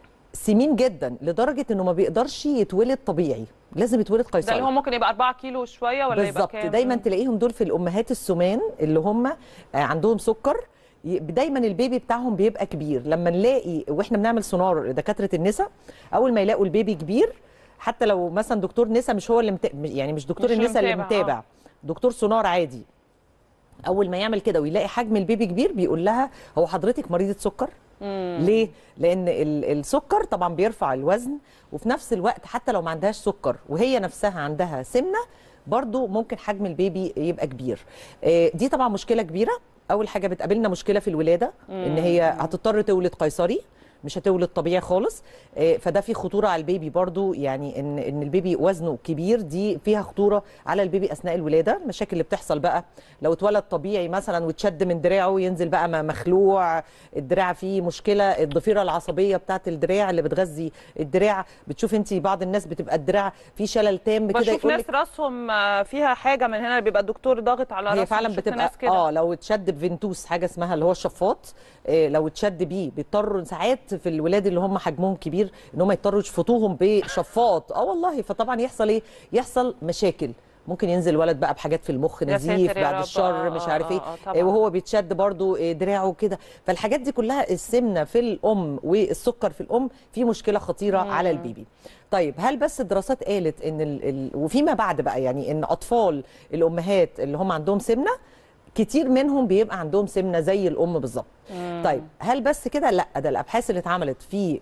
سمين جدا لدرجه انه ما بيقدرش يتولد طبيعي لازم يتولد ده اللي هو قيصري ممكن يبقى 4 كيلو وشويه ولا يبقى بالظبط كام دايما تلاقيهم دول في الامهات السمان اللي هم آه، عندهم سكر ي- دايما البيبي بتاعهم بيبقى كبير لما نلاقي واحنا بنعمل سونار دكاتره النساء اول ما يلاقوا البيبي كبير حتى لو مثلا دكتور نساء مش هو اللي مت... يعني مش دكتور مش اللي النساء اللي متابع، متابع آه. دكتور سونار عادي اول ما يعمل كده ويلاقي حجم البيبي كبير بيقول لها هو حضرتك مريضه سكر ليه لان ال- السكر طبعا بيرفع الوزن وفي نفس الوقت حتى لو ما عندهاش سكر وهي نفسها عندها سمنه برضو ممكن حجم البيبي يبقى كبير آه، دي طبعا مشكله كبيره اول حاجه بتقابلنا مشكله في الولاده ان هي هتضطر تولد قيصري مش هتولد طبيعي خالص آه، فده في خطوره على البيبي برضو يعني ان ان البيبي وزنه كبير دي فيها خطوره على البيبي اثناء الولاده المشاكل اللي بتحصل بقى لو اتولد طبيعي مثلا واتشد من دراعه ينزل بقى م- مخلوع الدراع فيه مشكله الضفيره العصبيه بتاعه الدراع اللي بتغذي الدراع بتشوف انت بعض الناس بتبقى الدراع فيه شلل تام كده بشوف يقول ناس راسهم آه، فيها حاجه من هنا بيبقى الدكتور ضاغط على راسهم هي فعلا شفت بتبقى ناس كده. اه لو اتشد بفنتوس حاجه اسمها اللي هو الشفاط آه لو اتشد بيه بيضطروا ساعات في الولاد اللي هم حجمهم كبير ان هم يضطروا يشفطوهم بشفاط اه والله فطبعا يحصل ايه يحصل مشاكل ممكن ينزل ولد بقى بحاجات في المخ يا نزيف ساتر يا بعد رب. الشر آه، مش آه، عارف ايه آه، آه، طبعاً. آه، وهو بيتشد برضو آه، دراعه كده فالحاجات دي كلها السمنه في الام والسكر في الام في مشكله خطيره على البيبي طيب هل بس الدراسات قالت ان ال... ال... وفيما بعد بقى يعني ان اطفال الامهات اللي هم عندهم سمنه كتير منهم بيبقى عندهم سمنه زي الام بالظبط طيب هل بس كده لا ده الابحاث اللي اتعملت في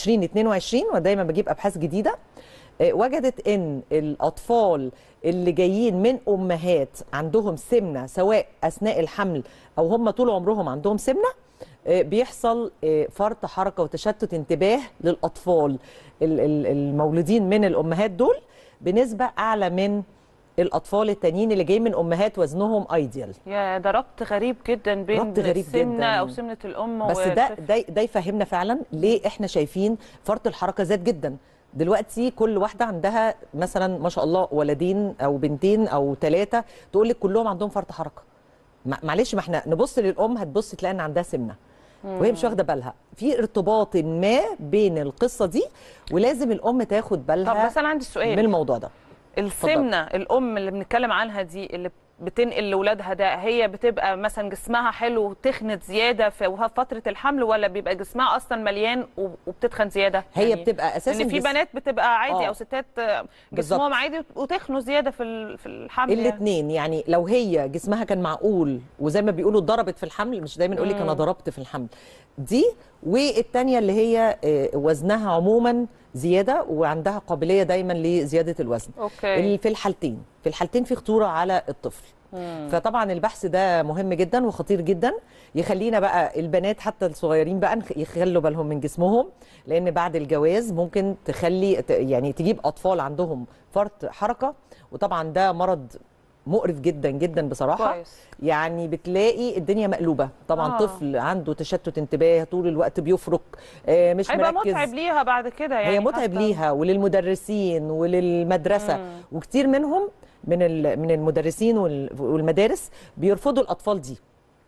2022 ودايما بجيب ابحاث جديده آه، وجدت ان الاطفال اللي جايين من امهات عندهم سمنه سواء اثناء الحمل او هم طول عمرهم عندهم سمنه آه، بيحصل آه، فرط حركه وتشتت انتباه للاطفال ال- ال- المولودين من الامهات دول بنسبه اعلى من الاطفال التانيين اللي جايين من امهات وزنهم ايديال يا ده ربط غريب جدا بين ربط غريب السمنه جداً. او سمنه الام بس ده والطفل. ده ده يفهمنا فعلا ليه احنا شايفين فرط الحركه زاد جدا دلوقتي كل واحده عندها مثلا ما شاء الله ولدين او بنتين او ثلاثه تقول لك كلهم عندهم فرط حركه مع- معلش ما احنا نبص للام هتبص تلاقي ان عندها سمنه وهي مش واخده بالها في ارتباط ما بين القصه دي ولازم الام تاخد طب بالها بس انا عندي سؤال من الموضوع ده السمنه الام اللي بنتكلم عنها دي اللي بتنقل لاولادها ده هي بتبقى مثلا جسمها حلو وتخنت زياده في فتره الحمل ولا بيبقى جسمها اصلا مليان وب- وبتتخن زياده هي بتبقى أساساً ان في جسم- بنات بتبقى عادي آه. او ستات آه، بالظبط. جسمهم عادي وتخنوا زياده في ال- في الحمل يعني. الاثنين يعني لو هي جسمها كان معقول وزي ما بيقولوا ضربت في الحمل مش دايما يقول لك انا ضربت في الحمل دي والتانية اللي هي آه، وزنها عموما زياده وعندها قابليه دايما لزياده الوزن اوكي ال- في الحالتين في الحالتين في خطوره على الطفل فطبعا البحث ده مهم جدا وخطير جدا يخلينا بقى البنات حتى الصغيرين بقى نخ- يخلوا بالهم من جسمهم لان بعد الجواز ممكن تخلي ت- يعني تجيب اطفال عندهم فرط حركه وطبعا ده مرض مقرف جدا جدا بصراحه كويس. يعني بتلاقي الدنيا مقلوبه طبعا آه. آه. طفل عنده تشتت انتباه طول الوقت بيفرك آه، مش هيبقى مركز متعب ليها بعد كده يعني هي متعب حتى- ليها وللمدرسين وللمدرسه مم. وكتير منهم من ال- من المدرسين وال- والمدارس بيرفضوا الاطفال دي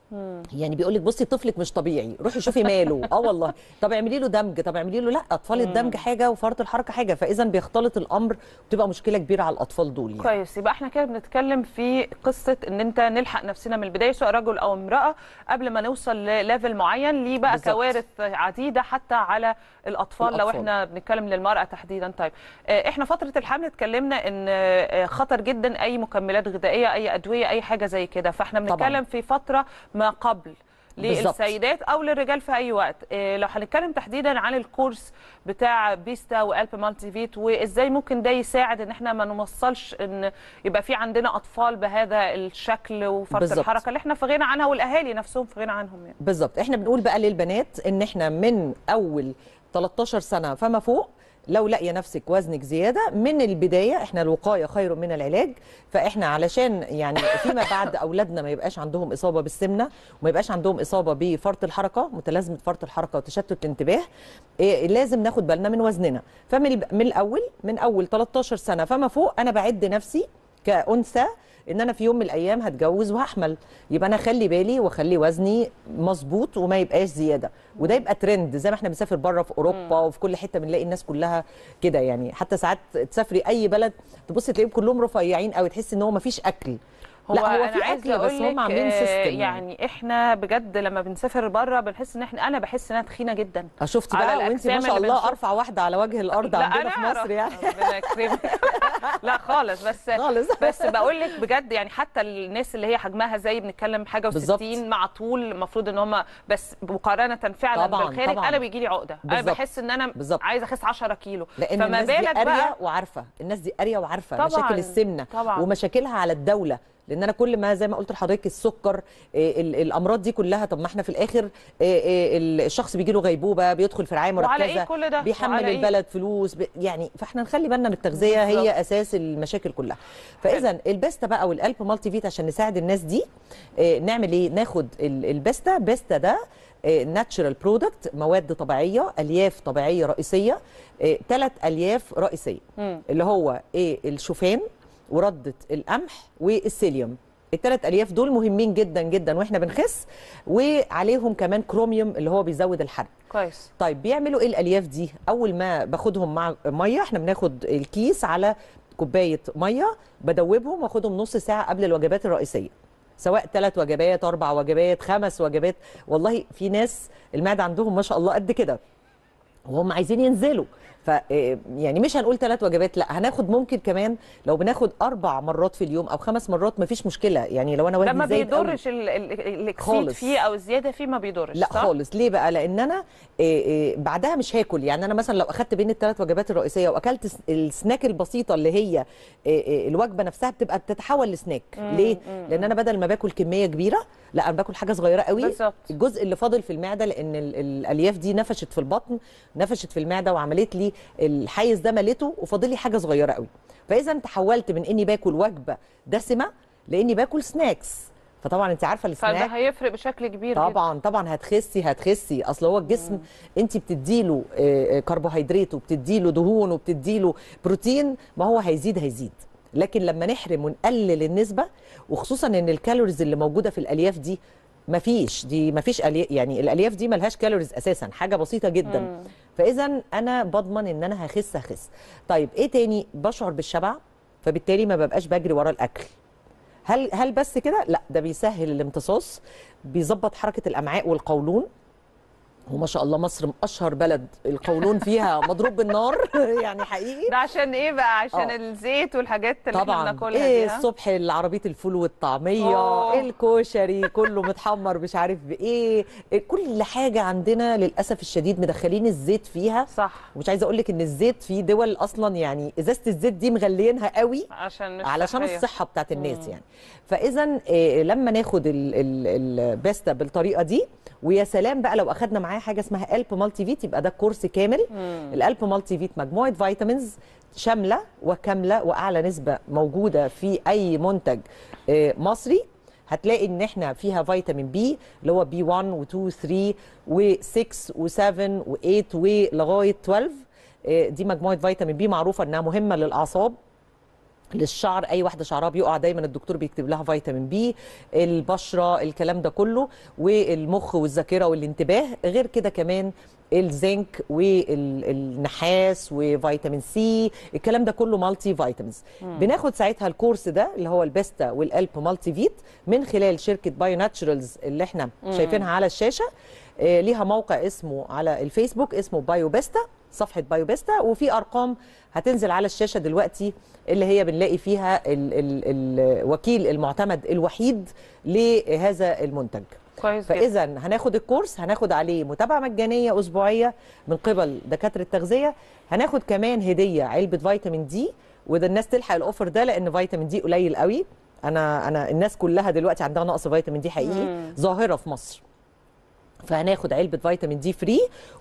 يعني بيقول لك بصي طفلك مش طبيعي روحي شوفي ماله اه والله طب اعملي له دمج طب اعملي له لا اطفال الدمج حاجه وفرط الحركه حاجه فاذا بيختلط الامر وبتبقى مشكله كبيره على الاطفال دول يعني. كويس يبقى احنا كده بنتكلم في قصه ان انت نلحق نفسنا من البدايه سواء رجل او امراه قبل ما نوصل لليفل معين ليه بقى بالظبط. كوارث عديده حتى على الاطفال, لو الأطفال. احنا بنتكلم للمراه تحديدا طيب آه، احنا فتره الحمل اتكلمنا ان آه، خطر جدا اي مكملات غذائيه اي ادويه اي حاجه زي كده فاحنا طبعاً. بنتكلم في فتره ما قبل بالظبط. للسيدات او للرجال في اي وقت إيه لو هنتكلم تحديدا عن الكورس بتاع بيستا والب مالتي فيت وازاي ممكن ده يساعد ان احنا ما نوصلش ان يبقى في عندنا اطفال بهذا الشكل وفرط بالظبط. الحركه اللي احنا في غنى عنها والاهالي نفسهم في غنى عنهم يعني بالظبط احنا بنقول بقى للبنات ان احنا من اول 13 سنه فما فوق لو لاقيه نفسك وزنك زياده من البدايه احنا الوقايه خير من العلاج فاحنا علشان يعني فيما بعد اولادنا ما يبقاش عندهم اصابه بالسمنه وما يبقاش عندهم اصابه بفرط الحركه متلازمه فرط الحركه وتشتت الانتباه إيه لازم ناخد بالنا من وزننا فمن الب- من الاول من اول 13 سنه فما فوق انا بعد نفسي كانثى ان انا في يوم من الايام هتجوز وهحمل يبقى انا اخلي بالي واخلي وزني مظبوط وما يبقاش زياده وده يبقى ترند زي ما احنا بنسافر بره في اوروبا وفي كل حته بنلاقي الناس كلها كده يعني حتى ساعات تسافري اي بلد تبص تلاقيهم كلهم رفيعين قوي تحس ان هو ما فيش اكل لا هو أنا في عايزة اكل بس أقول هم لك، عاملين آه، سيستم يعني احنا بجد لما بنسافر بره بنحس ان احنا انا بحس ان انا تخينه جدا آه، شفتي على بقى وانت ما الأجسام شاء اللي الله بنشوف- ارفع واحده على وجه الارض عندنا في أعرف. مصر يعني ربنا يكرمك لا خالص بس خالص. بس بقول لك بجد يعني حتى الناس اللي هي حجمها زي بنتكلم حاجه بالظبط. و60 مع طول المفروض ان هم بس مقارنه فعلا طبعاً، بالخارج طبعاً. انا بيجي لي عقده انا بالظبط. بحس ان انا بالظبط. عايزه اخس 10 كيلو لان فما الناس دي بالك قاريه بقى وعارفه الناس دي قاريه وعارفه طبعاً، مشاكل السمنه طبعاً. ومشاكلها على الدوله لان انا كل ما زي ما قلت لحضرتك السكر إيه، ال- الامراض دي كلها طب ما احنا في الاخر إيه، إيه، ال- الشخص بيجي له غيبوبه بيدخل في رعايه وعلى إيه مركزه كل ده؟ بيحمل وعلى إيه؟ البلد فلوس ب... يعني فاحنا نخلي بالنا من التغذيه بالظبط. هي اساس المشاكل كلها فاذا البيستا بقى والالب مالتي فيت عشان نساعد الناس دي إيه، نعمل ايه ناخد ال- البيستا بيستا ده ناتشرال برودكت مواد طبيعيه الياف طبيعيه رئيسيه ثلاث الياف رئيسيه مم. اللي هو ايه الشوفان ورده القمح والسيليوم الثلاث الياف دول مهمين جدا جدا واحنا بنخس وعليهم كمان كروميوم اللي هو بيزود الحرق كويس طيب بيعملوا ايه الالياف دي اول ما باخدهم مع ميه احنا بناخد الكيس على كوبايه ميه بدوبهم واخدهم نص ساعه قبل الوجبات الرئيسيه سواء ثلاث وجبات اربع وجبات خمس وجبات والله في ناس المعده عندهم ما شاء الله قد كده وهم عايزين ينزلوا ف إيه، يعني مش هنقول ثلاث وجبات لا هناخد ممكن كمان لو بناخد اربع مرات في اليوم او خمس مرات مفيش مشكله يعني لو انا ده ما وزني زايد قوي بيضرش ال- ال- الاكسيد خالص. فيه او الزياده فيه ما بيضرش لا صح؟ خالص ليه بقى لان انا إيه إيه بعدها مش هاكل يعني انا مثلا لو اخدت بين الثلاث وجبات الرئيسيه واكلت س- السناك البسيطه اللي هي إيه إيه الوجبه نفسها بتبقى بتتحول لسناك ليه لان انا بدل ما باكل كميه كبيره لا انا باكل حاجه صغيره قوي بالظبط. الجزء اللي فاضل في المعده لان ال- الالياف دي نفشت في البطن نفشت في المعده وعملت لي الحيز ده مليته وفاضل لي حاجه صغيره قوي فاذا تحولت من اني باكل وجبه دسمه لاني باكل سناكس فطبعا انت عارفه فده السناك هيفرق بشكل كبير جدا طبعا طبعا هتخسي هتخسي اصل هو الجسم انت بتديله آه، آه، كربوهيدرات وبتديله دهون وبتديله بروتين ما هو هيزيد هيزيد لكن لما نحرم ونقلل النسبه وخصوصا ان الكالوريز اللي موجوده في الالياف دي مفيش دي مفيش ألي... يعني الالياف دي ملهاش كالوريز اساسا حاجه بسيطه جدا فاذا انا بضمن ان انا هخس هخس طيب ايه تاني بشعر بالشبع فبالتالي ما ببقاش بجري ورا الاكل هل هل بس كده؟ لا ده بيسهل الامتصاص بيظبط حركه الامعاء والقولون وما شاء الله مصر اشهر بلد القولون فيها مضروب بالنار يعني حقيقي ده عشان ايه بقى عشان آه. الزيت والحاجات اللي احنا طبعا بناكلها ايه دي ها؟ الصبح عربيه الفول والطعميه أوه. الكشري كله متحمر مش عارف بايه كل حاجه عندنا للاسف الشديد مدخلين الزيت فيها صح ومش عايزه اقول لك ان الزيت في دول اصلا يعني ازازه الزيت دي مغليينها قوي عشان مش علشان صحية. الصحه بتاعت الناس يعني فاذا آه، لما ناخد ال- ال- البيستا بالطريقه دي ويا سلام بقى لو اخدنا معاه حاجه اسمها الب مالتي فيت يبقى ده كورس كامل الالب مالتي فيت مجموعه فيتامينز شامله وكامله واعلى نسبه موجوده في اي منتج آه، مصري هتلاقي ان احنا فيها فيتامين بي اللي هو بي 1 و2 و3 و6 و7 و8 ولغايه 12 آه، دي مجموعه فيتامين بي معروفه انها مهمه للاعصاب للشعر اي واحده شعرها بيقع دايما الدكتور بيكتب لها فيتامين بي البشره الكلام ده كله والمخ والذاكره والانتباه غير كده كمان الزنك والنحاس وفيتامين سي الكلام ده كله مالتي فيتامينز بناخد ساعتها الكورس ده اللي هو البيستا والالب مالتي فيت من خلال شركه بايو ناتشرالز اللي احنا شايفينها على الشاشه آه، ليها موقع اسمه على الفيسبوك اسمه بايو بيستا صفحه بايو بيستا وفي ارقام هتنزل على الشاشه دلوقتي اللي هي بنلاقي فيها ال ال الوكيل المعتمد الوحيد لهذا المنتج كويس جدا فاذا هناخد الكورس هناخد عليه متابعه مجانيه اسبوعيه من قبل دكاتره التغذيه هناخد كمان هديه علبه فيتامين دي وده الناس تلحق الاوفر ده لان فيتامين دي قليل قوي انا انا الناس كلها دلوقتي عندها نقص فيتامين دي حقيقي ظاهره في مصر فهناخد علبه فيتامين دي فري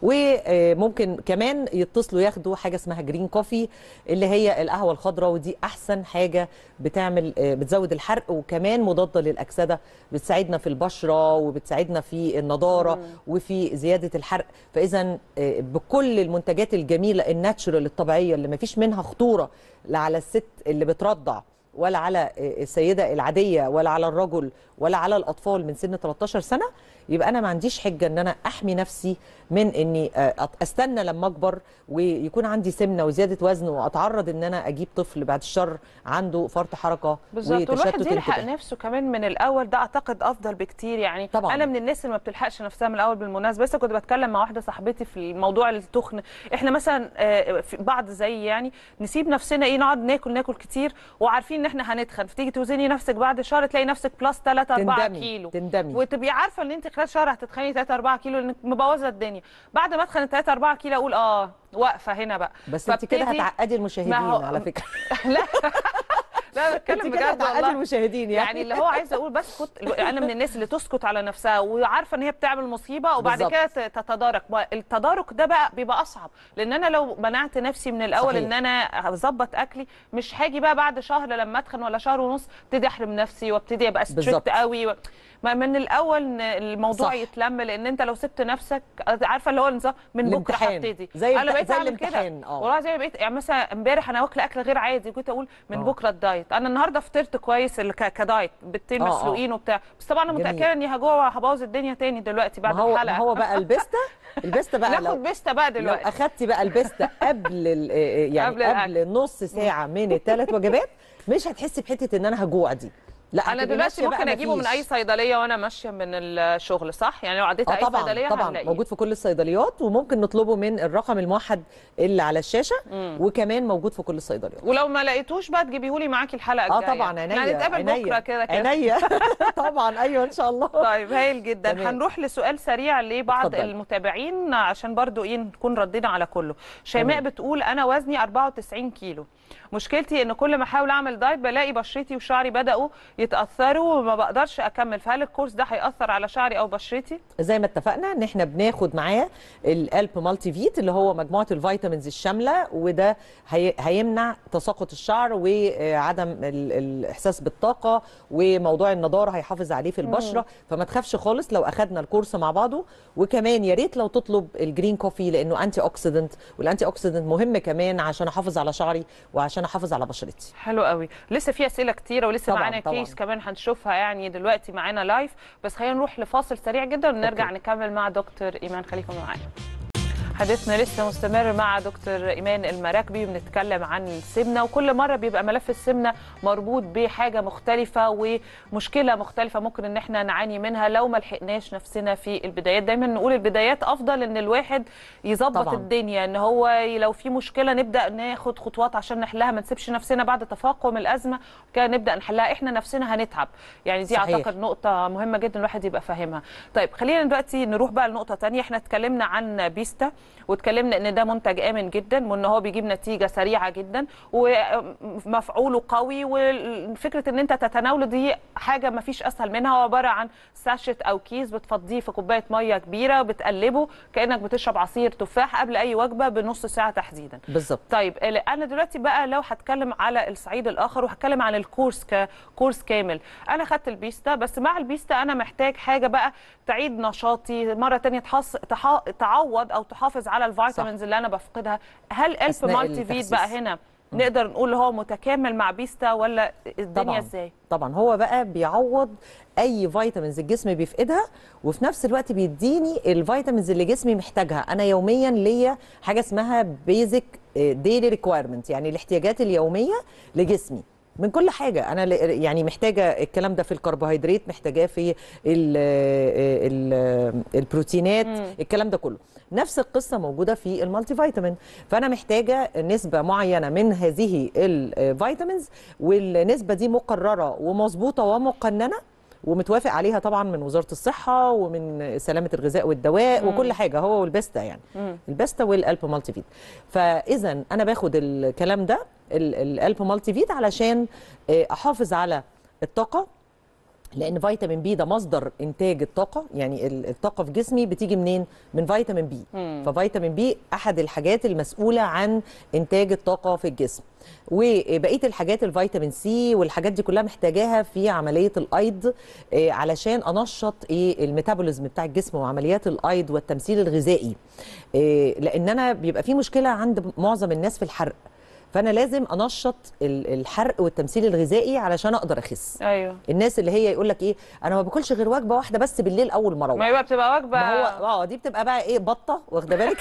وممكن كمان يتصلوا ياخدوا حاجه اسمها جرين كوفي اللي هي القهوه الخضراء ودي احسن حاجه بتعمل آه، بتزود الحرق وكمان مضاده للاكسده بتساعدنا في البشره وبتساعدنا في النضاره وفي زياده الحرق فاذا آه، بكل المنتجات الجميله الناتشورال الطبيعيه اللي ما فيش منها خطوره لا على الست اللي بترضع ولا على السيده العاديه ولا على الرجل ولا على الاطفال من سن 13 سنه يبقى انا ما عنديش حجه ان انا احمي نفسي من اني آه، أت- استنى لما اكبر ويكون عندي سمنه وزياده وزن واتعرض ان انا اجيب طفل بعد الشر عنده فرط حركه بالظبط والواحد وتشتت يلحق انتباه. نفسه كمان من الاول ده اعتقد افضل بكتير يعني طبعاً. انا من الناس اللي ما بتلحقش نفسها من الاول بالمناسبه لسه كنت بتكلم مع واحده صاحبتي في الموضوع التخن احنا مثلا آه، في بعض زي يعني نسيب نفسنا ايه نقعد ناكل ناكل كتير وعارفين ان احنا هنتخن فتيجي توزني نفسك بعد شهر تلاقي نفسك بلس 3 4 تندمي- كيلو تندمي. وتبقي عارفه ان انت خلال شهر هتتخني 3 4 كيلو لانك مبوظه الدنيا بعد ما اتخن 3 4 كيلو اقول اه واقفه هنا بقى بس انت كده فابتدي- هتعقدي المشاهدين ما هو- على فكره لا لا أنا انت بتكلم كده بجد هتعقدي والله المشاهدين يعني, يعني اللي هو عايزه اقول بس كنت انا من الناس اللي تسكت على نفسها وعارفه ان هي بتعمل مصيبه وبعد بالظبط. كده ت- تتدارك ما التدارك ده بقى بيبقى اصعب لان انا لو منعت نفسي من الاول صحيح. ان انا اظبط اكلي مش هاجي بقى بعد شهر لما اتخن ولا شهر ونص ابتدي احرم نفسي وابتدي ابقى بالظبط. ستريكت قوي و... ما من الاول إن الموضوع صح. يتلم لان انت لو سبت نفسك عارفه اللي هو النظام من بكره الامتحان. هبتدي زي انا الت- بقيت زي اعمل الامتحان، كده اه. والله زي ما بقيت يعني مثلا امبارح انا واكله اكل غير عادي كنت اقول من اه. بكره الدايت انا النهارده فطرت كويس اللي ك- كدايت بيضتين اه، اه. مسلوقين وبتاع بس طبعا انا جميل. متاكده اني هجوع وهبوظ الدنيا تاني دلوقتي بعد ما هو الحلقه ما هو بقى البسته البسته بقى ناخد لو بيستا بقى لو دلوقتي اخدتي بقى البسته قبل ال- يعني قبل قبل, الأكل. نص ساعه من الثلاث وجبات مش هتحسي بحته ان انا هجوع دي لا انا هتبقي دلوقتي ماشية بقى ممكن اجيبه من مفيش. اي صيدليه وانا ماشيه من الشغل صح يعني لو عديت اه اي طبعا صيدليه طبعا هنلاقيه موجود في كل الصيدليات وممكن نطلبه من الرقم الموحد اللي على الشاشه وكمان موجود في كل الصيدليات ولو ما لقيتوش بقى تجيبيهولي معاكي الحلقه اه الجايه طبعا عينيا احنا هنتقابل عينيا، بكره كده كده عينيا طبعا ايوه ان شاء الله طيب هايل جدا تمام. هنروح لسؤال سريع لبعض اتفضل. المتابعين عشان برضو ايه نكون ردينا على كله شيماء تمام. بتقول انا وزني 94 كيلو مشكلتي ان كل ما احاول اعمل دايت بلاقي بشرتي وشعري بداوا يتاثروا وما بقدرش اكمل فهل الكورس ده هياثر على شعري او بشرتي زي ما اتفقنا ان احنا بناخد معاه الالب مالتي فيت اللي هو مجموعه الفيتامينز الشامله وده هي هيمنع تساقط الشعر وعدم ال- الاحساس بالطاقه وموضوع النضاره هيحافظ عليه في البشره فما تخافش خالص لو اخدنا الكورس مع بعضه وكمان يا ريت لو تطلب الجرين كوفي لانه انتي اوكسيدنت والانتي اوكسيدنت مهم كمان عشان احافظ على شعري وعشان احافظ على بشرتي حلو قوي لسه في اسئله كتيره ولسه طبعاً، معانا طبعاً. كيس كمان هنشوفها يعني دلوقتي معانا لايف بس خلينا نروح لفاصل سريع جدا ونرجع أوكي. نكمل مع دكتور ايمان خليكم معانا حديثنا لسه مستمر مع دكتور ايمان المراكبي وبنتكلم عن السمنه وكل مره بيبقى ملف السمنه مربوط بحاجه مختلفه ومشكله مختلفه ممكن ان احنا نعاني منها لو ما لحقناش نفسنا في البدايات دايما نقول البدايات افضل ان الواحد يظبط طبعاً. الدنيا ان هو لو في مشكله نبدا ناخد خطوات عشان نحلها ما نسيبش نفسنا بعد تفاقم الازمه كده نبدا نحلها احنا نفسنا هنتعب يعني دي صحيح. اعتقد نقطه مهمه جدا الواحد يبقى فاهمها طيب خلينا دلوقتي نروح بقى لنقطه تانية احنا اتكلمنا عن بيستا واتكلمنا ان ده منتج امن جدا وان هو بيجيب نتيجه سريعه جدا ومفعوله قوي وفكره ان انت تتناوله دي حاجه ما فيش اسهل منها هو عباره عن ساشت او كيس بتفضيه في كوبايه ميه كبيره بتقلبه كانك بتشرب عصير تفاح قبل اي وجبه بنص ساعه تحديدا بالظبط طيب ال- انا دلوقتي بقى لو هتكلم على الصعيد الاخر وهتكلم عن الكورس ككورس كامل انا خدت البيستا بس مع البيستا انا محتاج حاجه بقى تعيد نشاطي مره تانية تحص... تح... تعوض او تحافظ على الفيتامينز اللي انا بفقدها هل الف أثناء مالتي فيت التخسيس. بقى هنا نقدر نقول هو متكامل مع بيستا ولا الدنيا طبعا ازاي طبعا هو بقى بيعوض اي فيتامينز الجسم بيفقدها وفي نفس الوقت بيديني الفيتامينز اللي جسمي محتاجها انا يوميا ليا حاجه اسمها بيزك ديلي ريكويرمنت يعني الاحتياجات اليوميه لجسمي من كل حاجه انا ل- يعني محتاجه الكلام ده في الكربوهيدرات محتاجاه في ال ال البروتينات الكلام ده كله نفس القصه موجوده في المالتي فيتامين فانا محتاجه نسبه معينه من هذه الفيتامينز والنسبه دي مقرره ومظبوطه ومقننه ومتوافق عليها طبعا من وزاره الصحه ومن سلامه الغذاء والدواء وكل حاجه هو والبستا يعني البستا والالب مالتي فيت فاذا انا باخد الكلام ده ال- الالب مالتي فيت علشان آه، احافظ على الطاقه لان فيتامين بي ده مصدر انتاج الطاقه يعني ال- الطاقه في جسمي بتيجي منين من فيتامين بي ففيتامين بي احد الحاجات المسؤوله عن انتاج الطاقه في الجسم وبقيه الحاجات الفيتامين سي والحاجات دي كلها محتاجاها في عمليه الايض آه، علشان انشط ايه الميتابوليزم بتاع الجسم وعمليات الايض والتمثيل الغذائي آه، لان انا بيبقى في مشكله عند معظم الناس في الحرق فانا لازم انشط ال- الحرق والتمثيل الغذائي علشان اقدر اخس ايوه الناس اللي هي يقول لك ايه انا ما باكلش غير وجبه واحده بس بالليل اول ما اروح ما يبقى بتبقى وجبه ما هو اه دي بتبقى بقى ايه بطه واخده بالك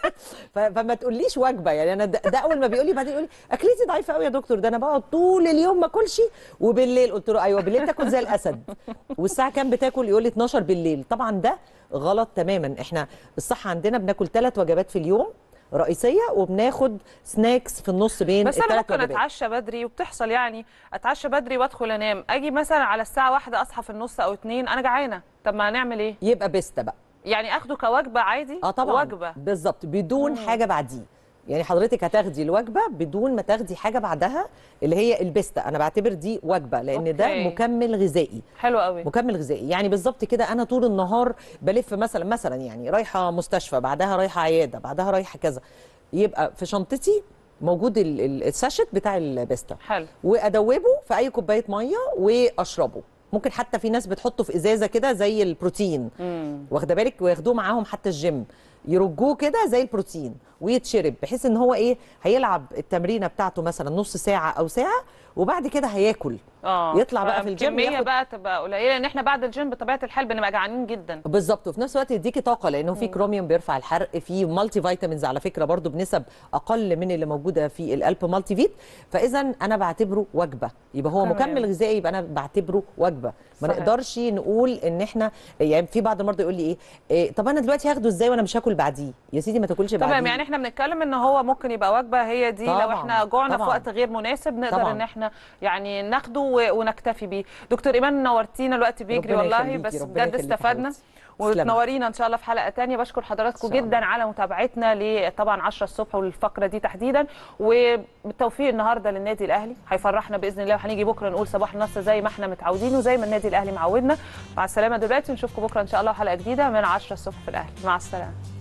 ف- فما تقوليش وجبه يعني انا ده, ده اول ما بيقول لي بعدين يقول لي اكلتي ضعيفه قوي يا دكتور ده انا بقعد طول اليوم ما اكلش وبالليل قلت له ايوه بالليل تاكل زي الاسد والساعه كام بتاكل يقول لي 12 بالليل طبعا ده غلط تماما احنا الصح عندنا بناكل ثلاث وجبات في اليوم رئيسيه وبناخد سناكس في النص بين بس انا الثلاث ممكن وجبات اتعشى بدري وبتحصل يعني اتعشى بدري وادخل انام اجي مثلا على الساعه واحدة اصحى في النص او اتنين انا جعانه طب ما هنعمل ايه يبقى بيستا بقى يعني اخده كوجبه عادي اه طبعا وجبه بالظبط بدون حاجه بعديه يعني حضرتك هتاخدي الوجبه بدون ما تاخدي حاجه بعدها اللي هي البستا انا بعتبر دي وجبه لان ده أوكي. مكمل غذائي حلو قوي مكمل غذائي يعني بالظبط كده انا طول النهار بلف مثلا مثلا يعني رايحه مستشفى بعدها رايحه عياده بعدها رايحه كذا يبقى في شنطتي موجود ال- ال- الساشت بتاع البستا حلو وادوبه في اي كوبايه ميه واشربه ممكن حتى في ناس بتحطه في ازازه كده زي البروتين واخده بالك وياخدوه معاهم حتى الجيم يرجوه كده زي البروتين ويتشرب بحيث ان هو ايه هيلعب التمرينه بتاعته مثلا نص ساعه او ساعه وبعد كده هياكل اه يطلع بقى في الجيم الكميه ياخد- بقى تبقى قليله لان احنا بعد الجيم بطبيعه الحال بنبقى جعانين جدا بالظبط وفي نفس الوقت يديكي طاقه لانه في كروميوم بيرفع الحرق في مالتي فيتامينز على فكره برضو بنسب اقل من اللي موجوده في الالب مالتي فيت فاذا انا بعتبره وجبه يبقى هو تمام. مكمل غذائي يبقى انا بعتبره وجبه ما صحيح. نقدرش نقول ان احنا يعني في بعض المرضى يقول لي ايه, إيه طب انا دلوقتي هاخده ازاي وانا مش هاكل بعديه يا سيدي ما تاكلش بعديه تمام يعني احنا بنتكلم ان هو ممكن يبقى وجبه هي دي لو طبعاً، احنا جوعنا في طبعاً. وقت غير مناسب نقدر طبعاً. ان احنا يعني ناخده و- ونكتفي بيه دكتور ايمان نورتينا الوقت بيجري ربنا والله يخليكي، بس ربنا بجد يخليكي استفدنا حبيبتي. تسلمي. وتنورينا ان شاء الله في حلقه تانية بشكر حضراتكم إن شاء جدا على متابعتنا ل طبعا 10 الصبح والفقره دي تحديدا وبالتوفيق النهارده للنادي الاهلي هيفرحنا باذن الله وهنيجي بكره نقول صباح النصر زي ما احنا متعودين وزي ما النادي الاهلي معودنا مع السلامه دلوقتي نشوفكم بكره ان شاء الله حلقه جديده من 10 الصبح في الاهلي مع السلامه